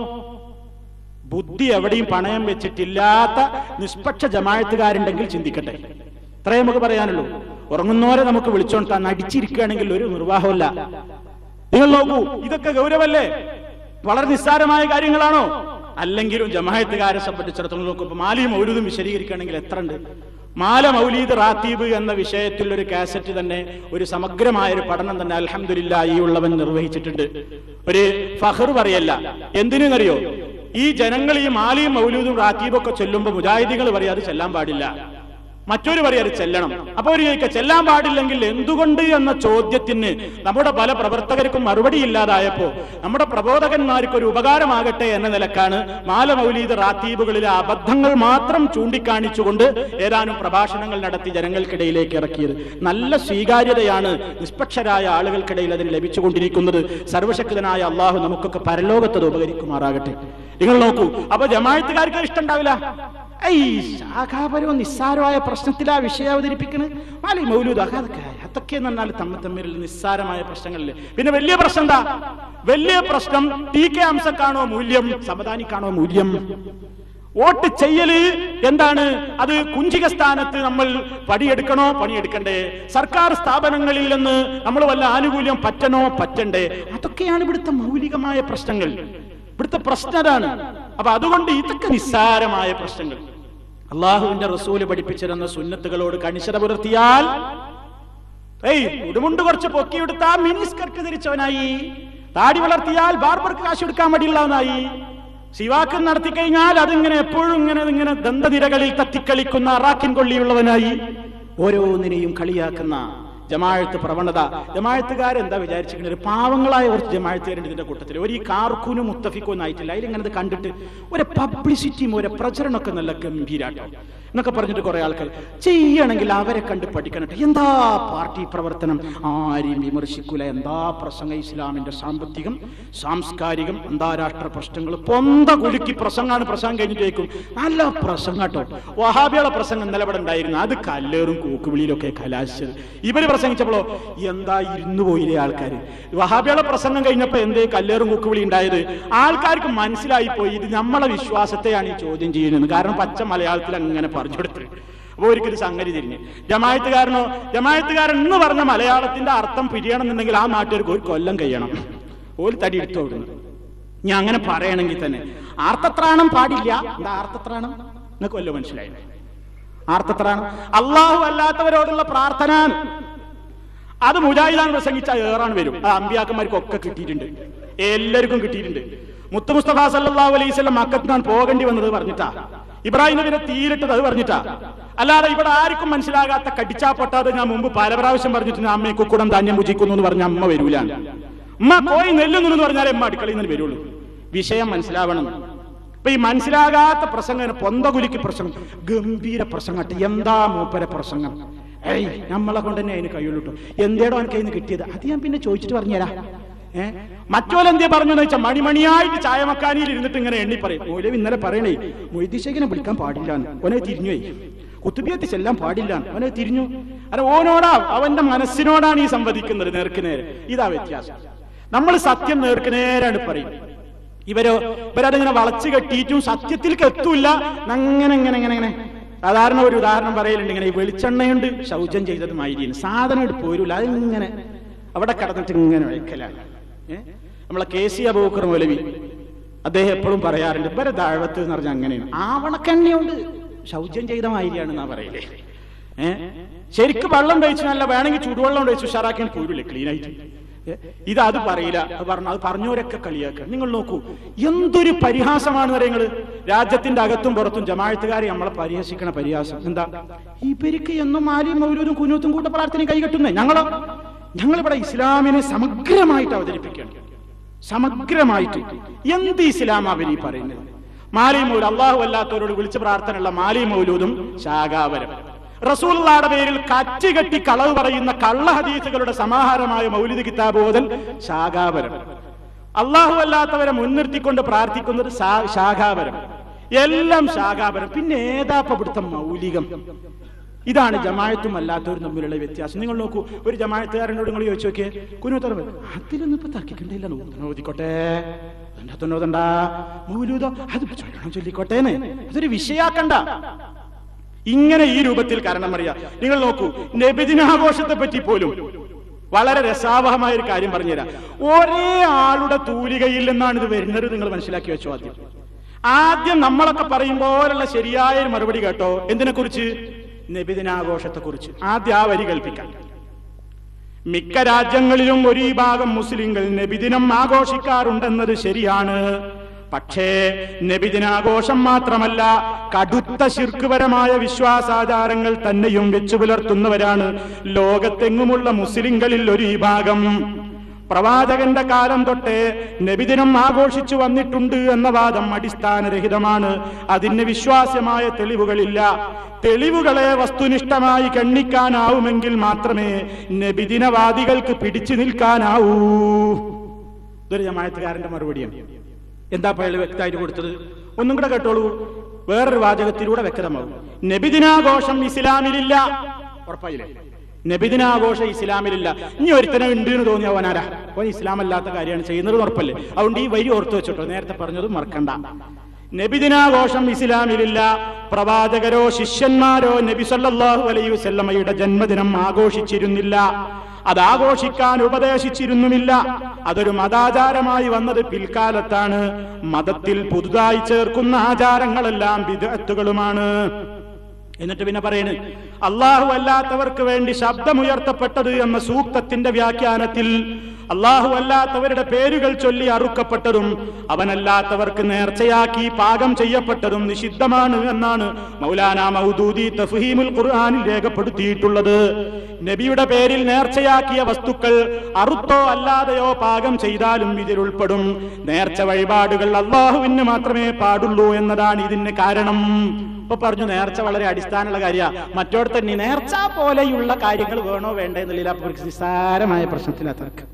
ബുദ്ധി എവിടെയും പണയം വെച്ചിട്ടില്ലാത്ത നിഷ്പക്ഷ ജമാഴത്തുകാരുണ്ടെങ്കിൽ ചിന്തിക്കട്ടെ ഇത്രേ നമുക്ക് പറയാനുള്ളൂ ഉറങ്ങുന്നവരെ നമുക്ക് വിളിച്ചോണ്ടാ നടിച്ചിരിക്കുകയാണെങ്കിൽ ഒരു നിർവാഹമല്ല നിങ്ങൾ നോക്കൂ ഇതൊക്കെ ഗൗരവല്ലേ വളരെ നിസ്സാരമായ കാര്യങ്ങളാണോ അല്ലെങ്കിലും ജമായത്തുകാരെ സംബന്ധിച്ചിടത്തോളം നോക്കുമ്പോൾ മാലിയും മൗലൂദും വിശദീകരിക്കുകയാണെങ്കിൽ എത്ര ഉണ്ട് മാല മൗലീദ് റാത്തീബ് എന്ന വിഷയത്തിൽ ഒരു കാസറ്റ് തന്നെ ഒരു സമഗ്രമായ ഒരു പഠനം തന്നെ അലഹമില്ല ഈ ഉള്ളവൻ നിർവഹിച്ചിട്ടുണ്ട് ഒരു ഫഹർ പറയല്ല എന്തിനെന്നറിയോ ഈ ജനങ്ങൾ ഈ മാലിയും മൗലൂദും റാത്തീബും ഒക്കെ ചൊല്ലുമ്പോൾ മുജാഹിദികൾ പറയാതെ ചെല്ലാൻ പാടില്ല മറ്റൊരു പറയാറ് ചെല്ലണം അപ്പൊ ഒരു ചോദിക്കുക ചെല്ലാൻ പാടില്ലെങ്കിൽ എന്തുകൊണ്ട് എന്ന ചോദ്യത്തിന് നമ്മുടെ പല പ്രവർത്തകർക്കും മറുപടി ഇല്ലാതായപ്പോ നമ്മുടെ പ്രബോധകന്മാർക്ക് ഒരു ഉപകാരമാകട്ടെ എന്ന നിലക്കാണ് മാലമൗലീദ് റാത്തീബുകളിലെ അബദ്ധങ്ങൾ മാത്രം ചൂണ്ടിക്കാണിച്ചുകൊണ്ട് ഏതാനും പ്രഭാഷണങ്ങൾ നടത്തി ജനങ്ങൾക്കിടയിലേക്ക് ഇറക്കിയത് നല്ല സ്വീകാര്യതയാണ് നിഷ്പക്ഷരായ ആളുകൾക്കിടയിൽ അതിന് ലഭിച്ചുകൊണ്ടിരിക്കുന്നത് സർവശക്തനായ അള്ളാഹു നമുക്കൊക്കെ പരലോകത്തത് ഉപകരിക്കുമാറാകട്ടെ നിങ്ങൾ നോക്കൂ അപ്പൊ ജമാഴത്തുകാർക്ക് ഇഷ്ടം ഉണ്ടാവില്ല ഈ ശാഖാപരവും നിസ്സാരമായ പ്രശ്നത്തിലാ വിഷയം അവതരിപ്പിക്കുന്നത് മാലി മൗലൂദ് അതൊക്കെ അതൊക്കെ എന്ന് പറഞ്ഞാൽ തമ്മിൽ തമ്മിൽ നിസ്സാരമായ പ്രശ്നങ്ങളില് പിന്നെ വലിയ പ്രശ്നം എന്താ വലിയ പ്രശ്നം ടി കെ അംസക്കാണോ മൂല്യം സമദാനിക്കാണോ മൂല്യം വോട്ട് ചെയ്യല് എന്താണ് അത് കുഞ്ചിക സ്ഥാനത്ത് നമ്മൾ പണിയെടുക്കണോ പണിയെടുക്കണ്ടേ സർക്കാർ സ്ഥാപനങ്ങളിൽ നിന്ന് നമ്മൾ വല്ല ആനുകൂല്യം പറ്റണോ പറ്റണ്ടേ അതൊക്കെയാണ് ഇവിടുത്തെ മൗലികമായ പ്രശ്നങ്ങൾ ഇവിടുത്തെ പ്രശ്നം അതാണ് അപ്പൊ അതുകൊണ്ട് ഇതൊക്കെ നിസ്സാരമായ പ്രശ്നങ്ങൾ അള്ളാഹുവിന്റെ റസൂല് പഠിപ്പിച്ചിരുന്ന സുന്നത്തുകളോട് കണിശത പുലർത്തിയാൽ ഏയ് ഉടുമുണ്ട് കുറച്ച് പൊക്കിയെടുത്താ മിനി സ്കർട്ട് ധരിച്ചവനായി താടി വളർത്തിയാൽ ബാർബർക്ക് കാശ് എടുക്കാൻ മടിയുള്ളവനായി സിവാക്ക് നടത്തി കഴിഞ്ഞാൽ അതിങ്ങനെ എപ്പോഴും ഇങ്ങനെ ഇങ്ങനെ ദന്തനിരകളിൽ തത്തിക്കളിക്കുന്ന അറാക്കിൻ കൊള്ളിയുള്ളവനായി ഓരോന്നിനെയും കളിയാക്കുന്ന ജമാഴത്ത് പ്രവണത ജമാഴത്തുകാരെന്താ വിചാരിച്ചിരിക്കുന്നത് ഒരു പാവങ്ങളായ കുറച്ച് ജമാഴത്തുകാരുണ്ട് ഇതിന്റെ കൂട്ടത്തിൽ ഒരു ഈ കാർക്കൂനും മുത്തഫിക്കും ഒന്നും ആയിട്ടില്ല അതിലിങ്ങനെ ഇത് കണ്ടിട്ട് ഒരു പബ്ലിസിറ്റിയും ഒരു പ്രചരണമൊക്കെ നല്ല ഗംഭീരാട്ടോ എന്നൊക്കെ പറഞ്ഞിട്ട് കുറെ ആൾക്കാർ ചെയ്യണമെങ്കിൽ അവരെ കണ്ട് പഠിക്കണം ട്ടോ. എന്താ പാർട്ടി പ്രവർത്തനം ആരെയും വിമർശിക്കൂല എന്താ പ്രസംഗ ഇസ്ലാമിന്റെ സാമ്പത്തികം സാംസ്കാരികം അന്താരാഷ്ട്ര പ്രശ്നങ്ങൾ പൊന്ത കുലുക്കി പ്രസംഗാണ് പ്രസംഗം കഴിഞ്ഞിട്ട് കേൾക്കും നല്ല പ്രസംഗാട്ടോ വഹാബിയുടെ പ്രസംഗം ഇന്നലെ ഇവിടെ ഉണ്ടായിരുന്നു അത് കല്ലേറും കൂക്കുവിളിയിലൊക്കെ കലാശിച്ചത് ഇവര് പ്രസംഗിച്ചപ്പോഴോ എന്താ ഇരുന്നു പോയില്ലേ ആൾക്കാർ വഹാബിയുടെ പ്രസംഗം കഴിഞ്ഞപ്പോ എന്തേ കല്ലേറും കൂക്കുവിളി ഉണ്ടായത് ആൾക്കാർക്ക് മനസ്സിലായി പോയി ഇത് നമ്മളെ വിശ്വാസത്തെയാണ് ഈ ചോദ്യം ചെയ്യുന്നത് കാരണം പച്ച മലയാളത്തിൽ അങ്ങനെ പറഞ്ഞു കൊടുത്തത് അപ്പൊ ഒരിക്കലും സംഗതി തിരിഞ്ഞ് ജമായത്തുകാരനോ ജമായത്തുകാരൻ എന്ന് പറഞ്ഞ മലയാളത്തിന്റെ അർത്ഥം പിരിയണമെന്നുണ്ടെങ്കിൽ ആ നാട്ടുകാർക്ക് ഒരു കൊല്ലം കഴിയണം ഒരു തടി എടുത്തു കൊടുക്കണം ഞാൻ അങ്ങനെ പറയണമെങ്കിൽ തന്നെ ആർത്തത്രാണം പാടില്ല എന്താ ആർത്തത്രാണം നിങ്ങൾക്ക് വല്ല മനസ്സിലായി ആർത്തത്രാണം അള്ളാഹു അല്ലാത്തവരോടുള്ള പ്രാർത്ഥന അത് മുജാഹിദാൻ പ്രസംഗിച്ച ഏറാൻ വരും അത് അമ്പിയാക്കന്മാർക്കൊക്കെ കിട്ടിയിട്ടുണ്ട് എല്ലാവർക്കും കിട്ടിയിട്ടുണ്ട് മുത്തു മുസ്തഫ സല്ലല്ലാഹു അലൈഹി വസല്ലം മക്കത്ത് ഞാൻ പോകേണ്ടി വന്നത് പറഞ്ഞിട്ടാ ഇബ്രാഹിം നബിനെ തീയിലിട്ടത് അത് പറഞ്ഞിട്ടാ അല്ലാതെ ഇവിടെ ആർക്കും മനസ്സിലാകാത്ത കടിച്ചാ പൊട്ടാതെ ഞാൻ മുമ്പ് പല പ്രാവശ്യം പറഞ്ഞിട്ട് ഞാൻ അമ്മയെ കുക്കുടം ധാന്യം ഭുജിക്കുന്നു എന്ന് പറഞ്ഞ അമ്മ വരൂല ഉമ്മ കോയി നെല്ലുന്നു എന്ന് പറഞ്ഞാലേ അമ്മ അടുക്കളയിൽ നിന്ന് വരുള്ളൂ വിഷയം മനസ്സിലാവണം ഇപ്പൊ ഈ മനസ്സിലാകാത്ത പ്രസംഗം പൊന്തകുലിക്ക് പ്രസംഗം ഗംഭീര പ്രസംഗട്ടെ എന്താ മൂപ്പര പ്രസംഗം ഏയ് നമ്മളെ കൊണ്ട് തന്നെ അതിന് കഴിയുള്ളൂ ട്ടോ. എന്തേടോ എനിക്ക് അതിന് കിട്ടിയത് അത് ഞാൻ പിന്നെ ചോദിച്ചിട്ട് പറഞ്ഞുതരാം ഏഹ് മറ്റോലെന്തേ പറഞ്ഞു എന്ന് വെച്ചാൽ മണിമണിയായിട്ട് ചായമക്കാനിയിൽ ഇരുന്നിട്ട് ഇങ്ങനെ എണ്ണി പറയും മൂലം ഇന്നലെ പറയണേ മൊയ്തീശേഖനെ വിളിക്കാൻ പാടില്ല ഓനെ തിരിഞ്ഞുപോയി കുത്തുബിയത്ത് ചെല്ലാൻ പാടില്ല അവനെ തിരിഞ്ഞു അല്ല ഓനോടാ അവന്റെ മനസ്സിനോടാണ് ഈ സംവദിക്കുന്നത് നേർക്ക് നേരെ ഇതാ വ്യത്യാസം നമ്മൾ സത്യം നേർക്ക് നേരാണ് പറയും ഇവരോ ഇവരതിങ്ങനെ വളച്ചു കെട്ടിയിട്ടും സത്യത്തിലേക്ക് എത്തൂല അങ്ങനെ ഇങ്ങനെ ഇങ്ങനെ ഇങ്ങനെ സാധാരണ ഒരു ഉദാഹരണം പറയലുണ്ട് ഇങ്ങനെ ഈ വെളിച്ചെണ്ണയുണ്ട് ശൗചം ചെയ്തത് മായിരിയാണ് സാധനം എടുത്ത് പോരൂല അതിങ്ങനെ അവിടെ കിടന്നിട്ട് ഇങ്ങനെ വഴിക്കലാണ് ഏ? നമ്മളെ കെ സി അബൂക്കർ മൗലവി അദ്ദേഹം എപ്പോഴും പറയാറുണ്ട് ഇവരെ ദാഴ്വത്ത് എന്ന് പറഞ്ഞാൽ അങ്ങനെയാണ് ആവണക്കെണ്ണയുണ്ട് ശൗചം ചെയ്ത മാതിരിയാണ് എന്നാ പറയലേ ഏ ശരിക്കും വെള്ളം കഴിച്ചു നല്ല വേണമെങ്കിൽ ചൂടുവെള്ളം കഴിച്ചു ഉഷാറാക്കാൻ പോരില്ലേ ക്ലീൻ ആയിട്ട് ഏ? ഇത് അത് പറയില്ല അത് പറഞ്ഞു അത് പറഞ്ഞവരൊക്കെ കളിയാക്കുക നിങ്ങൾ നോക്കൂ എന്തൊരു പരിഹാസമാണ് നിങ്ങൾ രാജ്യത്തിന്റെ അകത്തും പുറത്തും ജമാഴത്തുകാരെ നമ്മളെ പരിഹസിക്കണ പരിഹാസം എന്താ ഇവർക്ക് എന്നും ആരെയും മൗലൂരും കുനൂത്തും കൂട്ട പ്രാർത്ഥനയും കൈകെട്ടുന്നേ ഞങ്ങളോ ഞങ്ങളിവിടെ ഇസ്ലാമിനെ സമഗ്രമായിട്ട് അവതരിപ്പിക്കണം സമഗ്രമായിട്ട് എന്ത് ഇസ്ലാം അവരീ പറയുന്നത് മാലി മൗലൂദ് അള്ളാഹു അല്ലാത്തവരോട് വിളിച്ച പ്രാർത്ഥനയുള്ള മാലി മൗലൂദും ശാഖാവരം റസൂലുള്ളാടെ പേരിൽ കറ്റുകെട്ടി കളവ് പറയുന്ന കള്ള ഹദീസുകളുടെ സമാഹാരമായ മൗലിദ് കിതാബ് ഓതൽ ശാഖാവരം അള്ളാഹു അല്ലാത്തവരെ മുൻനിർത്തിക്കൊണ്ട് പ്രാർത്ഥിക്കുന്നത് ശാ- ശാഖാവരം എല്ലാം ശാഖാപരം പിന്നെ ഏതാപ്പ ഇവിടുത്തെ മൗലികം ഇതാണ് ജമായത്തും അല്ലാത്തവരും തമ്മിലുള്ള വ്യത്യാസം നിങ്ങൾ നോക്കൂ ഒരു ജമായത്തുകാരനോട് നിങ്ങൾ ചോദിച്ചു നോക്കിയേ കുനുത്തറ അതിലൊന്നും ഇപ്പൊ തർക്കിക്കണ്ടില്ല ഓതിക്കോട്ടെ അതിനകത്തൊന്നോതണ്ട മൗലൂദോ അത് ചൊല്ലണം ചൊല്ലിക്കോട്ടേന്ന് അതൊരു വിഷയാക്കണ്ട ഇങ്ങനെ ഈ രൂപത്തിൽ കാരണം അറിയാം നിങ്ങൾ നോക്കൂ നബിദിനാഘോഷത്തെ പറ്റി പോലും വളരെ രസാവഹമായ ഒരു കാര്യം പറഞ്ഞുതരാം ഒരേ ആളുടെ തൂലികയിൽ നിന്നാണ് ഇത് വരുന്നത് നിങ്ങൾ മനസ്സിലാക്കി വെച്ചോ ആദ്യം ആദ്യം നമ്മളൊക്കെ പറയും പോലുള്ള ശരിയായ ഒരു മറുപടി കേട്ടോ എന്തിനെ കുറിച്ച് നബിദിനാഘോഷത്തെ കുറിച്ച് ആദ്യം ആ വരി കൽപ്പിക്കാം മിക്ക രാജ്യങ്ങളിലും ഒരു വിഭാഗം മുസ്ലിങ്ങൾ നബിദിനം ആഘോഷിക്കാറുണ്ടെന്നത് ശരിയാണ് പക്ഷേ നബിദിനാഘോഷം മാത്രമല്ല കടുത്ത ശിർക്കുപരമായ വിശ്വാസാചാരങ്ങൾ തന്നെയും വെച്ചു പുലർത്തുന്നവരാണ് ലോകത്തെങ്ങുമുള്ള മുസ്ലിങ്ങളിൽ ഒരു വിഭാഗം പ്രവാചകന്റെ കാലം തൊട്ടേ നബിദിനം ആഘോഷിച്ചു വന്നിട്ടുണ്ട് എന്ന വാദം അടിസ്ഥാനരഹിതമാണ് അതിന് വിശ്വാസ്യമായ തെളിവുകളില്ല തെളിവുകളെ വസ്തുനിഷ്ഠമായി കണ്ണിക്കാനാവുമെങ്കിൽ മാത്രമേ നബിദിനവാദികൾക്ക് പിടിച്ചു നിൽക്കാനാവൂ ഇതൊരു ജമായത്തുകാരന്റെ മറുപടിയാണ് എന്താ പള്ളി വ്യക്തമായിട്ട് കൊടുത്തത് ഒന്നും കൂടെ കേട്ടോളൂ വേറൊരു വാചകത്തിലൂടെ വ്യക്തമാവും നബിദിനാഘോഷം ഇസ്ലാമിലില്ല ഉറപ്പായില്ലേ നബിദിനാഘോഷം ഇസ്ലാമിലില്ല ഇനി ഒരുത്തനെ ഉണ്ട് എന്ന് തോന്നിയ അവനാരാ അവൻ ഇസ്ലാം അല്ലാത്ത കാര്യമാണ് ചെയ്യുന്നത് ഉറപ്പല്ലേ അതുകൊണ്ട് ഈ വരി ഓർത്തു വെച്ചോട്ടോ നേരത്തെ പറഞ്ഞത് മറക്കണ്ട നബിദിനാഘോഷം ഇസ്ലാമിലില്ല പ്രവാചകരോ ശിഷ്യന്മാരോ നബി സല്ലല്ലാഹു അലൈഹി വസല്ലമയുടെ ജന്മദിനം ആഘോഷിച്ചിരുന്നില്ല അത് ആഘോഷിക്കാൻ ഉപദേശിച്ചിരുന്നുമില്ല അതൊരു മതാചാരമായി വന്നത് പിൽക്കാലത്താണ് മതത്തിൽ പുതുതായി ചേർക്കുന്ന ആചാരങ്ങളെല്ലാം വിദഗ്ധകളുമാണ് എന്നിട്ട് പിന്നെ പറയണ് അള്ളാഹു അല്ലാത്തവർക്ക് വേണ്ടി ശബ്ദമുയർത്തപ്പെട്ടത് എന്ന സൂക്തത്തിന്റെ വ്യാഖ്യാനത്തിൽ അള്ളാഹു അല്ലാത്തവരുടെ പേരുകൾ ചൊല്ലി അറുക്കപ്പെട്ടതും അവനല്ലാത്തവർക്ക് നേർച്ചയാക്കി പാകം ചെയ്യപ്പെട്ടതും നിഷിദ്ധമാണ് എന്നാണ് മൗലാന മൗദൂദി തഫ്ഹീമുൽ ഖുർആനിൽ രേഖപ്പെടുത്തിയിട്ടുള്ളത് നബിയുടെ പേരിൽ നേർച്ചയാക്കിയ വസ്തുക്കൾ അറുത്തോ അല്ലാതെയോ പാകം ചെയ്താലും ഇതിൽ ഉൾപ്പെടും നേർച്ച വഴിപാടുകൾ അള്ളാഹുവിന് മാത്രമേ പാടുള്ളൂ എന്നതാണ് ഇതിന് കാരണം ഇപ്പൊ പറഞ്ഞു നേർച്ച വളരെ അടിസ്ഥാനമുള്ള കാര്യ മറ്റോടത്ത് തന്നെ നേർച്ച പോലെയുള്ള കാര്യങ്ങൾ വേണോ വേണ്ടേ എന്നുള്ള നിസ്സാരമായ പ്രശ്നത്തിലാ തർക്കം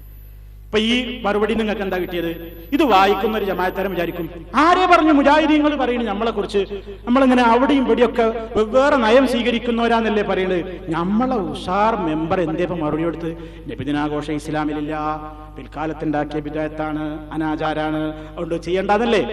ഇപ്പൊ ഈ മറുപടി നിങ്ങൾക്ക് എന്താ കിട്ടിയത് ഇത് വായിക്കുന്ന ഒരു ജമാഅത്താരം വിചാരിക്കും ആരെ പറഞ്ഞു മുജാഹിദീങ്ങൾ പറയുന്നത് നമ്മളെ കുറിച്ച് നമ്മളിങ്ങനെ അവിടെയും ഇവിടെയൊക്കെ വെവ്വേറെ നയം സ്വീകരിക്കുന്നവരാന്നല്ലേ പറയുന്നത് നമ്മളെ ഉഷാർ മെമ്പർ എന്തേ ഇപ്പൊ മറുപടി കൊടുത്ത് നബിദിനാഘോഷം ഇസ്ലാമിലില്ല പിൽക്കാലത്തുണ്ടാക്കിയ വിധേയത്താണ് അനാചാരാണ് അതുകൊണ്ട് ചെയ്യേണ്ടതല്ലേ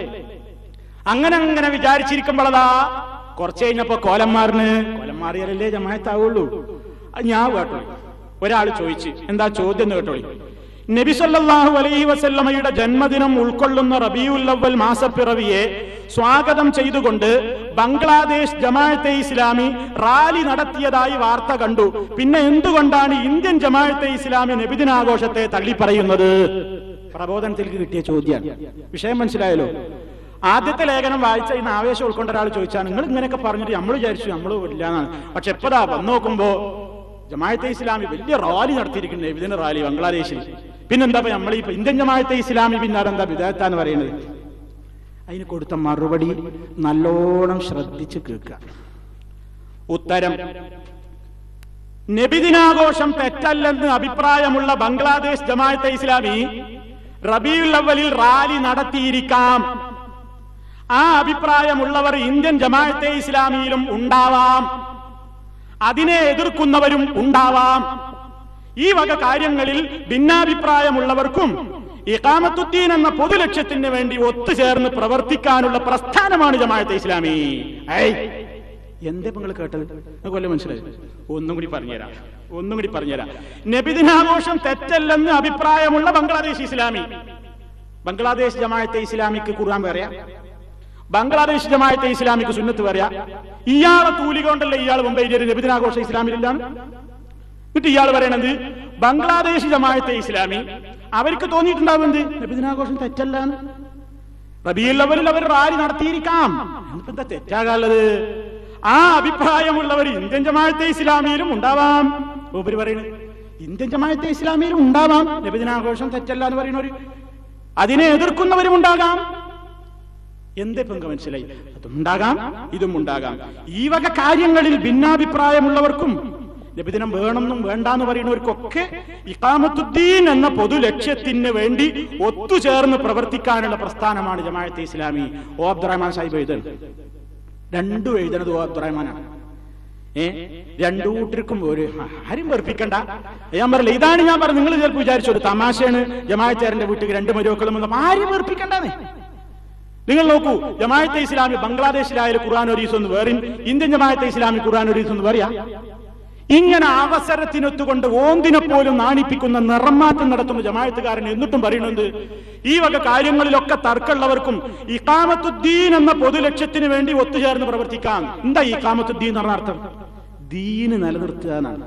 അങ്ങനെ അങ്ങനെ വിചാരിച്ചിരിക്കുമ്പോഴതാ കുറച്ച് കഴിഞ്ഞപ്പോ കോലം മാറിന് കോലം മാറിയാലല്ലേ ജമായത്താവുള്ളൂ അത് ഞാൻ കേട്ടോളി ഒരാൾ ചോദിച്ച് എന്താ ചോദ്യം എന്ന് കേട്ടോളി നബി സല്ലല്ലാഹു അലൈഹി വസല്ലമയുടെ ജന്മദിനം ഉൾക്കൊള്ളുന്ന റബിയുൽ അവ്വൽ മാസപ്പിറവിയെ സ്വാഗതം ചെയ്തുകൊണ്ട് ബംഗ്ലാദേശ് ജമാഅത്തെ ഇസ്ലാമി റാലി നടത്തിയതായി വാർത്ത കണ്ടു പിന്നെ എന്തുകൊണ്ടാണ് ഇന്ത്യൻ ജമാഅത്തെ ഇസ്ലാമി നബിദിനാഘോഷത്തെ തള്ളിപ്പറയുന്നത് പ്രബോധനത്തിലേക്ക് കിട്ടിയ ചോദ്യമാണ് വിഷയം മനസ്സിലായല്ലോ ആദ്യത്തെ ലേഖനം വായിച്ച ഇന്ന് ആവേശം ഉൾക്കൊണ്ട ഒരാൾ ചോദിച്ചാൽ നിങ്ങൾ ഇങ്ങനെയൊക്കെ പറഞ്ഞിട്ട് നമ്മൾ വിചാരിച്ചു നമ്മൾ ഇല്ല എന്നാണ് പക്ഷെ എപ്പോഴാ വന്നു നോക്കുമ്പോ ജമാഅത്തെ ഇസ്ലാമി വലിയ റാലി നടത്തിയിരിക്കുന്നു നബിദിന റാലി ബംഗ്ലാദേശിൽ പിന്നെന്താ നമ്മൾ ഈ ഇന്ത്യൻ ജമാഅത്തെ ഇസ്ലാമി പിന്നെ അതെന്താ വിദഗ്ധാന്ന് പറയുന്നത് അതിന് കൊടുത്ത മറുപടി നല്ലോണം ശ്രദ്ധിച്ച് കേൾക്കുക ഉത്തരം നബിദിനാഘോഷം തെറ്റല്ലെന്ന് അഭിപ്രായമുള്ള ബംഗ്ലാദേശ് ജമാഅത്തെ ഇസ്ലാമി റബിയുൽ അവലിൽ റാലി നടത്തിയിരിക്കാം ആ അഭിപ്രായമുള്ളവർ ഇന്ത്യൻ ജമാഅത്തെ ഇസ്ലാമിയിലും ഉണ്ടാവാം അതിനെ എതിർക്കുന്നവരും ഉണ്ടാവാം ഈ വക കാര്യങ്ങളിൽ ഭിന്നാഭിപ്രായമുള്ളവർക്കും ഇഖാമത്തുദ്ദീൻ എന്ന പൊതു ലക്ഷ്യത്തിന് വേണ്ടി ഒത്തുചേർന്ന് പ്രവർത്തിക്കാനുള്ള പ്രസ്ഥാനമാണ് ജമാഅത്തെ ഇസ്ലാമി ഐ എന്തേ നിങ്ങൾ കേട്ടത് നിങ്ങൾക്ക് വല്ല മനസ്സിലായി ഒന്നും കൂടി പറഞ്ഞുതരാം ഒന്നും കൂടി പറഞ്ഞുതരാം നബിദിനാഘോഷം തെറ്റല്ലെന്ന് അഭിപ്രായമുള്ള ബംഗ്ലാദേശ് ഇസ്ലാമി ബംഗ്ലാദേശ് ജമാഅത്തെ ഇസ്ലാമിക്ക് ഖുർആൻ പറയാ ബംഗ്ലാദേശ് ജമാഅത്തെ ഇസ്ലാമിക്ക് സുന്നത്ത് പറയാ ഇയാളെ തൂലിക കൊണ്ടല്ലേ ഇയാൾ മുമ്പേ ഒരു നബിദിനാഘോഷ ഇസ്ലാമിലില്ലാണ് എന്നിട്ട് ഇയാൾ പറയണത് ബംഗ്ലാദേശ് ജമാഅത്തെ ഇസ്ലാമി അവർക്ക് തോന്നിയിട്ടുണ്ടാവും എന്ത് നബിദിനാഘോഷം തെറ്റല്ലാന്ന് റബിയുൽ അവരിൽ അവർ റാലി നടത്തിയിരിക്കാം എന്നിട്ട് എന്താ തെറ്റാകാനുള്ളത് ആ അഭിപ്രായമുള്ളവർ ഇന്ത്യൻ ജമാഅത്തെ ഇസ്ലാമിയിലും ഉണ്ടാവാം ഉപരി പറയുന്നത് ഇന്ത്യൻ ജമാഅത്തെ ഇസ്ലാമിയിലും ഉണ്ടാവാം നബിദിനാഘോഷം തെറ്റല്ല എന്ന് പറയുന്നവര് അതിനെ എതിർക്കുന്നവരും ഉണ്ടാകാം എന്തേ പങ്ക് മനസ്സിലായി അതുണ്ടാകാം ഇതും ഉണ്ടാകാം ഈ വക കാര്യങ്ങളിൽ ഭിന്നാഭിപ്രായമുള്ളവർക്കും നബിദിനം വേണമെന്നും വേണ്ടാന്ന് പറയുന്നവർക്കൊക്കെ ഇഖാമത്തുദ്ദീൻ എന്ന പൊതു ലക്ഷ്യത്തിന് വേണ്ടി ഒത്തുചേർന്ന് പ്രവർത്തിക്കാനുള്ള പ്രസ്ഥാനമാണ് ജമാഅത്തെ ഇസ്ലാമി ഓ അബ്ദുറഹ്മാൻ സാഹിബ് എഴുതൽ രണ്ടും എഴുതണത് ഓ അബ്ദുറഹ്മാനാണ് ഏ രണ്ടു കൂട്ടർക്കും ഒരു ആരും വെറുപ്പിക്കണ്ട ഞാൻ പറയില്ല ഇതാണ് ഞാൻ പറഞ്ഞത് നിങ്ങൾ ചിലപ്പോൾ വിചാരിച്ചു ഒരു തമാശയാണ് ജമാഅത്തേരന്റെ വീട്ടിൽ രണ്ട് മരുമക്കളും വന്നപ്പോൾ ആരും വെറുപ്പിക്കണ്ടെന്നേ നിങ്ങൾ നോക്കൂ ജമാഅത്തെ ഇസ്ലാമി ബംഗ്ലാദേശിലായാലും ഖുർആൻ ഒരീസ് ഒന്ന് വേറെയും ഇന്ത്യൻ ജമാഅത്തെ ഇസ്ലാമി ഖുർആൻ ഒരീസ് ഒന്ന് വേറെയാ ഇങ്ങനെ അവസരത്തിനൊത്തുകൊണ്ട് ഓന്തിനെ പോലും നാണിപ്പിക്കുന്ന നിറമാറ്റം നടത്തുന്ന ജമാഅത്തുകാരൻ എന്നിട്ടും പറയുന്നത് ഈ വക കാര്യങ്ങളിലൊക്കെ തർക്കമുള്ളവർക്കും ഇക്കാമത്തുദ്ദീൻ എന്ന പൊതു ലക്ഷ്യത്തിന് വേണ്ടി ഒത്തുചേർന്ന് പ്രവർത്തിക്കാം എന്താ ഈ കാമത്തുദ്ദീൻ എന്ന് പറഞ്ഞ അർത്ഥം ദീന് നിലനിർത്തുക എന്നാണ്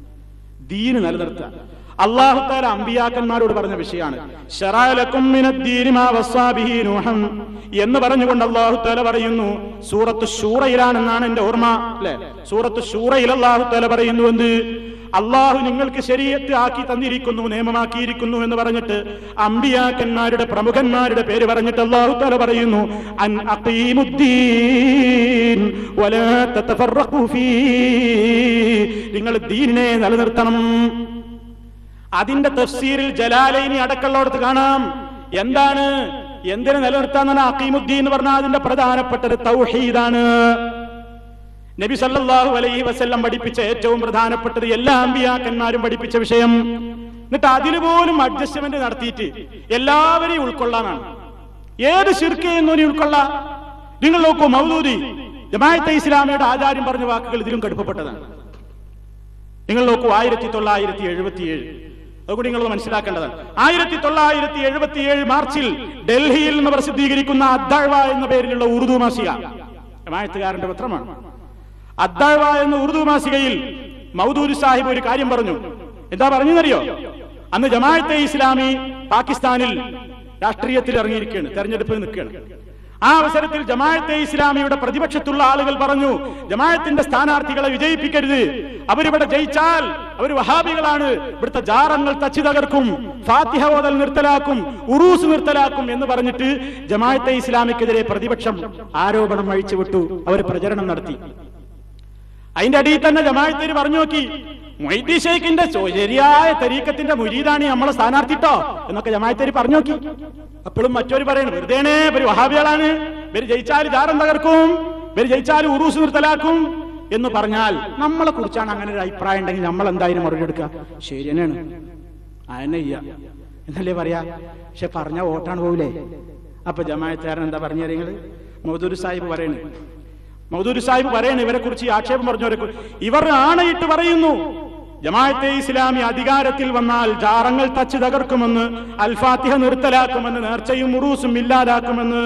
ദീന് നിലനിർത്തുക അള്ളാഹു താല അമ്പിയാക്കന്മാരോട് പറഞ്ഞ വിഷയമാണ് ശറാലക്കും മിനദ്ദീനി മാ വസ്സാ ബിഹി നൂഹൻ എന്ന് പറഞ്ഞുകൊണ്ട് അള്ളാഹു താല പറയുന്നു സൂറത്ത് ഷൂറയിലാണെന്നാണ് എന്റെ ഓർമ്മ അല്ലെ സൂറത്ത് ഷൂറയിൽ അള്ളാഹു താല പറയുന്നു എന്ത് അള്ളാഹു നിങ്ങൾക്ക് ശരീരത്ത് ആക്കി തന്നിരിക്കുന്നു നിയമമാക്കിയിരിക്കുന്നു എന്ന് പറഞ്ഞിട്ട് അമ്പിയാക്കന്മാരുടെ പ്രമുഖന്മാരുടെ പേര് പറഞ്ഞിട്ട് അള്ളാഹു താല പറയുന്നു അൻ അഖീമുദ്ദീൻ വലാ തതഫറഖു ഫീ നിങ്ങൾ ദീനിനെ നിലനിർത്തണം അതിന്റെ തഫ്സീരിൽ ജലാലൈനി അടക്കമുള്ളടത്ത് കാണാം എന്താണ് എന്തിനെ നിലനിർത്താൻ അക്കീമുദ്ദീൻ എന്ന് പറഞ്ഞാൽ അതിന്റെ പ്രധാനപ്പെട്ടത് തൗഹീദാണ് നബി സല്ലല്ലാഹു അലൈഹി വസല്ലം പഠിപ്പിച്ച ഏറ്റവും പ്രധാനപ്പെട്ടത് എല്ലാ അമ്പിയാക്കന്മാരും പഠിപ്പിച്ച വിഷയം എന്നിട്ട് അതിൽ പോലും അഡ്ജസ്റ്റ്മെന്റ് നടത്തിയിട്ട് എല്ലാവരെയും ഉൾക്കൊള്ളാനാണ് ഏത് ശിർക്ക് എന്നോനെ ഉൾക്കൊള്ളാം നിങ്ങൾ നോക്കൂ മൗദൂദി ജമാഅത്തെ ഇസ്ലാമിയുടെ ആചാര്യം പറഞ്ഞ വാക്കുകൾ ഇതിലും കടുപ്പപ്പെട്ടതാണ് നിങ്ങൾ നോക്കൂ ആയിരത്തി തൊള്ളായിരത്തി എഴുപത്തിയേഴ് അതുകൂടി നിങ്ങൾ മനസ്സിലാക്കേണ്ടതാണ് ആയിരത്തി തൊള്ളായിരത്തി എഴുപത്തിയേഴ് മാർച്ചിൽ ഡൽഹിയിൽ നിന്ന് പ്രസിദ്ധീകരിക്കുന്ന അദ്ദഴ്വ എന്ന പേരിലുള്ള ഉറുദു മാസിക ജമായത്തുകാരന്റെ പത്രമാണ് അദ്ദഴ്വ എന്ന ഉറുദു മാസികയിൽ മൗദൂദ് സാഹിബ് ഒരു കാര്യം പറഞ്ഞു എന്താ പറഞ്ഞെന്നറിയോ അന്ന് ജമാഅത്തെ ഇസ്ലാമി പാകിസ്ഥാനിൽ രാഷ്ട്രീയത്തിൽ ഇറങ്ങിയിരിക്കുകയാണ് തെരഞ്ഞെടുപ്പിൽ നിൽക്കുകയാണ് ആ അവസരത്തിൽ ജമാഅത്തെ ഇസ്ലാമിയുടെ പ്രതിപക്ഷത്തുള്ള ആളുകൾ പറഞ്ഞു ജമാഅത്തിന്റെ സ്ഥാനാർത്ഥികളെ വിജയിപ്പിക്കരുത് അവരിവിടെ ജയിച്ചാൽ അവർ വഹാബികളാണ് ഇവിടുത്തെ ജാറങ്ങൾ തച്ചു തകർക്കും ഫാത്തിഹ ഓതൽ നിർത്തലാക്കും ഉറൂസ് നിർത്തലാക്കും എന്ന് പറഞ്ഞിട്ട് ജമാഅത്തെ ഇസ്ലാമിക്കെതിരെ പ്രതിപക്ഷം ആരോപണം അഴിച്ചുവിട്ടു അവർ പ്രചരണം നടത്തി അതിന്റെ അടിയിൽ തന്നെ ജമാഅത്തേര് പറഞ്ഞു നോക്കി മൊയ്തി ഷെയ്ഖിന്റെ ചോ- ശരിയായ തരീക്കത്തിന്റെ മുരീദാണ് നമ്മളെ സ്ഥാനാർത്ഥിട്ടോ എന്നൊക്കെ ജമാഅത്തേര് പറഞ്ഞു നോക്കി അപ്പോഴും മറ്റൊരു പറയണം വെറുതെയാണ് ഇവര് വഹാബികളാണ് ഇവര് ജയിച്ചാൽ ജാറം തകർക്കും ഇവര് ജയിച്ചാൽ ഉറൂസ് നിർത്തലാക്കും എന്ന് പറഞ്ഞാൽ നമ്മളെ കുറിച്ചാണ് അങ്ങനെ ഒരു അഭിപ്രായം ഉണ്ടെങ്കിൽ നമ്മൾ എന്തായാലും മറുപടി എടുക്കുക ശരി തന്നെയാണ് അതന്നെ ചെയ്യാ എന്നല്ലേ പറയാ പക്ഷെ പറഞ്ഞ വോട്ടാണ് പോവില്ലേ അപ്പൊ ജമാഅത്തുകാരൻ എന്താ പറഞ്ഞു നിങ്ങൾ മൗദൂർ സാഹിബ് പറയണേ മൗദൂർ സാഹിബ് പറയണ ഇവരെ കുറിച്ച് ഈ ആക്ഷേപം പറഞ്ഞവരെ കുറിച്ച് ഇവർ ആണയിട്ട് പറയുന്നു ജമാഅത്തെ ഇസ്ലാമി അധികാരത്തിൽ വന്നാൽ ജാറങ്ങൾ തച്ച് തകർക്കുമെന്ന് അൽഫാത്തിഹ നിർത്തലാക്കുമെന്ന് നേർച്ചയും മുറൂസും ഇല്ലാതാക്കുമെന്ന്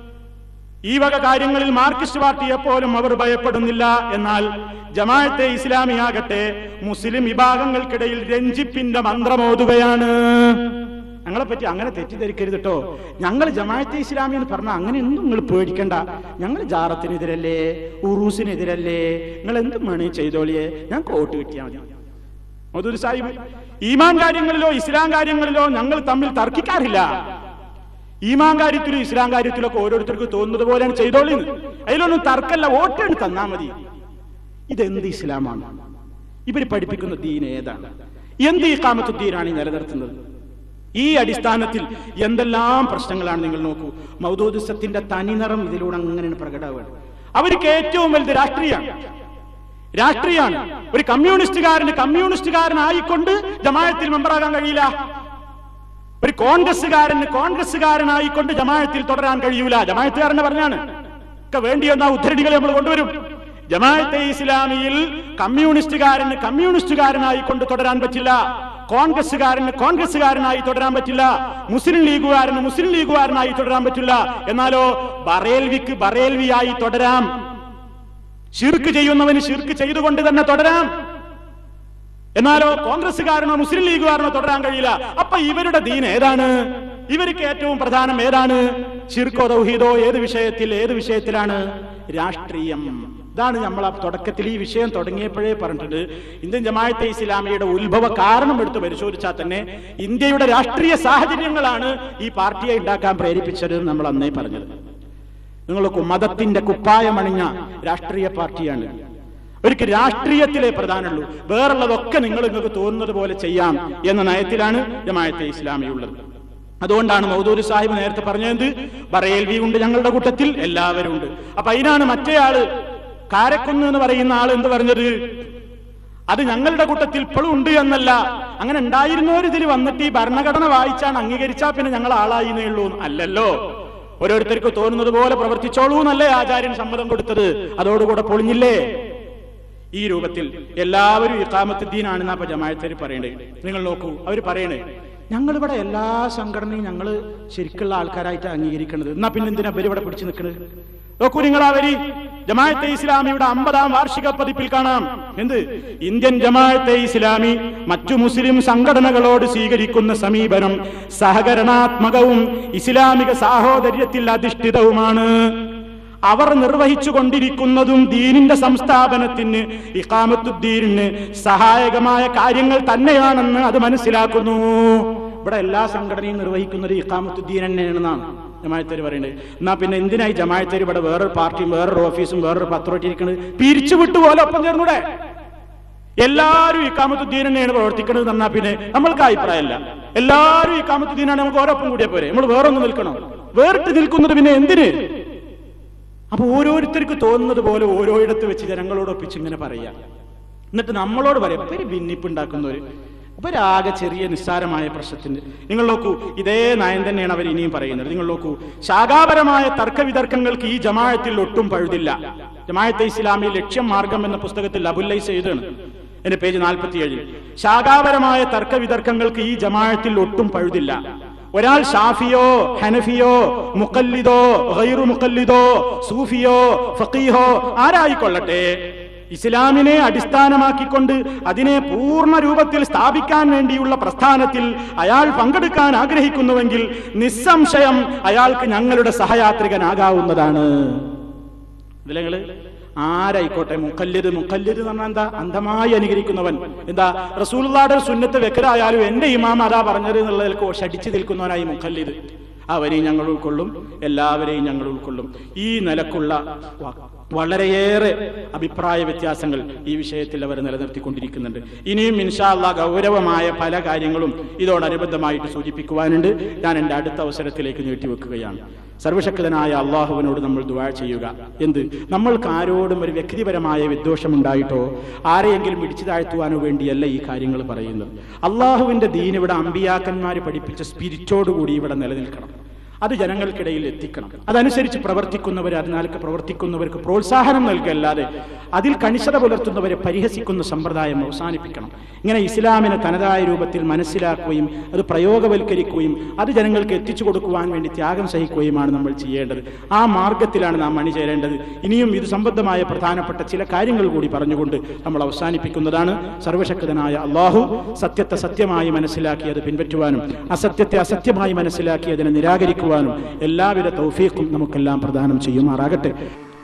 ഈ വക കാര്യങ്ങളിൽ മാർക്സിസ്റ്റ് പാർട്ടിയെ പോലും അവർ ഭയപ്പെടുന്നില്ല എന്നാൽ ജമാഅത്തെ ഇസ്ലാമിയാകട്ടെ മുസ്ലിം വിഭാഗങ്ങൾക്കിടയിൽ രഞ്ജിപ്പിന്റെ മന്ത്രമോതുകയാണ് ഞങ്ങളെ പറ്റി അങ്ങനെ തെറ്റിദ്ധരിക്കരുത് കേട്ടോ ഞങ്ങൾ ജമാഅത്തെ ഇസ്ലാമി എന്ന് പറഞ്ഞാൽ അങ്ങനെ ഒന്നും നിങ്ങൾ പേടിക്കണ്ട ഞങ്ങൾ ജാറത്തിനെതിരല്ലേ ഉറൂസിനെതിരല്ലേ നിങ്ങൾ എന്തും വേണേ ചെയ്തോളിയേ ഞാൻ കോട്ട് കിട്ടിയാൽ മതി മധുര് സാഹിബ് ഈമാൻ കാര്യങ്ങളിലോ ഇസ്ലാം കാര്യങ്ങളിലോ ഞങ്ങൾ തമ്മിൽ തർക്കിക്കാറില്ല ഈമാൻ കാര്യത്തിലും ഇസ്ലാം കാര്യത്തിലൊക്കെ ഓരോരുത്തർക്ക് തോന്നുന്നത് പോലെയാണ് ചെയ്തോളിന്ന് അതിലൊന്നും തർക്കല്ല വോട്ടാണ് തന്നാ മതി ഇതെന്ത് ഇസ്ലാമാണ് ഇവർ പഠിപ്പിക്കുന്ന ദീൻ ഏതാണ് എന്ത് ഈ കാമത്തുദ്ദീനാണ് ഈ നിലനിർത്തുന്നത് ഈ അടിസ്ഥാനത്തിൽ എന്തെല്ലാം പ്രശ്നങ്ങളാണ് നിങ്ങൾ നോക്കൂ മൗദൂദിസത്തിന്റെ തനിനിറം ഇതിലൂടെ അങ്ങനെ പ്രകടമാണ് അവർക്ക് ഏറ്റവും വലുത് രാഷ്ട്രീയമാണ് രാഷ്ട്രീയമാണ് ഒരു കമ്മ്യൂണിസ്റ്റുകാരന് കമ്മ്യൂണിസ്റ്റുകാരനായിക്കൊണ്ട് ജമായത്തിൽ മെമ്പറാകാൻ കഴിയില്ല ഒരു കോൺഗ്രസ്സുകാരന് കോൺഗ്രസ്സുകാരനായിക്കൊണ്ട് ജമാഅത്തിൽ തുടരാൻ കഴിയൂല ജമാഅത്തുകാരനെ പറഞ്ഞാണ് ഒക്കെ വേണ്ടി വന്ന ഉദ്ധരണികൾ നമ്മൾ കൊണ്ടുവരും ജമാഅത്തെ ഇസ്ലാമിയിൽ കമ്മ്യൂണിസ്റ്റുകാരന് കമ്മ്യൂണിസ്റ്റുകാരനായി കൊണ്ട് തുടരാൻ പറ്റില്ല കോൺഗ്രസ്സുകാരന് കോൺഗ്രസ്സുകാരനായി തുടരാൻ പറ്റില്ല മുസ്ലിം ലീഗുകാരന് മുസ്ലിം ലീഗുകാരനായി തുടരാൻ പറ്റില്ല എന്നാലോ ബറേൽവിക്ക് ബറേൽവിയായി തുടരാം ഷിർക്ക് ചെയ്യുന്നവന് ഷിർക്ക് ചെയ്തുകൊണ്ട് തന്നെ തുടരാം എന്നാലോ കോൺഗ്രസ്സുകാരനോ മുസ്ലിം ലീഗുകാരനോ തുടരാൻ കഴിയില്ല അപ്പൊ ഇവരുടെ ദീൻ ഏതാണ് ഇവർക്ക് ഏറ്റവും പ്രധാനം ഏതാണ് ഷിർക്കോ തൗഹീദോ ഏത് വിഷയത്തിൽ ഏത് വിഷയത്തിലാണ് രാഷ്ട്രീയം ഇതാണ് നമ്മൾ ആ തുടക്കത്തിൽ ഈ വിഷയം തുടങ്ങിയപ്പോഴേ പറഞ്ഞിട്ടുണ്ട് ഇന്ത്യൻ ജമാഅത്തെ ഇസ്ലാമിയുടെ ഉത്ഭവ കാരണം എടുത്ത് പരിശോധിച്ചാൽ തന്നെ ഇന്ത്യയുടെ രാഷ്ട്രീയ സാഹചര്യങ്ങളാണ് ഈ പാർട്ടിയെ ഉണ്ടാക്കാൻ പ്രേരിപ്പിച്ചത് എന്ന് നമ്മൾ അന്നേ പറഞ്ഞത് നിങ്ങൾക്ക് മതത്തിന്റെ കുപ്പായമണിഞ്ഞ രാഷ്ട്രീയ പാർട്ടിയാണ് ഒരിക്കൽ രാഷ്ട്രീയത്തിലെ പ്രധാനമുള്ളൂ വേറുള്ളതൊക്കെ നിങ്ങൾ നിങ്ങൾക്ക് തോന്നുന്നത് പോലെ ചെയ്യാം എന്ന നയത്തിലാണ് ജമാഅത്തെ ഇസ്ലാമി ഉള്ളത് അതുകൊണ്ടാണ് മൗദൂരി സാഹിബ് നേരത്തെ പറഞ്ഞത് ബറേൽവി ഉണ്ട് ഞങ്ങളുടെ കൂട്ടത്തിൽ എല്ലാവരും ഉണ്ട് അപ്പൊ അതിനാണ് മറ്റേയാള് കാരക്കുന്ന് എന്ന് പറയുന്ന ആൾ എന്ത് പറഞ്ഞത് അത് ഞങ്ങളുടെ കൂട്ടത്തിൽ ഇപ്പോഴും ഉണ്ട് എന്നല്ല അങ്ങനെ ഉണ്ടായിരുന്നവർ ഇതിൽ വന്നിട്ട് ഈ ഭരണഘടന വായിച്ചാണ് അംഗീകരിച്ചാ പിന്നെ ഞങ്ങൾ ആളായി ഉള്ളൂ അല്ലല്ലോ ഓരോരുത്തർക്ക് തോന്നുന്നത് പോലെ പ്രവർത്തിച്ചോളൂ എന്നല്ലേ ആചാര്യൻ സമ്മതം കൊടുത്തത് അതോടുകൂടെ പൊളിഞ്ഞില്ലേ ഈ രൂപത്തിൽ എല്ലാവരും ഇക്കാമത്തുദ്ദീനാണെന്ന് അപ്പൊ ജമാഅത്തേര് പറയണ്ടേ നിങ്ങൾ നോക്കൂ അവർ പറയണേ ഞങ്ങളിവിടെ എല്ലാ സംഘടനയും ഞങ്ങൾ ശരിക്കുള്ള ആൾക്കാരായിട്ട് അംഗീകരിക്കുന്നത് എന്നാ പിന്നെ എന്തിനാ ഇവര് ഇവിടെ പിടിച്ചു നിൽക്കുന്നത് നോക്കൂ നിങ്ങൾ ആ വരി ജമാഅത്തെ ഇസ്ലാമിയുടെ അമ്പതാം വാർഷിക പതിപ്പിൽ കാണാം എന്ത് ഇന്ത്യൻ ജമാഅത്തെ ഇസ്ലാമി മറ്റു മുസ്ലിം സംഘടനകളോട് സ്വീകരിക്കുന്ന സമീപനം സഹകരണാത്മകവും ഇസ്ലാമിക സാഹോദര്യത്തിൽ അധിഷ്ഠിതവുമാണ് അവർ നിർവഹിച്ചു കൊണ്ടിരിക്കുന്നതും ദീനിന്റെ സംസ്ഥാപനത്തിന് ഇക്കാമത്തുദ്ദീനിന് സഹായകമായ കാര്യങ്ങൾ തന്നെയാണെന്ന് അത് മനസ്സിലാക്കുന്നു ഇവിടെ എല്ലാ സംഘടനയും നിർവഹിക്കുന്നത് ഇക്കാമത്തുദ്ദീൻ തന്നെയാണെന്നാണ് ജമായത്തേര് പറയുന്നത് എന്നാ പിന്നെ എന്തിനായി ജമായത്തേര് ഇവിടെ വേറൊരു പാർട്ടിയും വേറൊരു ഓഫീസും വേറൊരു പത്രമായിട്ട് ഇരിക്കുന്നത് പിരിച്ചുവിട്ടു പോലെ ഒപ്പം ചേർന്നൂടെ എല്ലാവരും ഈ കാമത്തുദ്ദീൻ തന്നെയാണ് പ്രവർത്തിക്കുന്നത് എന്നാ പിന്നെ നമ്മൾക്ക് അഭിപ്രായമല്ല എല്ലാവരും ഈ കാമത്തുദ്ദീനാണ് നമുക്ക് ഓരോപ്പം കൂടിയ പോരെ നമ്മൾ വേറൊന്ന് നിൽക്കണം വേറിട്ട് നിൽക്കുന്നത് പിന്നെ എന്തിന് അപ്പൊ ഓരോരുത്തർക്ക് തോന്നുന്നത് പോലെ ഓരോയിടത്ത് വെച്ച് ജനങ്ങളോടൊപ്പിച്ച് ഇങ്ങനെ പറയാ എന്നിട്ട് നമ്മളോട് പറയാം ഇപ്പൊ ഒരു ഭിന്നിപ്പ് ഉണ്ടാക്കുന്നവര് അപ്പൊ ഒരാകെ ചെറിയ നിസ്സാരമായ പ്രശ്നത്തിന് നിങ്ങൾ നോക്കൂ ഇതേ നയം തന്നെയാണ് അവർ ഇനിയും പറയുന്നത് നിങ്ങൾ നോക്കൂ ശാഖാപരമായ തർക്കവിതർക്കങ്ങൾക്ക് ഈ ജമാഅത്തിൽ ഒട്ടും പഴുതില്ല ജമാഅത്തെ ഇസ്ലാമി ലക്ഷ്യം മാർഗം എന്ന പുസ്തകത്തിൽ അബുല്ലൈസ് എഴുതാണ് എന്റെ പേജ് നാൽപ്പത്തിയേഴിൽ ശാഖാപരമായ തർക്കവിതർക്കങ്ങൾക്ക് ഈ ജമാഅത്തിൽ ഒട്ടും പഴുതില്ല ഒരാൾ ഷാഫിയോ ഹനഫിയോ മുക്കല്ലിദോ ഗൈറു മുക്കല്ലിദോ സൂഫിയോ ഫക്കീഹോ ആരായിക്കൊള്ളട്ടെ ഇസ്ലാമിനെ അടിസ്ഥാനമാക്കിക്കൊണ്ട് അതിനെ പൂർണ്ണ രൂപത്തിൽ സ്ഥാപിക്കാൻ വേണ്ടിയുള്ള പ്രസ്ഥാനത്തിൽ അയാൾ പങ്കെടുക്കാൻ ആഗ്രഹിക്കുന്നുവെങ്കിൽ നിസ്സംശയം അയാൾക്ക് ഞങ്ങളുടെ സഹയാത്രികനാകാവുന്നതാണ് ഇതിലെങ്ങള് ആരായിക്കോട്ടെ മുക്കല്ലിത് മുക്കല്ലിത് എന്ന് പറഞ്ഞാൽ എന്താ അന്ധമായി അനുകരിക്കുന്നവൻ എന്താ റസൂലുള്ളാടെ സുന്നത്ത് വെക്കരായാലും എന്റെ ഇമാം അതാ പറഞ്ഞത് എന്നുള്ളതിൽ ഷടിച്ചു നിൽക്കുന്നവനായി മുക്കല്ലിത് അവരെയും ഞങ്ങൾ ഉൾക്കൊള്ളും എല്ലാവരെയും ഞങ്ങൾ ഉൾക്കൊള്ളും ഈ നിലക്കുള്ള വ- വളരെയേറെ അഭിപ്രായ വ്യത്യാസങ്ങൾ ഈ വിഷയത്തിൽ അവർ നിലനിർത്തിക്കൊണ്ടിരിക്കുന്നുണ്ട് ഇനിയും ഇൻഷാല്ല ഗൗരവമായ പല കാര്യങ്ങളും ഇതോടനുബന്ധമായിട്ട് സൂചിപ്പിക്കുവാനുണ്ട് ഞാൻ എൻ്റെ അടുത്ത അവസരത്തിലേക്ക് നീട്ടിവെക്കുകയാണ് സർവശക്തനായ അള്ളാഹുവിനോട് നമ്മൾ ദുവാ ചെയ്യുക എന്ത് നമ്മൾക്ക് ആരോടും ഒരു വ്യക്തിപരമായ വിദ്വേഷം ഉണ്ടായിട്ടോ ആരെയെങ്കിലും ഇടിച്ചു താഴ്ത്തുവാനോ വേണ്ടിയല്ല ഈ കാര്യങ്ങൾ പറയുന്നത് അള്ളാഹുവിന്റെ ദീൻ ഇവിടെ അമ്പിയാക്കന്മാർ പഠിപ്പിച്ച സ്പിരിറ്റോടുകൂടി ഇവിടെ നിലനിൽക്കണം അത് ജനങ്ങൾക്കിടയിൽ എത്തിക്കണം അതനുസരിച്ച് പ്രവർത്തിക്കുന്നവർ അതിനാൽക്ക് പ്രവർത്തിക്കുന്നവർക്ക് പ്രോത്സാഹനം നൽകല്ലാതെ അതിൽ കണിശത പുലർത്തുന്നവരെ പരിഹസിക്കുന്ന സമ്പ്രദായം അവസാനിപ്പിക്കണം ഇങ്ങനെ ഇസ്ലാമിനെ തനതായ രൂപത്തിൽ മനസ്സിലാക്കുകയും അത് പ്രയോഗവൽക്കരിക്കുകയും അത് ജനങ്ങൾക്ക് എത്തിച്ചു കൊടുക്കുവാൻ വേണ്ടി ത്യാഗം സഹിക്കുകയുമാണ് നമ്മൾ ചെയ്യേണ്ടത് ആ മാർഗത്തിലാണ് നാം അണിചേരേണ്ടത് ഇനിയും ഇത് സംബന്ധമായ പ്രധാനപ്പെട്ട ചില കാര്യങ്ങൾ കൂടി പറഞ്ഞുകൊണ്ട് നമ്മൾ അവസാനിപ്പിക്കുന്നതാണ് സർവശക്തനായ അള്ളാഹു സത്യത്തെ സത്യമായി മനസ്സിലാക്കി അത് പിൻപറ്റുവാനും അസത്യത്തെ അസത്യമായി മനസ്സിലാക്കി അതിനെ നിരാകരിക്കുവാനും എല്ലാവിധ തൗഫീഖും നമുക്കെല്ലാം പ്രദാനം ചെയ്യുമാറാകട്ടെ